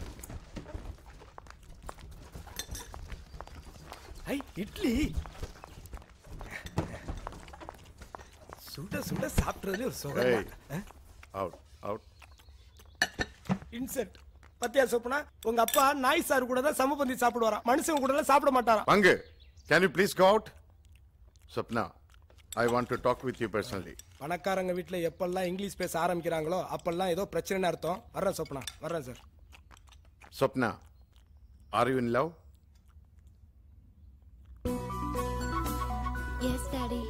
ஐ இட்லி சுட சுட சாப்பிட்டதுல ஒரு ஏய் சுகம் அவுட் அவுட் இன்சென்ட் பத்தியா சொப்பனா உங்க அப்பா நாய் சார் கூட தான் சமபந்தி சாப்பிடுவாராம் மனுஷங்க கூட எல்லாம் சாப்பிட மாட்டாராம் பங்கு can you please go out Swapna I want to talk with you personally பணக்காரங்க வீட்ல எப்பெல்லாம் இங்கிலீஷ் பேச ஆரம்பிக்கிறாங்களோ அப்பெல்லாம் ஏதோ பிரச்சனைன்னு அர்த்தம் வர்றேன் சொப்பனா வர்றேன் sir Swapna are you in love yes daddy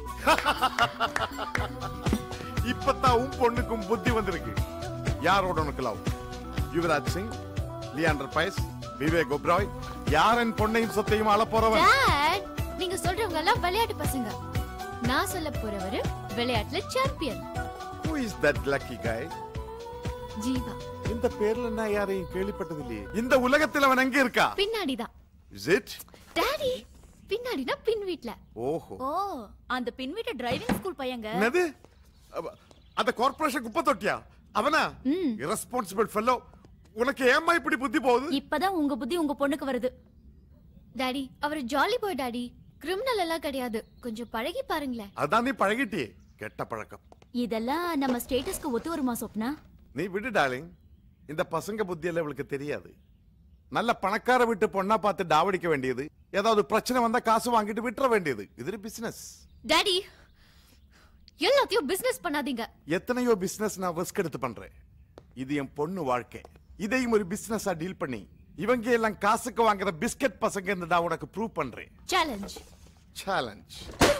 இப்பதான் உன் பொண்ணுக்கும் புத்தி வந்திருக்கு யாரோட உனக்கு லவ் யுவராஜ் சிங் லியாண்டர் பயஸ் விவேக் ஒப்ராய் யார் என் பொண்ணையும் சொத்தையும் ஆள போறவன் டாட் நீங்க சொல்றவங்க எல்லாம் விளையாட்டு பசங்க நான் சொல்ல போறவரு விளையாட்டுல champion who is that lucky guy Jeeva இந்த பேர்ல நான் யாரையும் கேள்விப்பட்டது இல்லையே இந்த உலகத்தில் அவன் எங்க இருக்கா பின்னாடிதான் இஸ் இட் டாடி பின்னாடினா பின் வீட்ல ஓஹோ ஓ அந்த பின் வீட்டு டிரைவிங் ஸ்கூல் பையங்க என்னது அவ- அந்த கார்ப்பரேஷன் குப்பை தொட்டியா அவனா இரஸ்பான்சிபிள் ஃபெல்லோ உனக்கு ஏம்மா இப்படி புத்தி போகுது இப்பதான் உங்க புத்தி உங்க பொண்ணுக்கு வருது டாடி அவர் ஜாலி பாய் டாடி கிரிமினல் எல்லாம் கிடையாது கொஞ்சம் பழகி பாருங்களேன் அதான் நீ பழகிட்டியே கெட்ட பழக்கம் இதெல்லாம் நம்ம ஸ்டேட்டஸ்க்கு ஒத்து வருமா சொப்னா நீ விடு டார்லிங் இந்த பசங்க புத்தியெல்லாம் இவளுக்கு தெரியாது நல்ல பணக்கார வீட்டு பொண்ணா பார்த்து டாவடிக்க வேண்டியது ஏதாவது பிரச்சனை வந்தா காசு வாங்கிட்டு விட்டுற வேண்டியது இது பிசினஸ் டாடி எல்லாத்தையும் பிசினஸ் பண்ணாதீங்க எத்தனையோ பிசினஸ் நான் ரிஸ்க் எடுத்து பண்றேன் இது என் பொண்ணு வாழ்க்கை இதையும் ஒரு பிசினஸா டீல் பண்ணி இவங்க எல்லாம் காசுக்கு வாங்குற பிஸ்கட் பசங்க நான் உனக்கு ப்ரூவ் பண்றேன் சேலஞ்ச் சேலஞ்ச்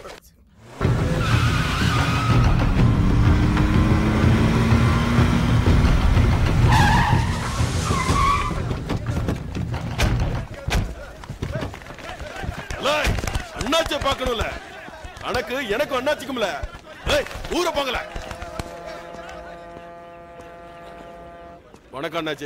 அண்ணாச்சிய பார்க்கணும்ல கணக்கு எனக்கும் அண்ணாச்சிக்கும்ல ஏய் ஊர போங்கல வணக்கம் அண்ணாச்சி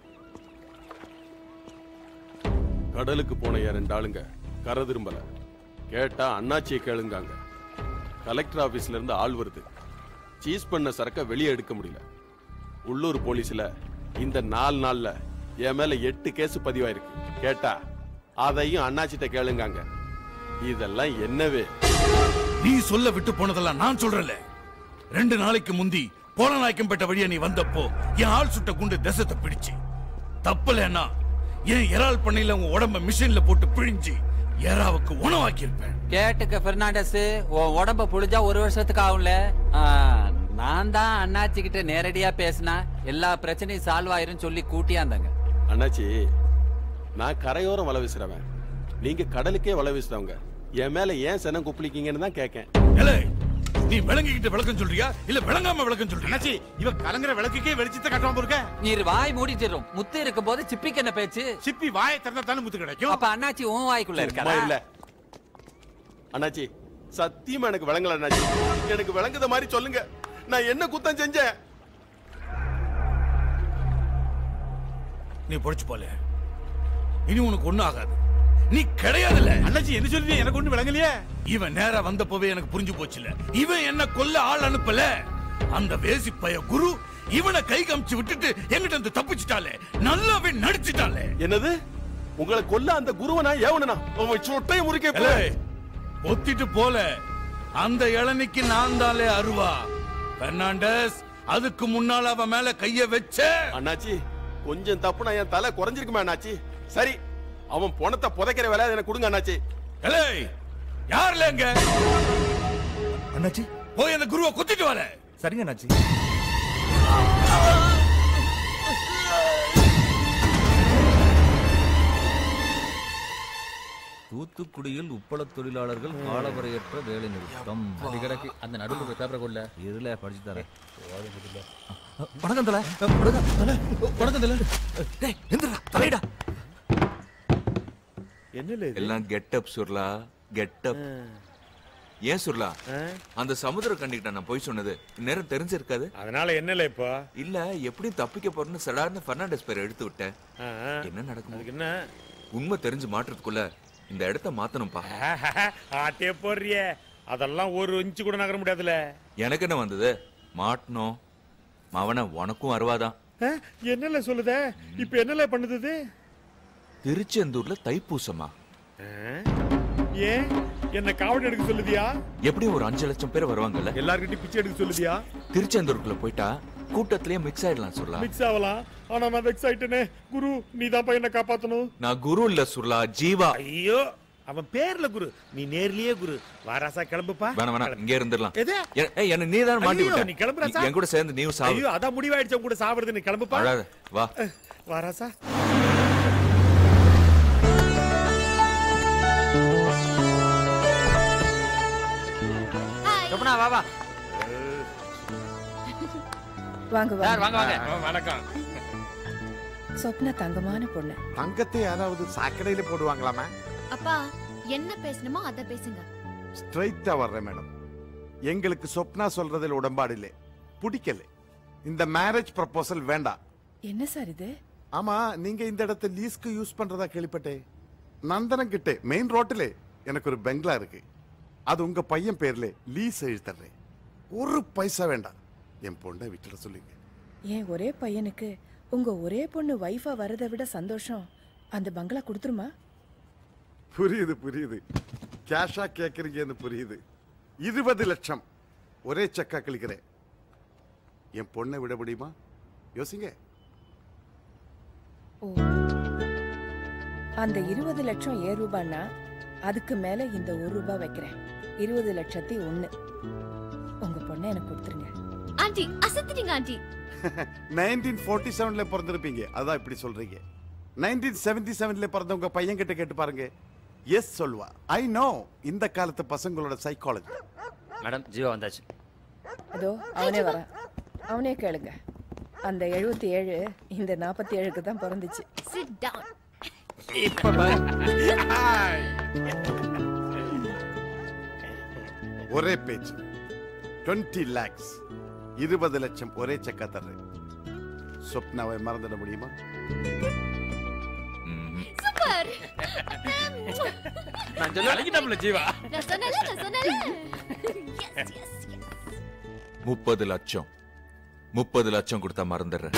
கடலுக்கு போன என் ரெண்டு ஆளுங்க கரை திரும்பல கேட்டா அண்ணாச்சியை கேளுங்காங்க கலெக்டர் ஆபீஸ்ல இருந்து ஆள் வருது சீஸ் பண்ண சரக்க வெளியே எடுக்க முடியல உள்ளூர் போலீஸ்ல இந்த நாலு நாள்ல என் மேல எட்டு கேஸ் பதிவாயிருக்கு கேட்டா அதையும் அண்ணாச்சிட்ட கேளுங்காங்க இதெல்லாம் என்னவே நீ சொல்ல விட்டு போனதெல்லாம் நான் சொல்றல ரெண்டு நாளைக்கு முந்தி போலநாயக்கம்பேட்டை வழியா நீ வந்தப்போ என் ஆள் சுட்ட குண்டு தேசத்தை பிடிச்சு தப்பலன்னா என் இறால் பண்ணையில உன் உடம்ப மிஷின்ல போட்டு பிழிஞ்சு எறாவுக்கு உணவாக்கி இருப்பேன் கேட்டுக்க பெர்னாண்டஸ் உன் உடம்ப புழிஞ்சா ஒரு வருஷத்துக்கு ஆகும்ல ஆ, நான் தான் அண்ணாச்சி கிட்ட நேரடியா பேசினா எல்லா பிரச்சனையும் சால்வ் ஆயிரும் சொல்லி கூட்டியாந்தாங்க அண்ணாச்சி நான் கரையோரம் வலை வீசுறவன் நீங்க கடலுக்கே வலை வீசுறவங்க என் மேல ஏன் சனம் குப்பளிக்கீங்கன்னு தான் கேட்கேன் நீ விளங்கிக்கிட்டு விளக்கம் சொல்றியா இல்ல விளங்காம விளக்கம் சொல்றியா அண்ணாச்சி இவ கலங்குற விளக்குக்கே வெளிச்சத்தை கட்டாம இருக்க நீர் வாய் மூடிச்சிரும் முத்து இருக்கும் போது சிப்பிக்கு என்ன பேச்சு சிப்பி வாயை திறந்தா தானே முத்து கிடைக்கும் அப்ப அண்ணாச்சி உன் வாய்க்குள்ள சும்மா இல்ல இருக்கா அண்ணாச்சி சத்தியமா எனக்கு விளங்கல அண்ணாச்சி எனக்கு விளங்குத மாதிரி சொல்லுங்க நான் என்ன குத்தம் செஞ்சேன் நீ பொழைச்சு போல இனி உனக்கு ஒண்ணும் ஆகாது நீ கிடையாதுல்ல அண்ணாச்சி என்ன சொல்றீங்க எனக்கு ஒண்ணு விளங்கலையே இவன் நேரா வந்தப்பவே எனக்கு புரிஞ்சு போச்சுல இவன் என்ன கொல்ல ஆள் அனுப்பல அந்த வேசி பைய குரு இவனை கை காமிச்சு விட்டுட்டு எங்கிட்ட இருந்து தப்பிச்சிட்டாலே நல்லாவே நடிச்சிட்டாலே என்னது உங்களை கொல்ல அந்த குருவனா ஏவனா அவன் சொட்டையை முறிக்க ஏலே, ஒத்திட்டு போல அந்த இளநிக்கு நான் தாலே அருவா பெர்னாண்டஸ் அதுக்கு முன்னால அவன் மேல கைய வச்ச அண்ணாச்சி கொஞ்சம் தப்புனா என் தலை குறைஞ்சிருக்குமே அண்ணாச்சி சரி அவன் பணத்தை புதைக்கிற வேலை எனக்கு கொடுங்க அண்ணாச்சி ஏலே யார்ல எங்க அண்ணாச்சி போய் அந்த குருவை குத்திட்டு வர சரிங்க அண்ணாச்சி தூத்துக்குடியில் உப்பள தொழிலாளர்கள் காலவரையற்ற வேலை நிறுத்தம் அடிக்கடக்கு அந்த நடுவில் பேப்பரை கொள்ள இருல படிச்சு தரேன் வணக்கம் தல வணக்கம் தல டேய் எந்திரா தலைடா என்ன எல்லாம் கெட்டப் சுர்லா கெட்டப் ஏன் சுர்லா அந்த சமுத்திர கண்டிக்கிட்ட நான் போய் சொன்னது நேரம் தெரிஞ்சிருக்காது அதனால என்னல இப்போ இல்ல எப்படி தப்பிக்க போறேன்னு சடார்னு பெர்னாண்டஸ் பேரை எடுத்து விட்டேன் என்ன நடக்கும் என்ன உண்மை தெரிஞ்சு மாட்டுறதுக்குள்ள இந்த இடத்த மாத்தணும்பா ஆட்டே போடுறிய அதெல்லாம் ஒரு இன்ச்சு கூட நகர முடியாதுல எனக்கு என்ன வந்தது மாட்டணும் மவன உனக்கும் அருவாதான் என்னல சொல்லுத இப்ப என்னல பண்ணுது இது? திருச்செந்தூர்ல தைப்பூசமா ஏன் என்ன காவடி எடுக்க சொல்லுதியா எப்படியும் ஒரு அஞ்சு லட்சம் பேர் வருவாங்கல்ல எல்லார்கிட்டயும் பிச்சை எடுக்க சொல்லுதியா திருச்செந்தூருக்குள்ள போயிட்டா கூட்டத்திலேயே மிக்ஸ் ஆயிடலாம் சுர்லா மிக்ஸ் ஆகலாம் ஆனா நான் வெக்ஸ் ஆயிட்டேனே குரு நீ தான் பையனை காப்பாத்தணும் நான் குரு இல்ல சுர்லா ஜீவா ஐயோ அவன் பேர்ல குரு நீ நேர்லயே குரு வாராசா கிளம்புப்பா வேணாம் வேணாம் இங்கே இருந்துடலாம் எது? எ- ஏய், என்ன நீ தான் மாட்டி ஐயோ, விட்ட நீ கிளம்பு ராசா. என் கூட சேர்ந்து நீயும் சாவு ஐயோ அதான் முடிவாயிடுச்சு உன் கூட சாவறது நீ கிளம்புப்பா அழாத வா வாராசா சொப்பனா வா வா வாங்க சார், வாங்க, வாங்க. வணக்கம் சொப்னா தங்கமான பொண்ணு தங்கத்தை யாராவது சாக்கடையில போடுவாங்களாமா அப்பா என்ன பேசணுமோ அத பேசுங்க ஸ்ட்ரைட்டா வர்றேன் மேடம் எங்களுக்கு சொப்னா சொல்றதில் உடன்பாடு இல்லை பிடிக்கல இந்த மேரேஜ் ப்ரப்போசல் வேண்டாம் என்ன சார் இது ஆமா நீங்க இந்த இடத்தை லீஸ்க்கு யூஸ் பண்றதா கேள்விப்பட்டேன் நந்தனம் கிட்டே மெயின் ரோட்டிலே எனக்கு ஒரு பெங்களா இருக்கு அது உங்க பையன் பேர்ல லீஸ் எழுத்தர்றேன் ஒரு பைசா வேண்டாம் என் பொண்ணை விட்டுட சொல்லுங்க ஏன் ஒரே பையனுக்கு உங்க ஒரே பொண்ணு வைஃபா வரதை விட சந்தோஷம் அந்த பங்களா கொடுத்துருமா புரியுது புரியுது கேஷா கேக்குறீங்கன்னு புரியுது இருபது லட்சம் ஒரே செக்கா கழிக்கிறேன் என் பொண்ணை விட முடியுமா யோசிங்க ஓ அந்த இருபது லட்சம் ஏ ரூபான்னா அதுக்கு மேல இந்த ஒரு ரூபாய் வைக்கிறேன் இருபது லட்சத்தி ஒண்ணு உங்க பொண்ணை எனக்கு கொடுத்துருங்க ஆண்டி அசத்திட்டீங்க ஆண்டி நைன்டீன் ஃபோர்ட்டி செவன்ல பிறந்திருப்பீங்க அதான் இப்படி சொல்றீங்க நைன்டீன் செவன்டி செவன்ல பிறந்த உங்க பையன் கிட்ட கேட்டு பாருங்க எஸ் சொல்வா ஐ நோ இந்த காலத்து பசங்களோட சைக்காலஜி மேடம் ஜீவா வந்தாச்சு அதோ அவனே வரான் அவனே கேளுங்க அந்த எழுபத்தி ஏழு இந்த நாற்பத்தி ஏழுக்கு தான் பிறந்துச்சு சிட் டவுன் இப்ப ஒரே பேச்சு டுவெண்ட்டி லேக்ஸ் இருபது லட்சம் ஒரே செக்கா தர்றேன் சொப்னாவை மறந்துட முடியுமா சூப்பர் நான் சொல்ல அழகிட்டாப்ல ஜீவா நான் சொன்னல நான் சொன்னல எஸ் எஸ் முப்பது லட்சம் முப்பது லட்சம் கொடுத்தா மறந்துடுறேன்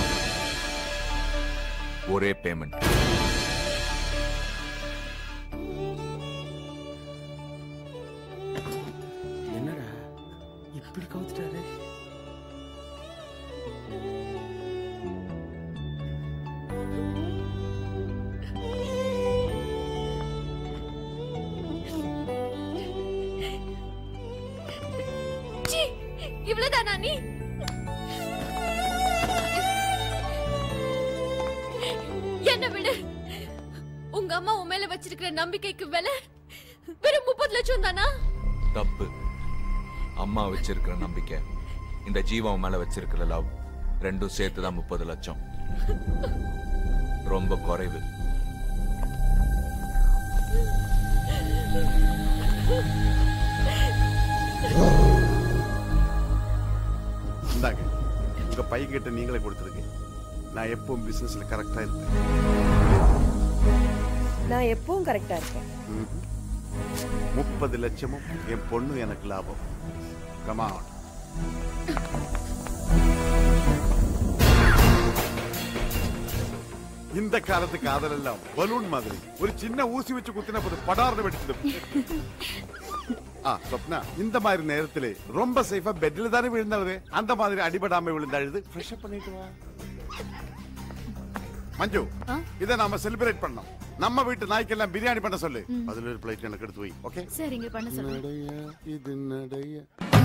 ஒரே பேமெண்ட் என்னடா இப்படி கவுத்துட்டாரு சி இவ்வளவுதானா நீ என்ன விடு உங்க அம்மா உன் மேல வச்சிருக்கிற நம்பிக்கைக்கு விலை வெறும் முப்பது லட்சம் தானா தப்பு அம்மா வச்சிருக்கிற நம்பிக்கை இந்த ஜீவன் மேல வச்சிருக்கிற லவ் ரெண்டும் சேர்த்து தான் முப்பது லட்சம் ரொம்ப குறைவு இந்தாங்க உங்க பையன் கிட்ட நீங்களே கொடுத்துருங்க நான் எப்பவும் பிசினஸ்ல கரெக்டா இருப்பேன் நான் எப்பவும் கரெக்டா இருப்பேன் ம்ஹும். முப்பது லட்சமும் என் பொண்ணு எனக்கு லாபம் கமான் இந்த காலத்து காதல் எல்லாம் பலூன் மாதிரி ஒரு சின்ன ஊசி வச்சு குத்தின போது படார்னு வெடிச்சிடும் ஆ சொப்னா இந்த மாதிரி நேரத்துல ரொம்ப சேஃபா பெட்ல தானே விழுந்தவது அந்த மாதிரி அடிபடாம விழுந்த அழுது ஃப்ரெஷ் அப் பண்ணிட்டு வா மஞ்சு இதை நாம செலிப்ரேட் பண்ணோம் நம்ம வீட்டு நாய்க்கெல்லாம் பிரியாணி பண்ண சொல்லு அதுல ஒரு பிளேட் எனக்கு எடுத்து வை ஓகே சரிங்க பண்ண சொல்றேன் நடைய இது நடைய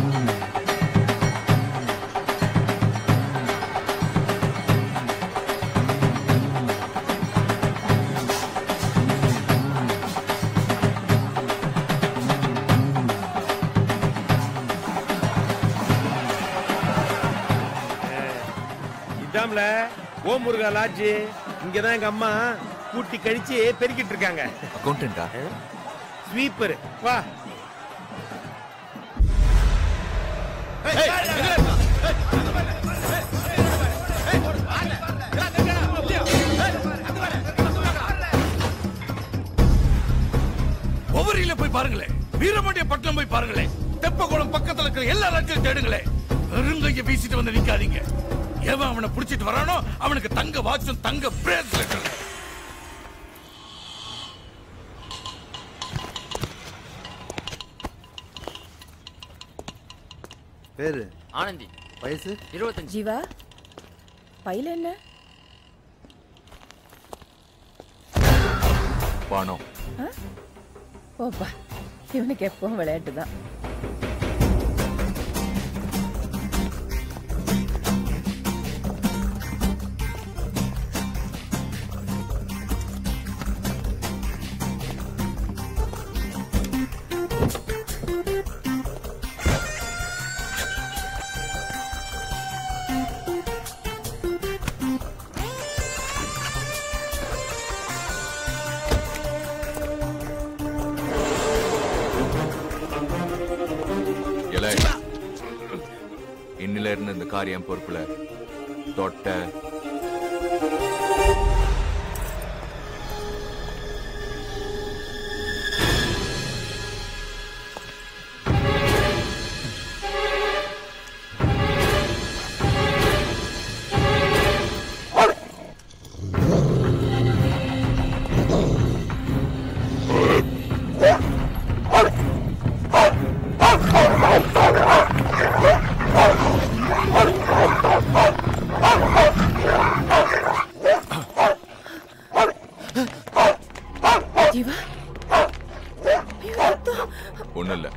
இதாம்ல ஓம் முருகா லாட்ஜ் இங்கதான் எங்க அம்மா கூட்டி கழிச்சு பெருக்கிட்டு இருக்காங்க அக்கௌண்டண்டா ஸ்வீப்பர் வா ஒவ்வொருல போய் பாருங்களேன் வீரபாண்டிய பட்டணம் போய் பாருங்களேன் தெப்பகுளம் பக்கத்துல இருக்கிற எல்லா லட்சம் தேடுங்களேன் வெறுங்கைய வீசிட்டு வந்து நிக்காதீங்க எவன் அவனை புடிச்சிட்டு வரானோ அவனுக்கு தங்க வாட்சும் தங்க பிரேஸ்லெட் பேரு ஆனந்தி வயசு இருபத்தஞ்சு ஜீவா பையில என்ன பணம் ஆ? ஓப்பா இவனுக்கு எப்பவும் விளையாட்டு தான் இலை இன்னில இருந்து இந்த காரியம் பொறுப்புல தொட்ட ஜீவா ஐயோ, ரத்தம். ஒண்ணும் இல்ல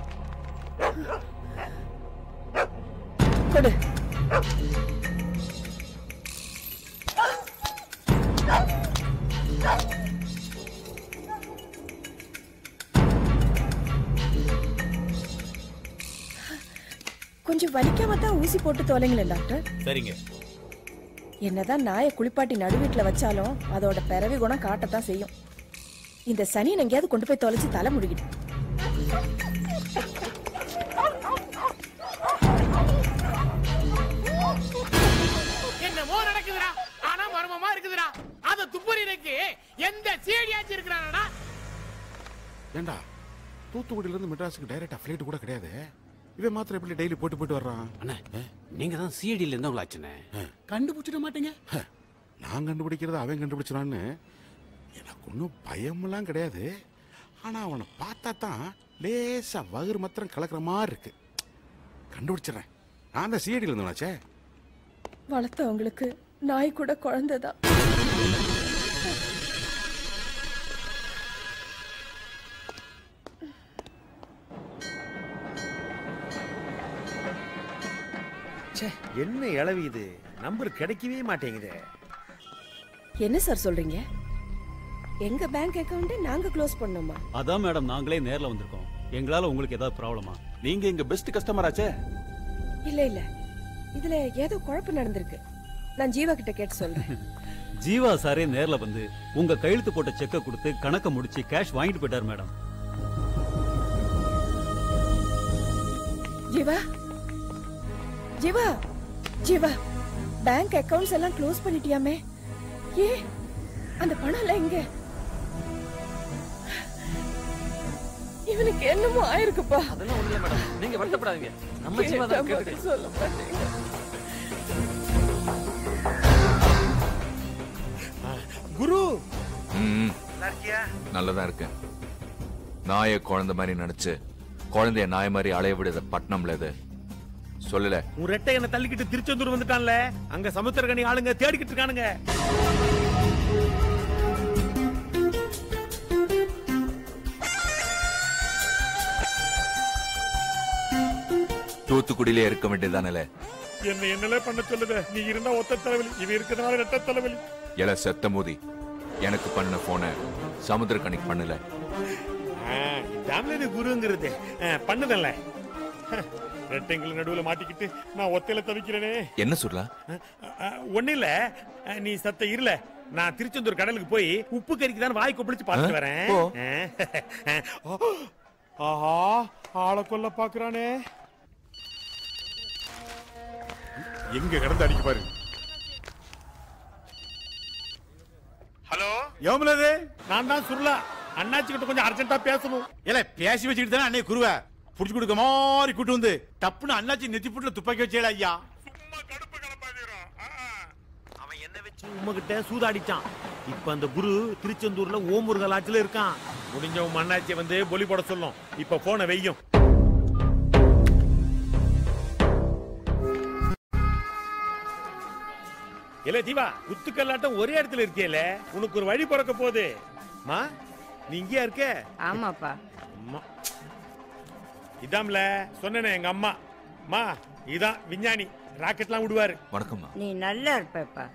கொடு கொஞ்சம் வலிக்காம தான் ஊசி போட்டு தொலைங்களேன் டாக்டர் சரிங்க என்னதான் நாயை குளிப்பாட்டி நடுவீட்டுல வச்சாலும் அதோட பிறவி குணம் காட்டத்தான் செய்யும் இந்த சனியை எங்கேயாவது கொண்டு போய் தொலைச்சு தலை முடிக்கிட்டு என்னமோ நடக்குதுடா ஆனா மர்மமா இருக்குதுடா அந்த துப்பறிக்கு எந்த சீடியாச்சும் இருக்கிறானடா ஏண்டா தூத்துக்குடியில இருந்து மெட்ராஸுக்கு டைரக்டா ஃபிளைட் கூட கிடையாது இவன் மாத்திரம் எப்படி டெய்லி போட்டு போயிட்டு வர்றான் அண்ணா நீங்க தான் சிஐடியில் இருந்தவங்களாச்சுண்ணே கண்டுபிடிச்சிட மாட்டீங்க நான் கண்டுபிடிக்கிறது அவன் கண்டுபிடிச்சிடான்னு எனக்கு ஒன்றும் பயமெல்லாம் கிடையாது ஆனா அவனை பார்த்தா தான் லேசா வகுறு மாத்திரம் கலக்கிற மாதிரி இருக்கு கண்டுபிடிச்சிடுறேன் நான் தான் சிஐடியில் இருந்தவனாச்சே வளர்த்தவங்களுக்கு நாய் கூட குழந்தைதான் ச்சே என்ன இளவி இது நம்பர் கிடைக்கவே மாட்டேங்குதே என்ன சார் சொல்றீங்க எங்க பேங்க் அக்கவுண்ட் நாங்க க்ளோஸ் பண்ணோமா அதான் மேடம் நாங்களே நேர்ல வந்திருக்கோம் எங்களால உங்களுக்கு ஏதாவது ப்ராப்ளமா நீங்க எங்க பெஸ்ட் கஸ்டமர் ஆச்சே இல்ல இல்ல இதுல ஏதோ குழப்பம் நடந்திருக்கு நான் ஜீவா கிட்ட கேட்டு சொல்றேன் ஜீவா சாரே நேர்ல வந்து உங்க கையெழுத்து போட்ட செக்கை கொடுத்து கணக்க முடிச்சு கேஷ் வாங்கிட்டு போயிட்டார் madam Jeeva Jeeva Jeeva bank accounts எல்லாம் க்ளோஸ் பண்ணிட்டியாமே ஏ அந்த பணம் எல்லாம் எங்க இவனுக்கு என்னமோ ஆயிருக்குப்பா அதெல்லாம் ஒண்ணு இல்ல மேடம் நீங்க வருத்தப்படாதீங்க நம்ம ஜீவா தான் கேட்டா கேட்டுக்க பதில் சொல்ல மாட்டீங்க குரு ம் நல்லதா இருக்கேன் நாயை குழந்தை மாதிரி நினைச்சு குழந்தைய நாய் மாதிரி அலைய விடுத பட்டணம்ல இது சொல்லல உன் ரெட்டை என்ன தள்ளிக்கிட்டு திருச்செந்தூர் வந்துட்டான்ல அங்க சமுத்திரகனி ஆளுங்க தேடிக்கிட்டு இருக்கானுங்க தூத்துக்குடியிலே இருக்க வேண்டியதானல என்ன என்னல பண்ண சொல்லுத நீ இருந்தா ஒத்த தலைவலி இவ இருக்கிறதுனால ரெட்ட தலைவலி எல செத்த மோதி எனக்கு பண்ண போன சமுத்திரக்கணிக்கு பண்ணல இதான்ல இது குருங்கிறது ஆ, பண்ணுதல்ல ரெட்டைங்களுக்கு நடுவுல மாட்டிக்கிட்டு நான் ஒத்தையில தவிக்கிறேனே என்ன சொல்லலாம் ஒண்ணு இல்ல ஆ, நீ சத்த இருல நான் திருச்செந்தூர் கடலுக்கு போய் உப்பு கறிக்கு தான் வாய் கொப்பளிச்சு பார்த்துட்டு ஆ? வரேன் போ. ஆ. ஆஹா ஆளை கொல்ல பாக்குறானே எங்க கிடந்து அடிக்க பாரு ஹலோ எவமலது நான் தான் சுருளா அண்ணாச்சி கிட்ட கொஞ்சம் அர்ஜென்ட்டா பேசணும் ஏல பேசி வச்சுக்கிட்டு தானே அன்னை குருவ புடிச்சு கொடுக்க மாதிரி கூட்டு வந்து டப்புன்னு அண்ணாச்சி நெத்தி புட்டுல துப்பாக்கி வச்சேல ஐயா உங்ககிட்ட சூதாடிச்சான் இப்ப அந்த குரு திருச்செந்தூர்ல ஓமுருகல் ஆட்சியில இருக்கான் முடிஞ்ச உன் அண்ணாச்சியை வந்து பொலி போட சொல்லும் இப்ப போன வெய்யும் இல்ல ஜீவா குத்துக்கல்லாட்டம் ஒரே இடத்துல இருக்கியல உனக்கு ஒரு வழி பிறக்க போகுது மா நீ இங்கேயா இருக்க ஆமாப்பா அம்மா இதாம்ல சொன்னேனே எங்க அம்மா மா இதான் விஞ்ஞானி ராக்கெட்லாம் விடுவாரு வணக்கம்மா நீ நல்லா இருப்பப்பா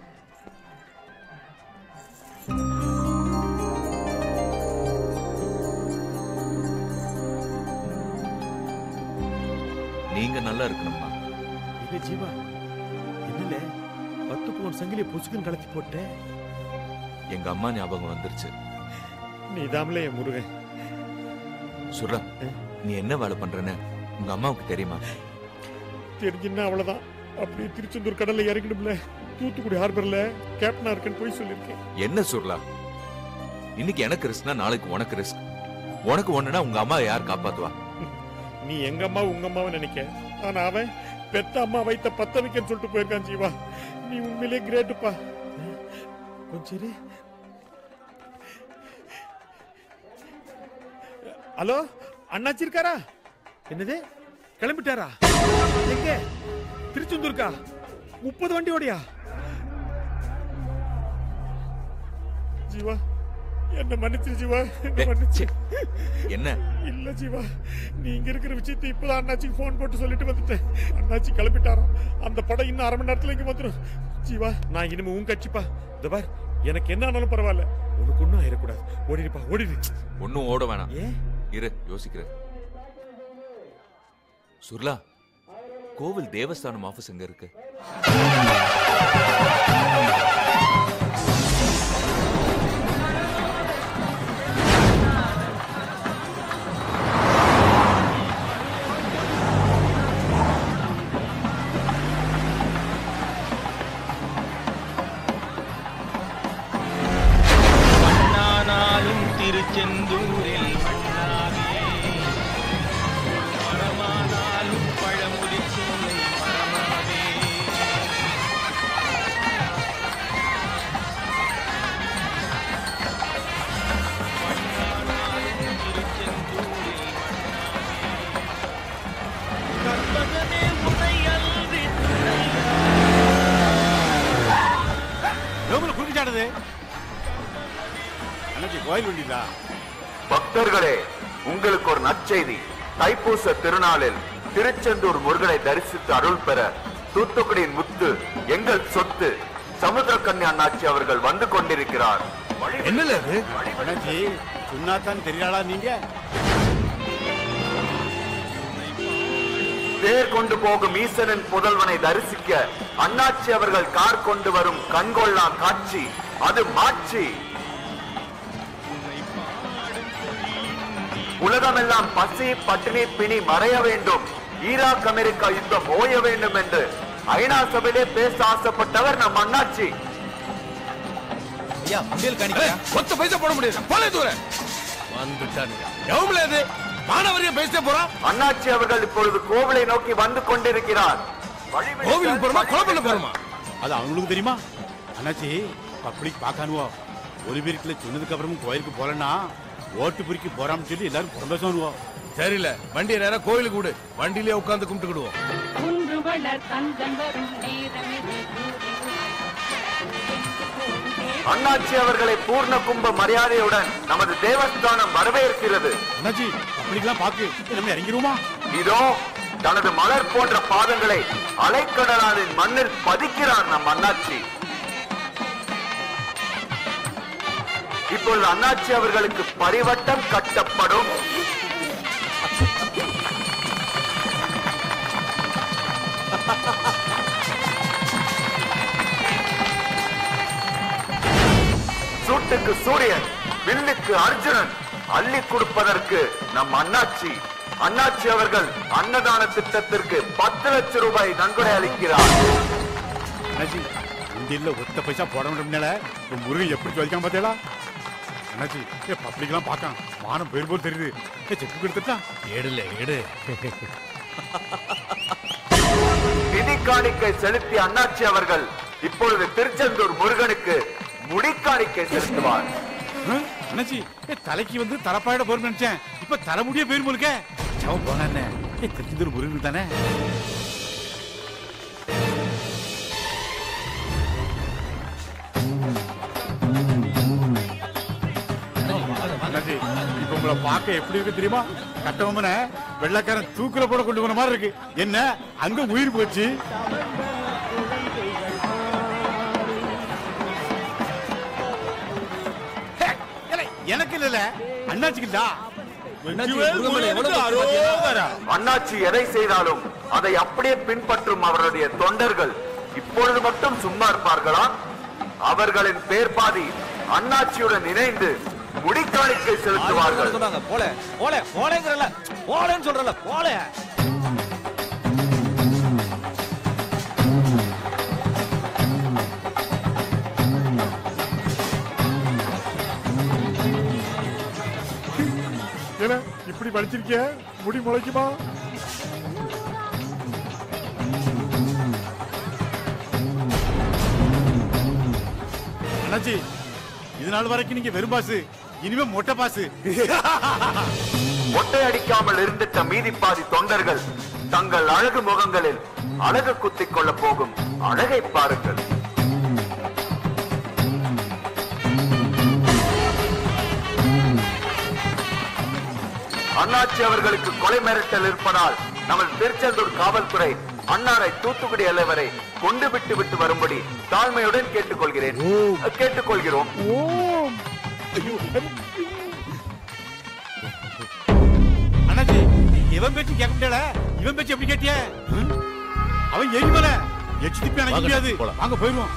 நீங்க நல்லா இருக்கணும்மா இல்ல ஜீவா என்னல பத்து பவுன் சங்கிலிய பொசுக்குன்னு கலத்தி போட்ட எங்க அம்மா ஞாபகம் வந்துருச்சு நீ தாம்ல என் முருகன் சுரா நீ என்ன வேலை பண்றேன்னு உங்க அம்மாவுக்கு தெரியுமா தெரிஞ்சுன்னா அவ்வளவுதான் அப்படியே திருச்செந்தூர் கடல்ல இறங்கிடும்ல தூத்துக்குடி ஹார்பர்ல கேப்டனா இருக்குன்னு போய் சொல்லியிருக்கேன் என்ன சுரலா இன்னைக்கு எனக்கு ரிஸ்க்னா நாளைக்கு உனக்கு ரிஸ்க் உனக்கு ஒண்ணுனா உங்க அம்மா யார் காப்பாத்துவா நீ எங்க அம்மா உங்க அம்மாவை நினைக்க ஆனா அவன் பெத்த அம்மா வைத்த பத்த வைக்கன்னு சொல்லிட்டு போயிருக்கான் ஜீவா நீ உண்மையிலேயே கிரேட்டுப்பா கொஞ்சம் இரு. ஹலோ அண்ணாச்சி இருக்காரா என்னது கிளம்பிட்டாரா எங்க திருச்செந்தூர்க்கா முப்பது வண்டி ஓடியா ஜீவா என்ன மன்னிச்சு ஜீவா என்ன மன்னிச்சு என்ன இல்ல ஜீவா நீ இங்க இருக்கிற விஷயத்தை இப்பதான் அண்ணாச்சிக்கு போன் போட்டு சொல்லிட்டு வந்துட்டேன் அண்ணாச்சி கிளம்பிட்டாராம் அந்த படம் இன்னும் அரை மணி நேரத்துல இங்க வந்துடும் ஜீவா நான் இனிமே உன் கட்சிப்பா இந்த பார் எனக்கு என்ன ஆனாலும் பரவாயில்ல உனக்கு ஒண்ணும் ஆயிடக்கூடாது ஓடிடுப்பா ஓடிடு ஒன்னும் ஓட வேணாம் ஏன் இரு யோசிக்கிறேன் சுர்லா கோவில் தேவஸ்தானம் ஆபீஸ் எங்க இருக்கு மண்ணானாலும் திருச்செந்தூரில் மண்ணாவே மரமானாலும் பழமுதிர் சோலை மரமாவே மண்ணானாலும் திருச்செந்தூரில் மண்ணாவே கற்பகமே உன்னை அன்றி ரோமில் குறுக்கிச்சாடுது அண்ணாச்சி கோயில் வண்டிதா பக்தர்களே உங்களுக்கு ஒரு நற்செய்தி தைப்பூச திருநாளில் திருச்செந்தூர் முருகனை தரிசித்து அருள் பெற தூத்துக்குடியின் முத்து எங்கள் சொத்து சமுத்திரக்கன்னி அண்ணாச்சி அவர்கள் வந்து கொண்டிருக்கிறார் என்னல அது அண்ணாச்சி சொன்னாதான் தெரியாளா நீங்க தேர் கொண்டு போகும் ஈசனின் புதல்வனை தரிசிக்க அண்ணாச்சி அவர்கள் கார் கொண்டு வரும் கண்கொள்ளா காட்சி அது மாட்சி உலகமெல்லாம் பசி பட்டினி பிணி மறைய வேண்டும் ஈராக் அமெரிக்கா யுத்தம் ஓய வேண்டும் என்று ஐநா சபையிலே பேச ஆசைப்பட்டவர் நம் அண்ணாச்சி ஐயா உண்டியல் காணிக்கையா ஒத்த பைசா போட முடியாது போலே தூரம் வந்துட்டானுங்க எவ்வளவு அது மாணவரையும் பேசிட்டே போறான் அண்ணாச்சி அவர்கள் இப்பொழுது கோவிலை நோக்கி வந்து கொண்டிருக்கிறார் கோவிலுக்கு போறோமா கொலை பண்ண போறோமா அது அவங்களுக்கு தெரியுமா அண்ணாச்சி பப்ளிக் பார்க்கானுவோ ஒரு வீட்டுல சொன்னதுக்கு அப்புறமும் கோயிலுக்கு போலன்னா ஓட்டு பிரிக்கி போறான்னு சொல்லி எல்லாரும் சந்தோஷம் சரியில்ல வண்டியை நேரா கோயிலுக்கு விடு வண்டியிலே உட்கார்ந்து கும்பிட்டுக்கிடுவோம் குன்று வளர் தந்தன் வரும் நேரமிது அண்ணாச்சி அவர்களை பூர்ண கும்ப மரியாதையுடன் நமது தேவஸ்தானம் வரவேற்கிறது அண்ணாச்சி பப்ளிக்லாம் பாக்கு நம்ம இறங்கிருவோமா இதோ தனது மலர் போன்ற பாதங்களை அலைக்கடலானின் மண்ணில் பதிக்கிறார் நம் அண்ணாச்சி இப்பொழுது அண்ணாச்சி அவர்களுக்கு பரிவட்டம் கட்டப்படும் சூட்டுக்கு சூரியன் வில்லுக்கு அர்ஜுனன் அள்ளி கொடுப்பதற்கு நம் அண்ணாச்சி அண்ணாச்சி அவர்கள் அன்னதான திட்டத்திற்கு பத்து லட்சம் ரூபாய் நன்கொடை அளிக்கிறார் அண்ணாச்சி இந்தியில ஒத்த பைசா போட முடியல முருகன் எப்படி சொல்லிக்காம பார்த்தீங்களா அண்ணாச்சி ஏ பப்ளிக்லாம் பார்க்கான் மானம் போயிரு போல் தெரியுது ஏ செக்கு கொடுத்துட்டா எடுல எடு நிதி காணிக்கை செலுத்திய அண்ணாச்சி அவர்கள் இப்பொழுது திருச்செந்தூர் முருகனுக்கு முடிக்காணிக்கை செலுத்துவார் அண்ணாச்சி ஏ தலைக்கு வந்து தலப்பாயிட போறோம் நினைச்சேன் இப்ப தலைமுடியே போயிரு போலுக்க அவன் போனானே ஏ திருச்செந்தூர் முருகன் தானே உங்களை பார்க்க எப்படி இருக்கு தெரியுமா கட்டவமன வெள்ளக்காரன் தூக்குல போட கொண்டு போன மாதிரி இருக்கு என்ன அங்க உயிர் போச்சு ஹே, ஏலே, எனக்கு இல்ல அண்ணாச்சிக்குதா அண்ணாச்சி எதை செய்தாலும் அதை அப்படியே பின்பற்றும் அவருடைய தொண்டர்கள் இப்பொழுது மட்டும் சும்மா இருப்பார்களா அவர்களின் பேர் பாதி அண்ணாச்சியுடன் இணைந்து முடிக்காணிக்கை செலுத்துவார்கள் சொன்னாங்க போல போல போலேங்கிறல போலேன்னு சொல்றல போல ஏல இப்படி படிச்சிருக்கிய முடி முளைக்குமா அண்ணாச்சி இது நாள் வரைக்கும் நீங்க வெறும் பாசு இனிமே மொட்டை பாசு மொட்டை அடிக்காமல் இருந்திட்ட மீதி பாதி தொண்டர்கள் தங்கள் அழகு முகங்களில் அழகு குத்திக் கொள்ள போகும் அழகை பாருங்கள் அண்ணாச்சி அவர்களுக்கு கொலை மிரட்டல் இருப்பதால் நமது திருச்செந்தூர் காவல்துறை அன்னாரை தூத்துக்குடி எல்லை வரை கொண்டு விட்டு விட்டு வரும்படி தாழ்மையுடன் கேட்டுக்கொள்கிறேன் கேட்டுக்கொள்கிறோம் அண்ணாச்சி இவன் பேச்சு கேட்க முடியல இவன் பேச்சு எப்படி கேட்டிய ம்? அவன் எரிமல எச்சு திப்பி அணைக்க வாங்க, முடியாது போலாம். வாங்க போயிருவோம்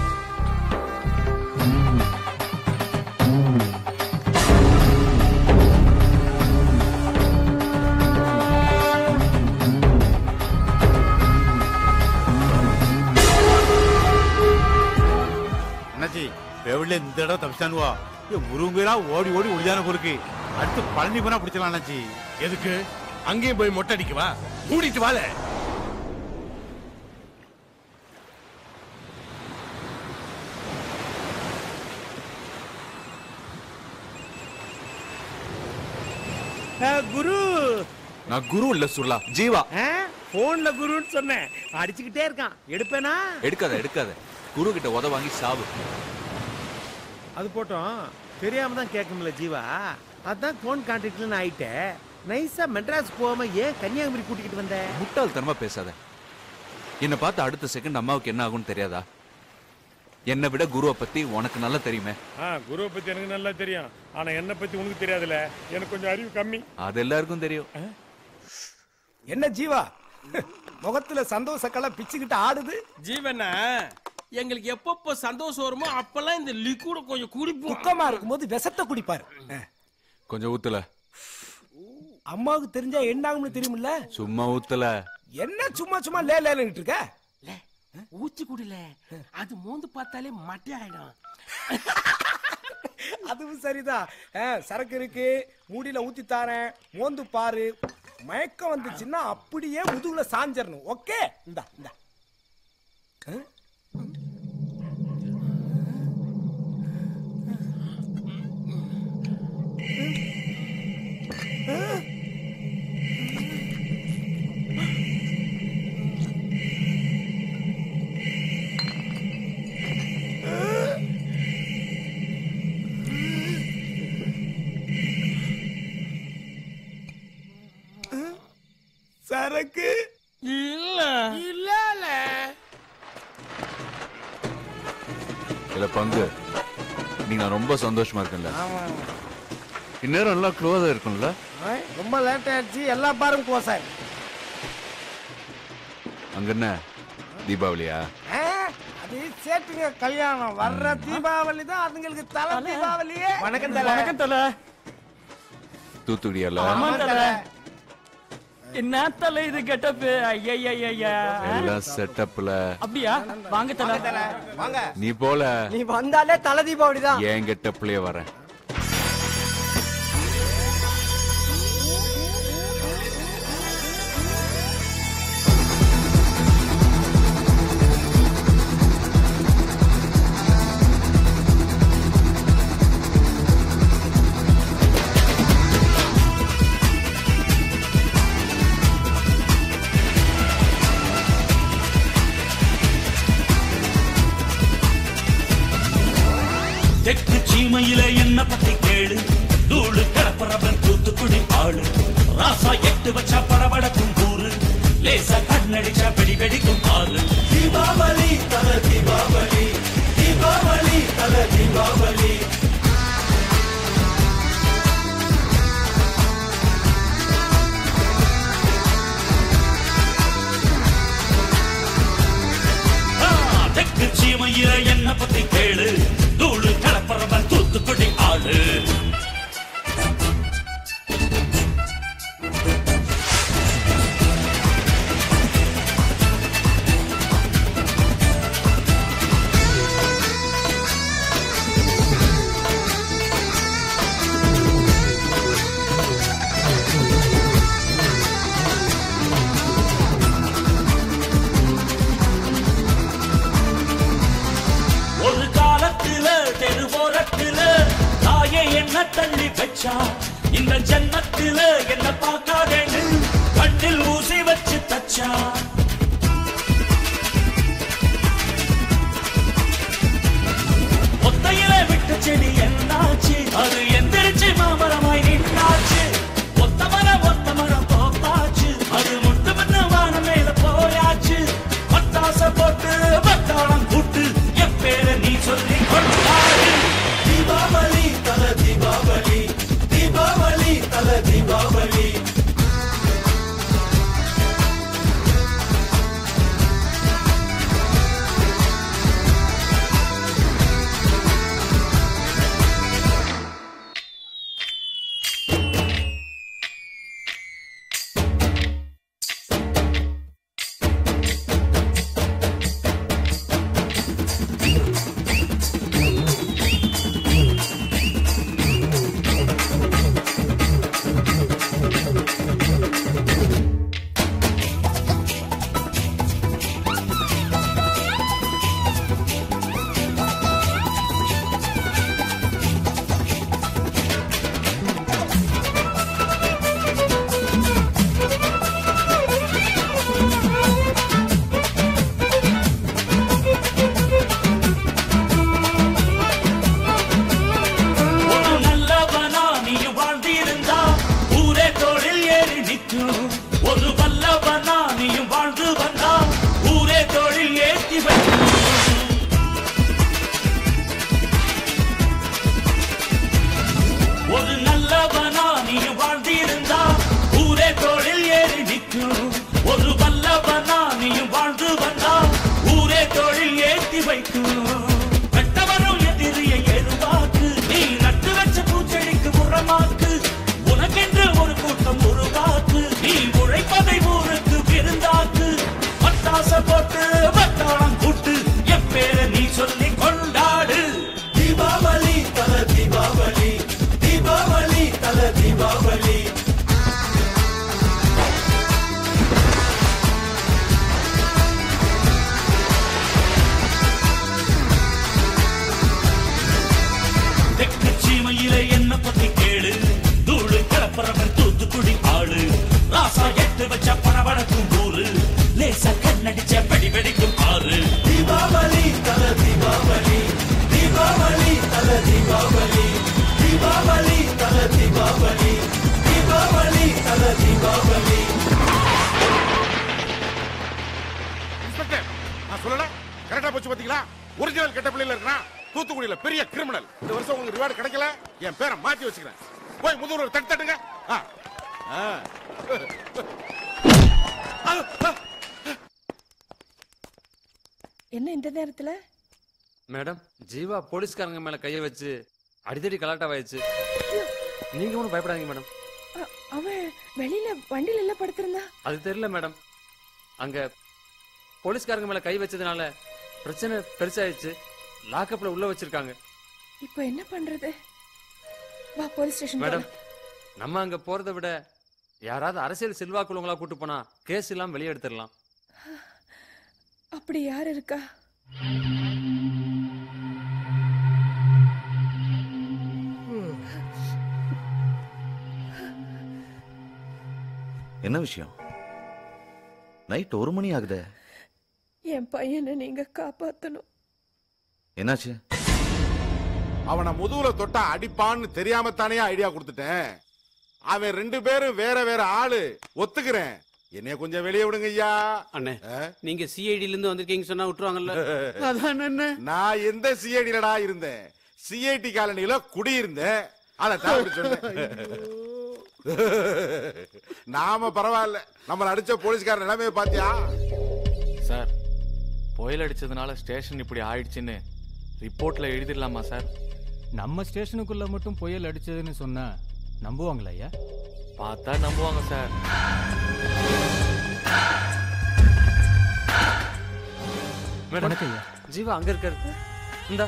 அண்ணாச்சி பெவில இந்த தடவை தப்பிச்சானுவா முருகன் பேரா ஓடி ஓடி ஒளிதான பொறுக்கு அடுத்து பழனி போனா பிடிச்சலாம் அண்ணாச்சி எதுக்கு அங்கேயும் போய் மொட்டை அடிக்கவா மூடிட்டு வாழ குரு நான் குரு இல்ல சுல்லா ஜீவா போன்ல குருன்னு சொன்னேன் அடிச்சுக்கிட்டே இருக்கான் எடுப்பேனா எடுக்காத எடுக்காத குரு கிட்ட உத வாங்கி சாவு அது போட்டோம் தெரியாம தான் கேட்கணும்ல ஜீவா அதான் போன் கான்டாக்ட்ல ஆயிட்டேன் நைஸா மெட்ராஸ் போகாம ஏன் கன்னியாகுமரி கூட்டிக்கிட்டு வந்த முட்டாள்தனமா பேசாத என்ன பார்த்து அடுத்த செகண்ட் அம்மாவுக்கு என்ன ஆகும்னு தெரியாதா என்னை விட குருவை பத்தி உனக்கு நல்லா தெரியுமே ஆ குருவை பத்தி எனக்கு நல்லா தெரியும் ஆனா என்ன பத்தி உனக்கு தெரியாதுல எனக்கு கொஞ்சம் அறிவு கம்மி அது எல்லாருக்கும் தெரியும் என்ன ஜீவா முகத்துல சந்தோஷ கலை பிச்சுக்கிட்டு ஆடுது ஜீவனா எங்களுக்கு எப்பப்போ சந்தோஷம் வருமோ அப்பெல்லாம் இந்த லிக்விட கொஞ்சம் குடிப்போம் துக்கமா இருக்கும்போது விஷத்தை குடிப்பாரு கொஞ்சம் ஊத்துல அம்மாவுக்கு தெரிஞ்சா என்ன ஆகும்னு தெரியுமில்ல சும்மா ஊத்துல என்ன சும்மா சும்மா லே லேன்னு இருக்க ஊச்சி குடில அது மோந்து பார்த்தாலே மட்டை ஆயிடும் அதுவும் சரிதான் ஆ, சரக்கு இருக்கு மூடியில ஊத்தி தாரேன் மோந்து பாரு மயக்கம் வந்துச்சுன்னா அப்படியே முதுகுல சாஞ்சிரணும் ஓகே இந்தா இந்தா ஆ? சரக்கு இல்ல இல்ல இல்ல பங்கு நீ நான் ரொம்ப சந்தோஷமா இருக்கேன்ல இந்நேரம் எல்லாம் க்ளோஸா இருக்கும்ல ரொம்ப லேட் ஆயிடுச்சு எல்லா பாரும் கோசாய் அங்க என்ன தீபாவளியா அது சேட்டுங்க கல்யாணம் வர்ற தீபாவளி தான் அதுங்களுக்கு தலை தீபாவளியே வணக்கம் தலை வணக்கம் தலை தூத்துக்குடியால என்ன தலை இது கெட்டப்பு ஐயா எல்லாம் செட்டப்ல அப்படியா வாங்க தலை வாங்க நீ போல நீ வந்தாலே தலை தீபாவளி தான் ஏன் கெட்டப்லயே வரேன் தெற்கு சீமையில என்ன பத்தி கேளு தூளு கிளப்புறவன் தூத்துக்குடி ஆளு ராசா எட்டு வச்சா படபடக்கும் கூறு லேசா கண்ணடிச்சா வெடி வெடிக்கும் ஆளு தீபாவளி தல தீபாவளி தீபாவளி தல தீபாவளி ஆ, தெற்கு சீமையில என்ன பத்தி கேளு தூளு கிளப்புறவன் தூத்துக்குடி ஆளு ஒரு காலத்துல தெருவோரத்துல தாயே என்ன தள்ளி வச்சா இந்த ஜன்னத்துல என்ன பார்க்காதேன்னு கண்ணில் ஊசி வச்சு தச்சா ஒத்தையில விட்ட செடி என்னாச்சு அது எந்திரிச்சு மாமரமாய் நின்னாச்சு ஒத்த மரம் ஒத்த மரம் போப்பாச்சு அது முட்டு மண்ணு வானம் மேல போயாச்சு பட்டாச போட்டு பட்டாளம் கூட்டு என் பேரை நீ சொல்லி கொண்டாடு தீபாவளி தல தீபாவளி தீபாவளி தல தீபாவளி ஒரு நல்லவனா நீ வாழ்ந்திருந்தா ஊரே தோளில் ஏறி நிற்கும் ஒரு வல்லவனா நீயும் வாழ்ந்து வந்தா ஊரே தோளில் ஏற்றி வைக்கும் ஒரு நல்லவனா நீ வாழ்ந்திருந்தா ஊரே தோளில் ஏறி நிற்கும் ஒரு வல்லவனா நீயும் வாழ்ந்து வந்தா ஊரே தோளில் ஏற்றி வைக்கும் வெட்டவரும் எதிரியை எருவாக்கு நீ நட்டு வச்ச பூச்செடிக்கு உரமாக்கு உனக்கென்று ஒரு கூட்டம் உருவாக்கு நீ உழைப்பதை ஊருக்கு விருந்தாக்கு பட்டாச போட்டு பட்டாளம் கூட்டு என் பேரை நீ சொல்லி கொண்டாடு தீபாவளி தல தீபாவளி தீபாவளி தல தீபாவளி தெற்கு சீமையில என்ன பத்தி கேளு தூளு கிளப்புறவன் தூத்துக்குடி ஆளு ராசா எட்டு வச்ச படபடக்கும் ஊரு லேசா கண்ணடிச்ச படி வெடிக்கும் ஆறு தீபாவளி தல தீபாவளி தீபாவளி தல தீபாவளி தீபாவளி தல தீபாவளி தீபாவளி தல தீபாவளி இன்ஸ்பெக்டர் நான் சொல்லல கரெக்டா போச்சு பாத்தீங்களா ஒரிஜினல் கெட்ட பிள்ளைல இருக்கிறான் தூத்துக்குடியில பெரிய கிரிமினல் இந்த வருஷம் உங்களுக்கு ரிவார்டு கிடைக்கல என் பேரை மாத்தி வச்சுக்கிறேன் போய் முதல்வர் தட்டு தட்டுங்க ஆ. ஆ. என்ன இந்த நேரத்துல மேடம் ஜீவா போலீஸ்காரங்க மேல கைய வச்சு அடிதடி கலாட்டாவாயிடுச்சு நீங்க ஒன்றும் பயப்படாதீங்க மேடம் அ- அவன் வெளியில வண்டியில எல்லாம் படுத்திருந்தா அது தெரியல மேடம் அங்க போலீஸ்காரங்க மேல கை வச்சதுனால பிரச்சனை பெருசாயிடுச்சு லாக்கப்ல உள்ள வச்சிருக்காங்க இப்போ என்ன பண்றது வா போலீஸ் ஸ்டேஷன் மேடம் நம்ம அங்க போறதை விட யாராவது அரசியல் செல்வாக்குள்ளவங்களா கூட்டு போனா கேஸ் எல்லாம் வெளியே எடுத்துடலாம் அப்படி யார் இருக்கா என்ன விஷயம் நைட் ஒரு மணி ஆகுதே என் பையனை நீங்க காப்பாத்தணும் என்னாச்சு அவனை முதுகுல தொட்டா அடிப்பான்னு தெரியாம தானே ஐடியா கொடுத்துட்டேன் அவன் ரெண்டு பேரும் வேற வேற ஆளு ஒத்துக்கிறேன் என்னைய கொஞ்சம் வெளியே விடுங்க ஐயா அண்ணே நீங்க சிஐடில இருந்து வந்திருக்கீங்க சொன்னா விட்டுருவாங்கல்ல அதான் என்ன நான் எந்த சிஐடிலடா இருந்தேன் சிஐடி காலனில குடியிருந்தேன் அதை தான் அப்படி சொன்னேன் நாம பரவாயில்ல நம்மள அடிச்ச போலீஸ்கார நிலைமையை பாத்தியா சார் புயல் அடிச்சதுனால ஸ்டேஷன் இப்படி ஆயிடுச்சுன்னு ரிப்போர்ட்ல எழுதிடலாமா சார் நம்ம ஸ்டேஷனுக்குள்ள மட்டும் புயல் அடிச்சதுன்னு சொன்னா நம்புவாங்களா ஐயா பார்த்தா நம்புவாங்க சார் மேடம் வணக்கம் ஐயா. ஜீவா அங்க இருக்காரு இந்த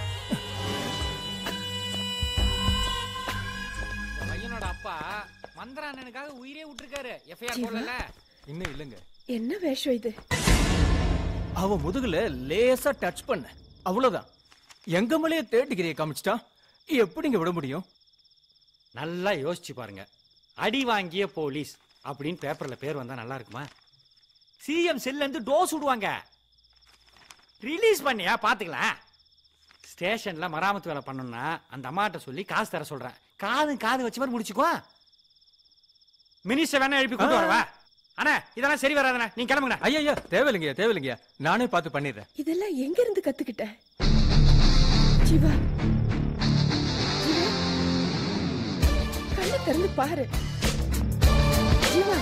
பையனோட அப்பா மந்திர அண்ணனுக்காக உயிரே விட்டுருக்காரு எஃப்ஐஆர் ஜீவா? போடல இன்னும் இல்லைங்க என்ன வேஷம் இது அவ முதுகுல லேசா டச் பண்ண அவ்வளவுதான் எங்க மேலேயே தேர்ட் டிகிரியை காமிச்சிட்டா எப்படிங்க விட முடியும் நல்லா யோசிச்சு பாருங்க அடி வாங்கிய போலீஸ் அப்படின்னு பேப்பர்ல பேர் வந்தா நல்லா இருக்குமா சிஎம் செல்ல இருந்து டோஸ் விடுவாங்க ரிலீஸ் பண்ணியா பாத்துக்கலாம் ஸ்டேஷன்ல மராமத்து வேலை பண்ணணும்னா அந்த அம்மாட்ட சொல்லி காசு தர சொல்றேன் காது காது வச்ச மாதிரி முடிச்சுக்கோ மினிஸ்டர் வேணா எழுப்பி கொண்டு வரவா அண்ணா இதெல்லாம் சரி வராதுண்ணா நீங்க கிளம்புங்க ஐயா ஐயா தேவையில்லைங்க தேவையில்லைங்க நானே பார்த்து பண்ணிடுறேன் இதெல்லாம் எங்க இருந்து கத்துக்கிட்ட ஜீவா ஜீவா கண்ணை திறந்து பாரு ஜீவா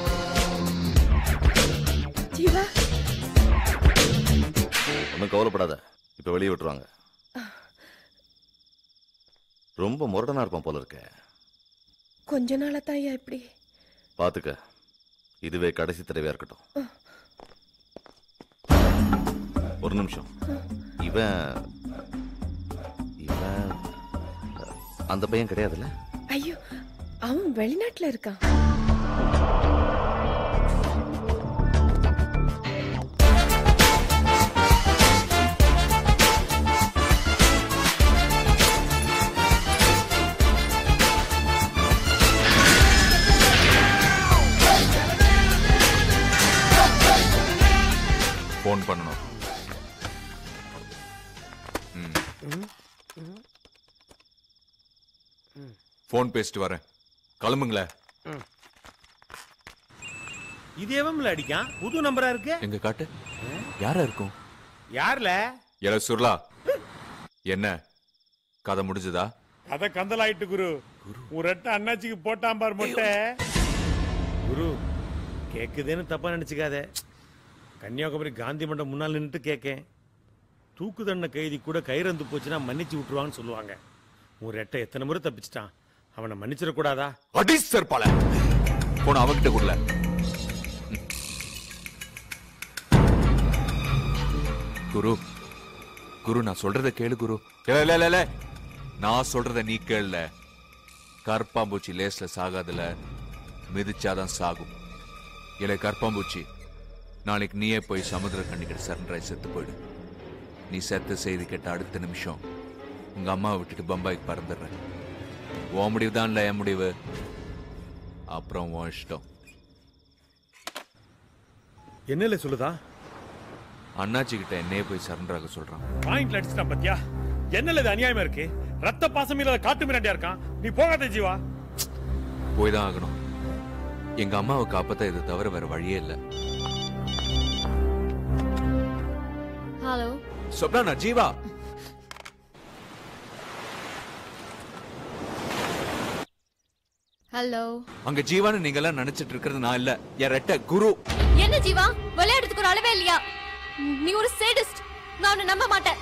ஜீவா ஒன்றும் கவலைப்படாத இப்போ வெளியே விட்டுருவாங்க ரொம்ப முரடனா இருப்பான் போல இருக்க கொஞ்ச நாளா தான் ஐயா இப்படி பார்த்துக்க இதுவே கடைசி தடவையா இருக்கட்டும் ஒரு நிமிஷம் இவன் இவன் அந்த பையன் கிடையாதுல்ல ஐயோ அவன் வெளிநாட்டுல இருக்கான் ஃபோன் பண்ணணும் ஃபோன் பேசிட்டு வரேன் கிளம்புங்களேன் இது எவன்ல அடிக்கான் புது நம்பரா இருக்கு எங்க காட்டு யாரா இருக்கும் யார்ல எல சுர்லா என்ன கதை முடிஞ்சதா கதை கந்தலாயிட்டு குரு ஒரு ரெட்டை அண்ணாச்சிக்கு போட்டான் பார் மொட்டை குரு கேக்குதேன்னு தப்பா நினைச்சுக்காத கன்னியாகுமரி காந்தி மண்டபம் முன்னால் நின்னுட்டு கேட்கேன் தூக்கு தண்டனை கைதி கூட கைரந்து போச்சுன்னா மன்னிச்சு விட்டுருவான்னு சொல்லுவாங்க உன் ரெட்டை எத்தனை முறை தப்பிச்சிட்டான் அவனை மன்னிச்சிடக்கூடாதா அடி செருப்பால போன அவகிட்ட கொடுல குரு குரு நான் சொல்றத கேளு குரு இல்ல இல்ல இல்ல, இல்ல நான் சொல்றத நீ கேளல கற்பாம்பூச்சி லேஸ்ல சாகாதுல மிதிச்சாதான் சாகும் இல்ல கற்பாம்பூச்சி நாளைக்கு நீயே போய் சமுத்திர கண்ணிக்கிட்ட சரண்டராய் செத்து போயிடு நீ செத்த செய்தி கேட்ட அடுத்த நிமிஷம் உங்க அம்மாவை விட்டுட்டு பம்பாய்க்கு பறந்துடுற உன் முடிவு தான் இல்ல என் முடிவு அப்புறம் உன் இஷ்டம் என்னல சொல்லுதா அண்ணாச்சி கிட்ட என்னையே போய் சரண்டராக சொல்றான் பாயிண்ட்ல அடிச்சிட்டான் பாத்தியா என்னல இது அநியாயமா இருக்கு ரத்த பாசம் இல்லாத காட்டு மிராண்டியா இருக்கான் நீ போகாத ஜீவா போய் தான் ஆகணும் எங்க அம்மாவை காப்பாத்த இதை தவிர வேற வழியே இல்ல ஹலோ சொப்னா நான் ஜீவா ஹலோ அங்க ஜீவான்னு நீங்க எல்லாம் நினைச்சிட்டு இருக்கிறது நான் இல்ல என் ரெட்ட குரு என்ன ஜீவா விளையாடுறதுக்கு ஒரு அளவே இல்லையா நீ ஒரு சேடிஸ்ட் நான் உன்னை நம்ப மாட்டேன்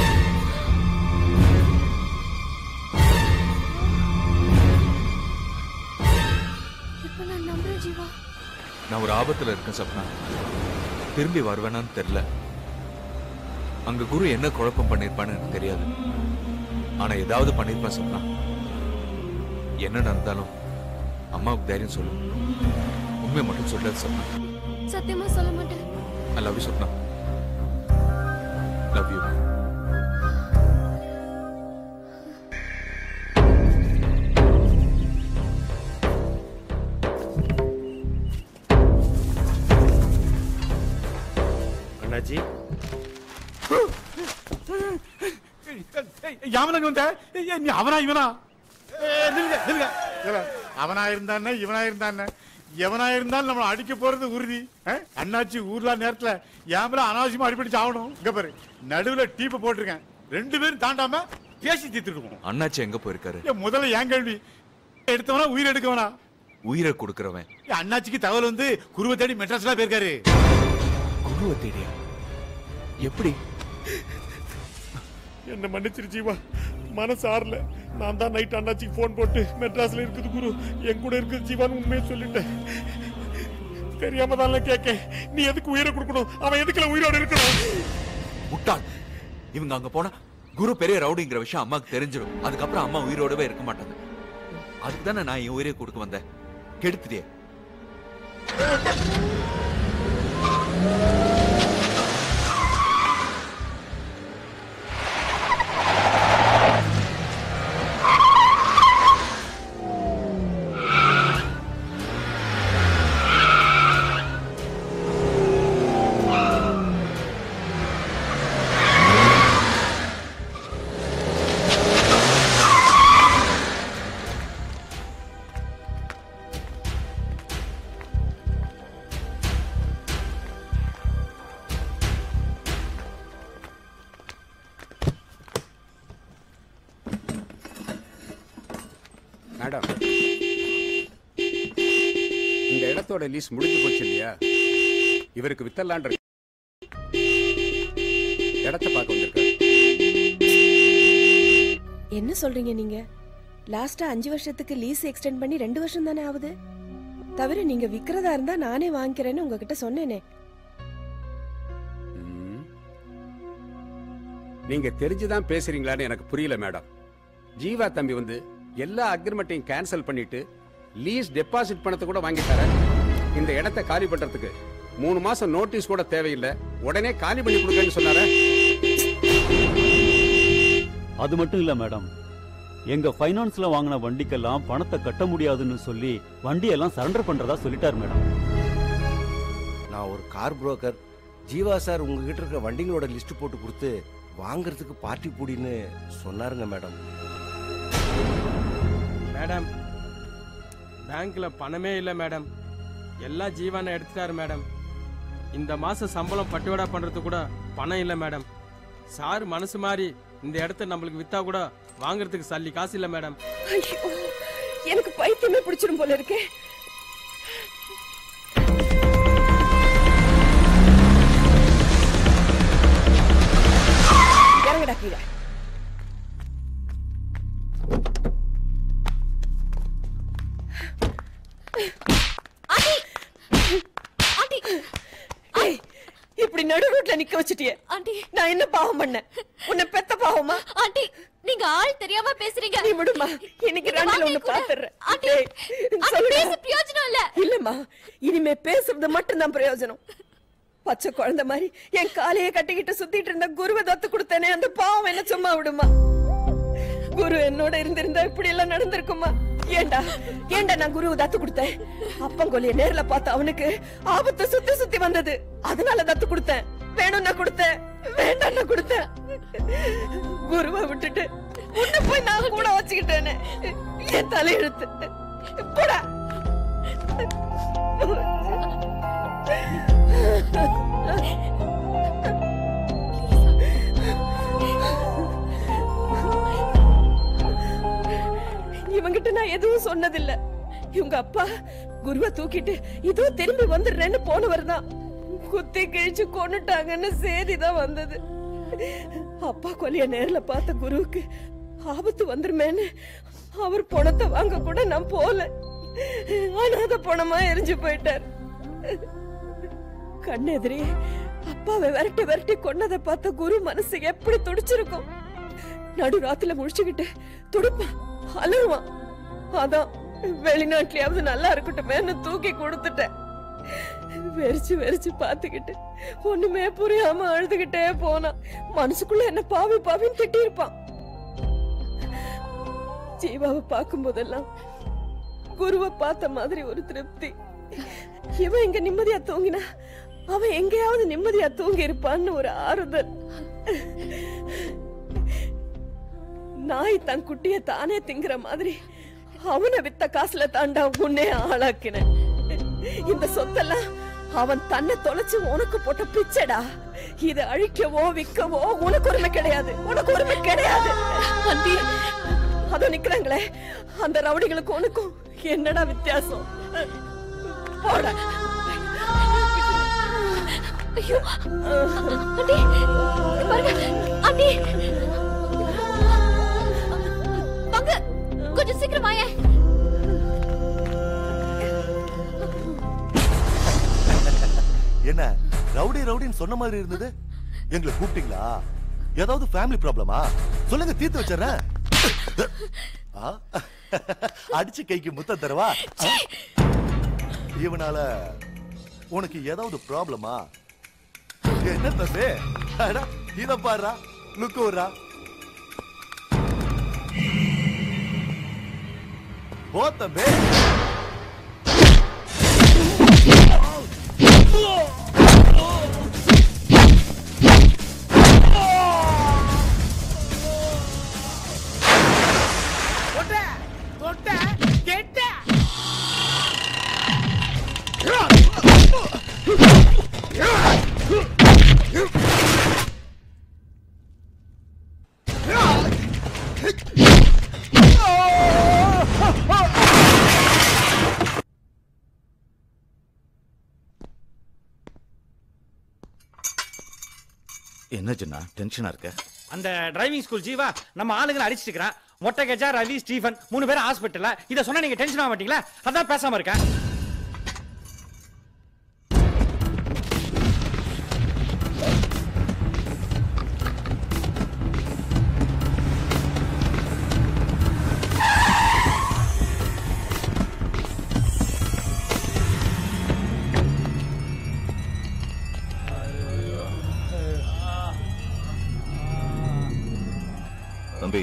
இப்ப நான் நம்புறேன் ஜீவா நான் ஒரு ஆபத்துல இருக்கேன் சப்னா திரும்பி வருவேனான்னு தெரியல அங்க குரு என்ன குழப்பம் பண்ணிருப்பான்னு எனக்கு தெரியாது ஆனா ஏதாவது பண்ணிருப்பான் சப்னா என்ன நடந்தாலும் அம்மாவுக்கு தைரியம் சொல்லு உண்மையை மட்டும் சொல்லாது சப்னா சத்தியமா சொல்ல மாட்டேன் I love you Swapna love you அண்ணாச்சி யாமனங்க வந்த ஏய், நீ அவனா இவனா ஏய், நில்லுங்க, நில்லுங்க. இல்ல, அவனா இருந்தானே இவனா இருந்தானே எவனா இருந்தாலும் நம்மள அடிக்க போறது உறுதி அஹ்? அண்ணாச்சி ஊர்லா நேரத்துல ஏமல அனாவசியமா அடிப்படிச்சு ஆகணும் இங்க பாரு நடுவுல டீப்பை போட்டிருக்கேன் ரெண்டு பேரும் தாண்டாம பேசி தீர்த்துருக்கோம் அண்ணாச்சி எங்க போயிருக்காரு ஏய், முதல்ல ஏன் கேள்வி எடுத்தவனா உயிர் எடுக்கவனா உயிரை கொடுக்கறவன் ஏய், அண்ணாச்சிக்கு தகவல் வந்து குருவை தேடி மெட்ராஸ்ல போயிருக்காரு குருவை தேடியா எப்படி என்ன மன்னிச்சிரு ஜீவா மனசு ஆறல நான் தான் நைட் அண்ணாச்சிக்கு ஃபோன் போட்டு மெட்ராஸ்ல இருக்குது குரு என் கூட இருக்குது ஜீவான்னு உண்மையை சொல்லிட்டேன் தெரியாம தான் கேட்க நீ எதுக்கு உயிரை கொடுக்கணும் அவன் எதுக்குல உயிரோட இருக்கணும் முட்டாள் இவங்க அங்க போனா குரு பெரிய ரவுடிங்கிற விஷயம் அம்மாக்கு தெரிஞ்சிடும் அதுக்கப்புறம் அம்மா உயிரோடவே இருக்க மாட்டாங்க அதுக்கு தானே நான் என் உயிரை கொடுக்க வந்தேன் கெடுத்துட்டே மேடம் இந்த இடத்தோட லீஸ் முடிஞ்சு போச்சு இல்லையா இவருக்கு வித்தரலான்ற இடத்த பார்க்க வந்திருக்காரு என்ன சொல்றீங்க நீங்க லாஸ்டா அஞ்சு வருஷத்துக்கு லீஸ் எக்ஸ்டெண்ட் பண்ணி ரெண்டு வருஷம் தானே ஆகுது தவிர நீங்க விக்கிறதா இருந்தா நானே வாங்கிக்கிறேன்னு உங்ககிட்ட சொன்னேனே ம். நீங்க தெரிஞ்சுதான் பேசுறீங்களான்னு எனக்கு புரியல மேடம் ஜீவா தம்பி வந்து எல்லா அக்ரிமெண்ட்டையும் கேன்சல் பண்ணிட்டு லீஸ் டெபாசிட் பணத்தை கூட வாங்கிட்டார இந்த இடத்த காலி பண்றதுக்கு மூணு மாசம் நோட்டீஸ் கூட தேவையில்லை உடனே காலி பண்ணி கொடுங்கன்னு சொன்னார அது மட்டும் இல்ல மேடம் எங்க ஃபைனான்ஸ்ல வாங்கின வண்டிக்கெல்லாம் பணத்தை கட்ட முடியாதுன்னு சொல்லி வண்டியெல்லாம் சரண்டர் பண்றதா சொல்லிட்டார் மேடம் நான் ஒரு கார் புரோக்கர் ஜீவா சார் உங்ககிட்ட இருக்க வண்டிங்களோட லிஸ்ட் போட்டு கொடுத்து வாங்குறதுக்கு பார்ட்டி பூடின்னு சொன்னாருங்க மேடம் மேடம் பேங்க்ல பணமே இல்லை மேடம் எல்லாம் ஜீவானை எடுத்துட்டாரு மேடம் இந்த மாசம் சம்பளம் பட்டுவாடா பண்றது கூட பணம் இல்லை மேடம் சார் மனசு மாறி இந்த இடத்த நம்மளுக்கு வித்தா கூட வாங்குறதுக்கு சல்லி காசு இல்லை மேடம் ஐயோ எனக்கு பைத்தியமே பிடிச்சிரும் போல இருக்கே இறங்கடா கீழே ஏய், இப்படி நடு ரோட்ல நிக்க வச்சிட்டியே ஆண்டி நான் என்ன பாவம் பண்ணேன் உன்னை பெத்த பாவமா ஆண்டி நீங்க ஆள் தெரியாம பேசுறீங்க நீ விடுமா இன்னைக்கு இந்த ரெண்டுல வார்த்தையை ஒண்ணு கூட- பாத்துறேன் ஆண்டி ஏய், ஆண்டி சொல்லுடா. பேச பிரயோஜனம் இல்ல இல்லம்மா இனிமே பேசுறது மட்டும்தான் பிரயோஜனம் பச்சை குழந்தை மாதிரி என் காலையே கட்டிக்கிட்டு சுத்திட்டு இருந்த குருவை தத்து கொடுத்தேனே அந்த பாவம் என்ன சும்மா விடுமா குரு என்னோட இருந்திருந்தா இப்படி எல்லாம் நடந்திருக்குமா ஏண்டா ஏண்டா நான் குருவை தத்து கொடுத்தேன் அப்பங்கொல்லிய நேர்ல பார்த்த அவனுக்கு ஆபத்து சுத்தி சுத்தி வந்தது அதனால தத்து கொடுத்தேன் வேணும்னா கொடுத்தேன் வேண்டாம்னா கொடுத்தேன் குருவை விட்டுட்டு உன்னை போய் நான் கூட வச்சுக்கிட்டேனே என் தலையெழுத்து போடா இவங்கிட்ட நான் எதுவும் சொன்னதில்ல இவங்க அப்பா குருவை தூக்கிட்டு இதோ திரும்பி வந்துடுறேன்னு போனவர் தான் குத்தி கிழிச்சு கொன்னுட்டாங்கன்னு செய்தி தான் வந்தது அப்பா கொலைய நேர்ல பார்த்த குருவுக்கு ஆபத்து வந்துருமேன்னு அவர் பணத்தை வாங்க கூட நான் போல அனாத பணமா எரிஞ்சு போயிட்டார் கண்ணெதிரே அப்பாவை விரட்டி விரட்டி கொன்னதை பார்த்த குரு மனசு எப்படி துடிச்சிருக்கும் நடு ராத்துல முழிச்சுக்கிட்டு துடிப்பான் அலறுவான் அதான் வெளிநாட்டுலயாவது நல்லா இருக்கட்டுமேன்னு தூக்கி கொடுத்துட்டேன் வெறிச்சு வெறிச்சு பாத்துக்கிட்டு ஒண்ணுமே புரியாம அழுதுகிட்டே போனான் மனசுக்குள்ள என்ன பாவி பாவின்னு திட்டி இருப்பான் ஜீவாவை பார்க்கும் போதெல்லாம் குருவை பார்த்த மாதிரி ஒரு திருப்தி இவன் இங்க நிம்மதியா தூங்கினா அவன் எங்கேயாவது நிம்மதியா தூங்கி இருப்பான்னு ஒரு ஆறுதல் நாய் தன் குட்டிய தானே திங்கிற மாதிரி அவனை வித்த காசுல தாண்டா உன்னே ஆளாக்கினேன் இந்த சொத்தெல்லாம் அவன் தன்னை தொலைச்சு உனக்கு போட்ட பிச்சைடா இது அழிக்கவோ விற்கவோ உனக்கு உரிமை கிடையாது உனக்கு உரிமை கிடையாது அந்தி அதோ நிக்கிறாங்களே அந்த ரவுடிகளுக்கு உனக்கும் என்னடா வித்தியாசம் போட ஐயோ ஆண்டி பாருங்க ஆண்டி வாங்க கொஞ்சம் சீக்கிரம் வாயேன் என்ன ரவுடி ரவுடின்னு சொன்ன மாதிரி இருந்தது எங்களை கூப்பிட்டீங்களா ஏதாவது ஃபேமிலி ப்ராப்ளமா சொல்லுங்க தீர்த்து வச்சிடறேன் ஆ? அடிச்சு கைக்கு முத்தம் தரவா ஆ? இவனால உனக்கு ஏதாவது ப்ராப்ளமா என்ன தம்பி அட, இத பாருடா லுக்கு விடுறா போ தம்பி தொட்ட தொட்ட கெட்ட என்ன ஜின்னா டென்ஷனா இருக்க அந்த டிரைவிங் ஸ்கூல் ஜீவா நம்ம ஆளுங்களை அடிச்சிட்டு இருக்கிறான் மொட்டை கஜா ரவி ஸ்டீஃபன் மூணு பேரும் ஹாஸ்பிட்டல்ல இத சொன்னா நீங்க டென்ஷன் ஆக மாட்டீங்களா அதான் பேசாம இருக்கேன் தம்பி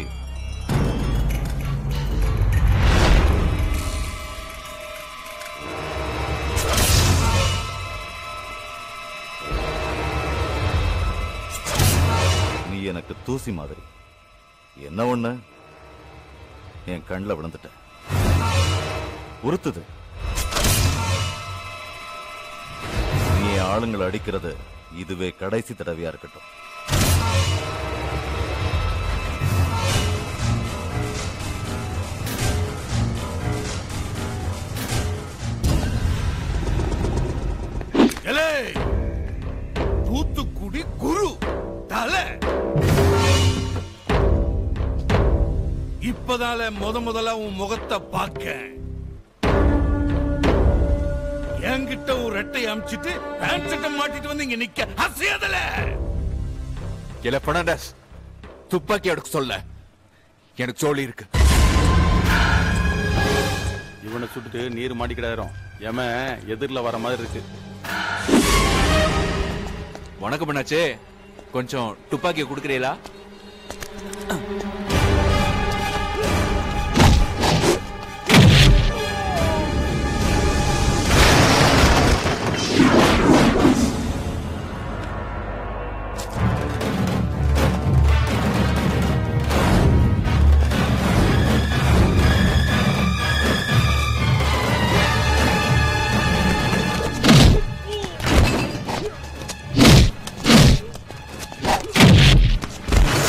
நீ எனக்கு தூசி மாதிரி என்ன ஒண்ணு என் கண்ணில் விழுந்துட்ட உறுத்துது நீ என் ஆளுங்களை அடிக்கிறது இதுவே கடைசி தடவையா இருக்கட்டும் எலே தூத்துக்குடி குரு தலை இப்பதால முத முதல்ல உன் முகத்தை பார்க்க என்கிட்ட ஒரு ரெட்டை அமிச்சிட்டு பேண்ட் சட்டை மாட்டிட்டு வந்து இங்க நிக்க அசையாதல இல்ல பெர்னாண்டஸ் துப்பாக்கி எடுக்க சொல்ல எனக்கு சோழி இருக்கு இவனை சுட்டுட்டு நீர் மாட்டிக்கிடாயிரும் எம எதிரில் வர மாதிரி இருக்கு வணக்கம் பண்ணாச்சே கொஞ்சம் துப்பாக்கியை கொடுக்குறீங்களா ஆ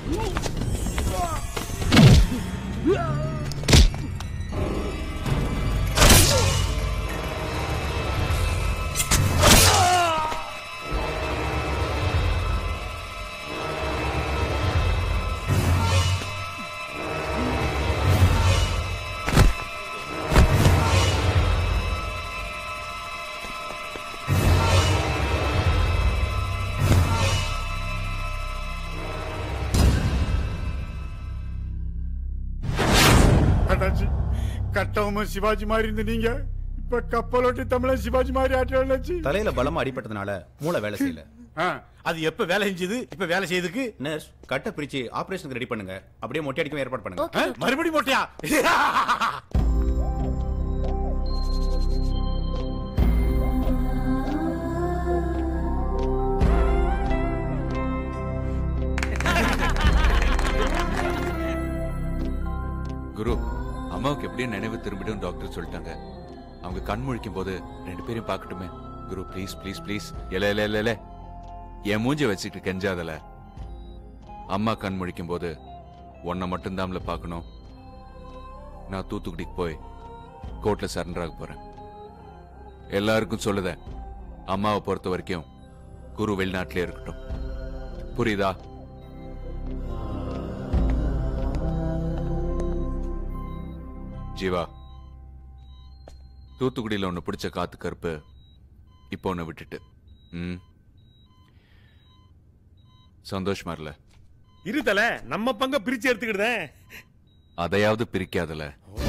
அண்ணாச்சி கட்டவும் சிவாஜி மாதிரி இருந்த நீங்க இப்ப கப்பலோட்டி தமிழன் சிவாஜி மாதிரி ஆட்டி தலையில பலமா அடிபட்டதுனால மூளை வேலை செய்யல அது எப்ப வேலை செஞ்சது இப்ப வேலை செய்யுதுக்கு நர்ஸ் கட்டை பிரிச்சு ஆபரேஷனுக்கு ரெடி பண்ணுங்க அப்படியே மொட்டை அடிக்கவும் ஏற்பாடு பண்ணுங்க ஆ, மறுபடியும் மொட்டையா குரு அம்மாவுக்கு எப்படியும் நினைவு திரும்பிடும் டாக்டர் சொல்லிட்டாங்க அவங்க கண் முழிக்கும் போது ரெண்டு பேரையும் பார்க்கட்டுமே குரு ப்ளீஸ் ப்ளீஸ் ப்ளீஸ் இல்ல இல்ல இல்ல இல்ல என் மூஞ்ச வச்சுக்கிட்டு கெஞ்சாதல அம்மா கண் முழிக்கும் போது உன்னை மட்டும்தான்ல பார்க்கணும் நான் தூத்துக்குடிக்கு போய் கோர்ட்ல சரண்டர் ஆக போறேன் எல்லாருக்கும் சொல்லுத அம்மாவை பொறுத்த வரைக்கும் குரு வெளிநாட்டிலே இருக்கட்டும் புரியுதா ஜீவா தூத்துக்குடியில் ஒன்று பிடிச்ச காத்து கருப்பு இப்போ ஒன்று விட்டுட்டு ம் சந்தோஷமா இல்ல இருத்தல நம்ம பங்க பிரிச்சு எடுத்துக்கிடுதேன் அதையாவது பிரிக்காதல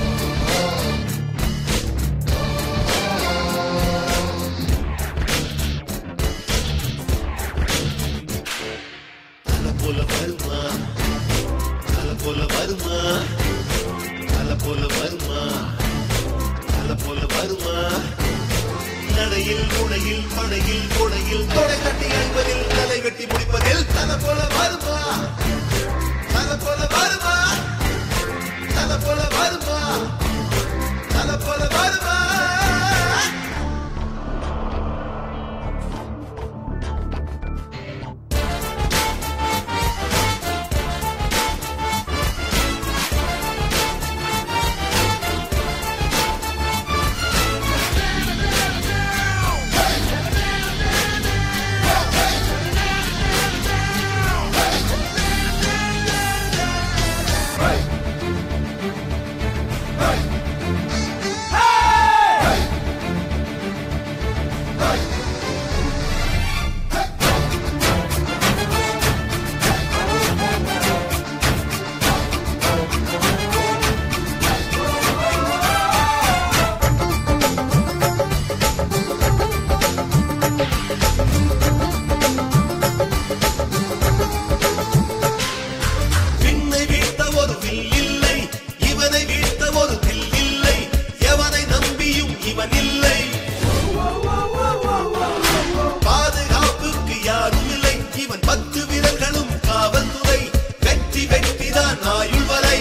தல போல வருமா தல போல வருமா தல போல வருமா தல போல வருமா நடையில் முனையில் படையில் கொடையில் தொடை கட்டி அன்பதில் தலை கட்டி முடிப்பதில் தல போல வருமா தல போல வருமா தல போல வருமா தல போல வருமா விண்ணை வீழ்த்த ஒரு வில் இல்லை இவனை வீழ்த்த ஒரு வில் இல்லை எவனை நம்பியும் இவன் இல்லை பாதுகாப்புக்கு யாரும் இல்லை இவன் பத்து விரல்களும் காவல்துறை வெற்றி வெற்றிதான் ஆயுள் வரை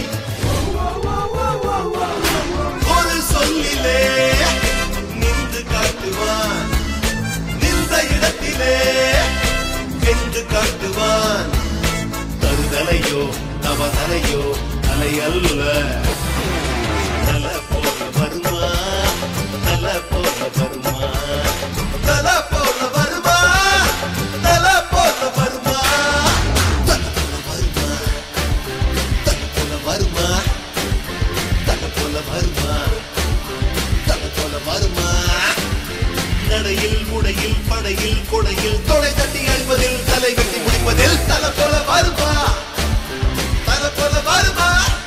ஒரு சொல்லிலே நின்று காட்டுவான் நின்ற இடத்திலே வென்று காட்டுவான் தருதலையோ தவதலையோ தலை அல்ல தல போல வருமா தல போல வருமா தல போல வருமா தல போல வருமா தல வருமா தல போல வருமா தல போல வருமா நடையில் முடையில் படையில் கொடையில் தொடை கட்டி அழிப்பதில் தலை கட்டி முடிப்பதில் தல போல வருமா தல போல வருமா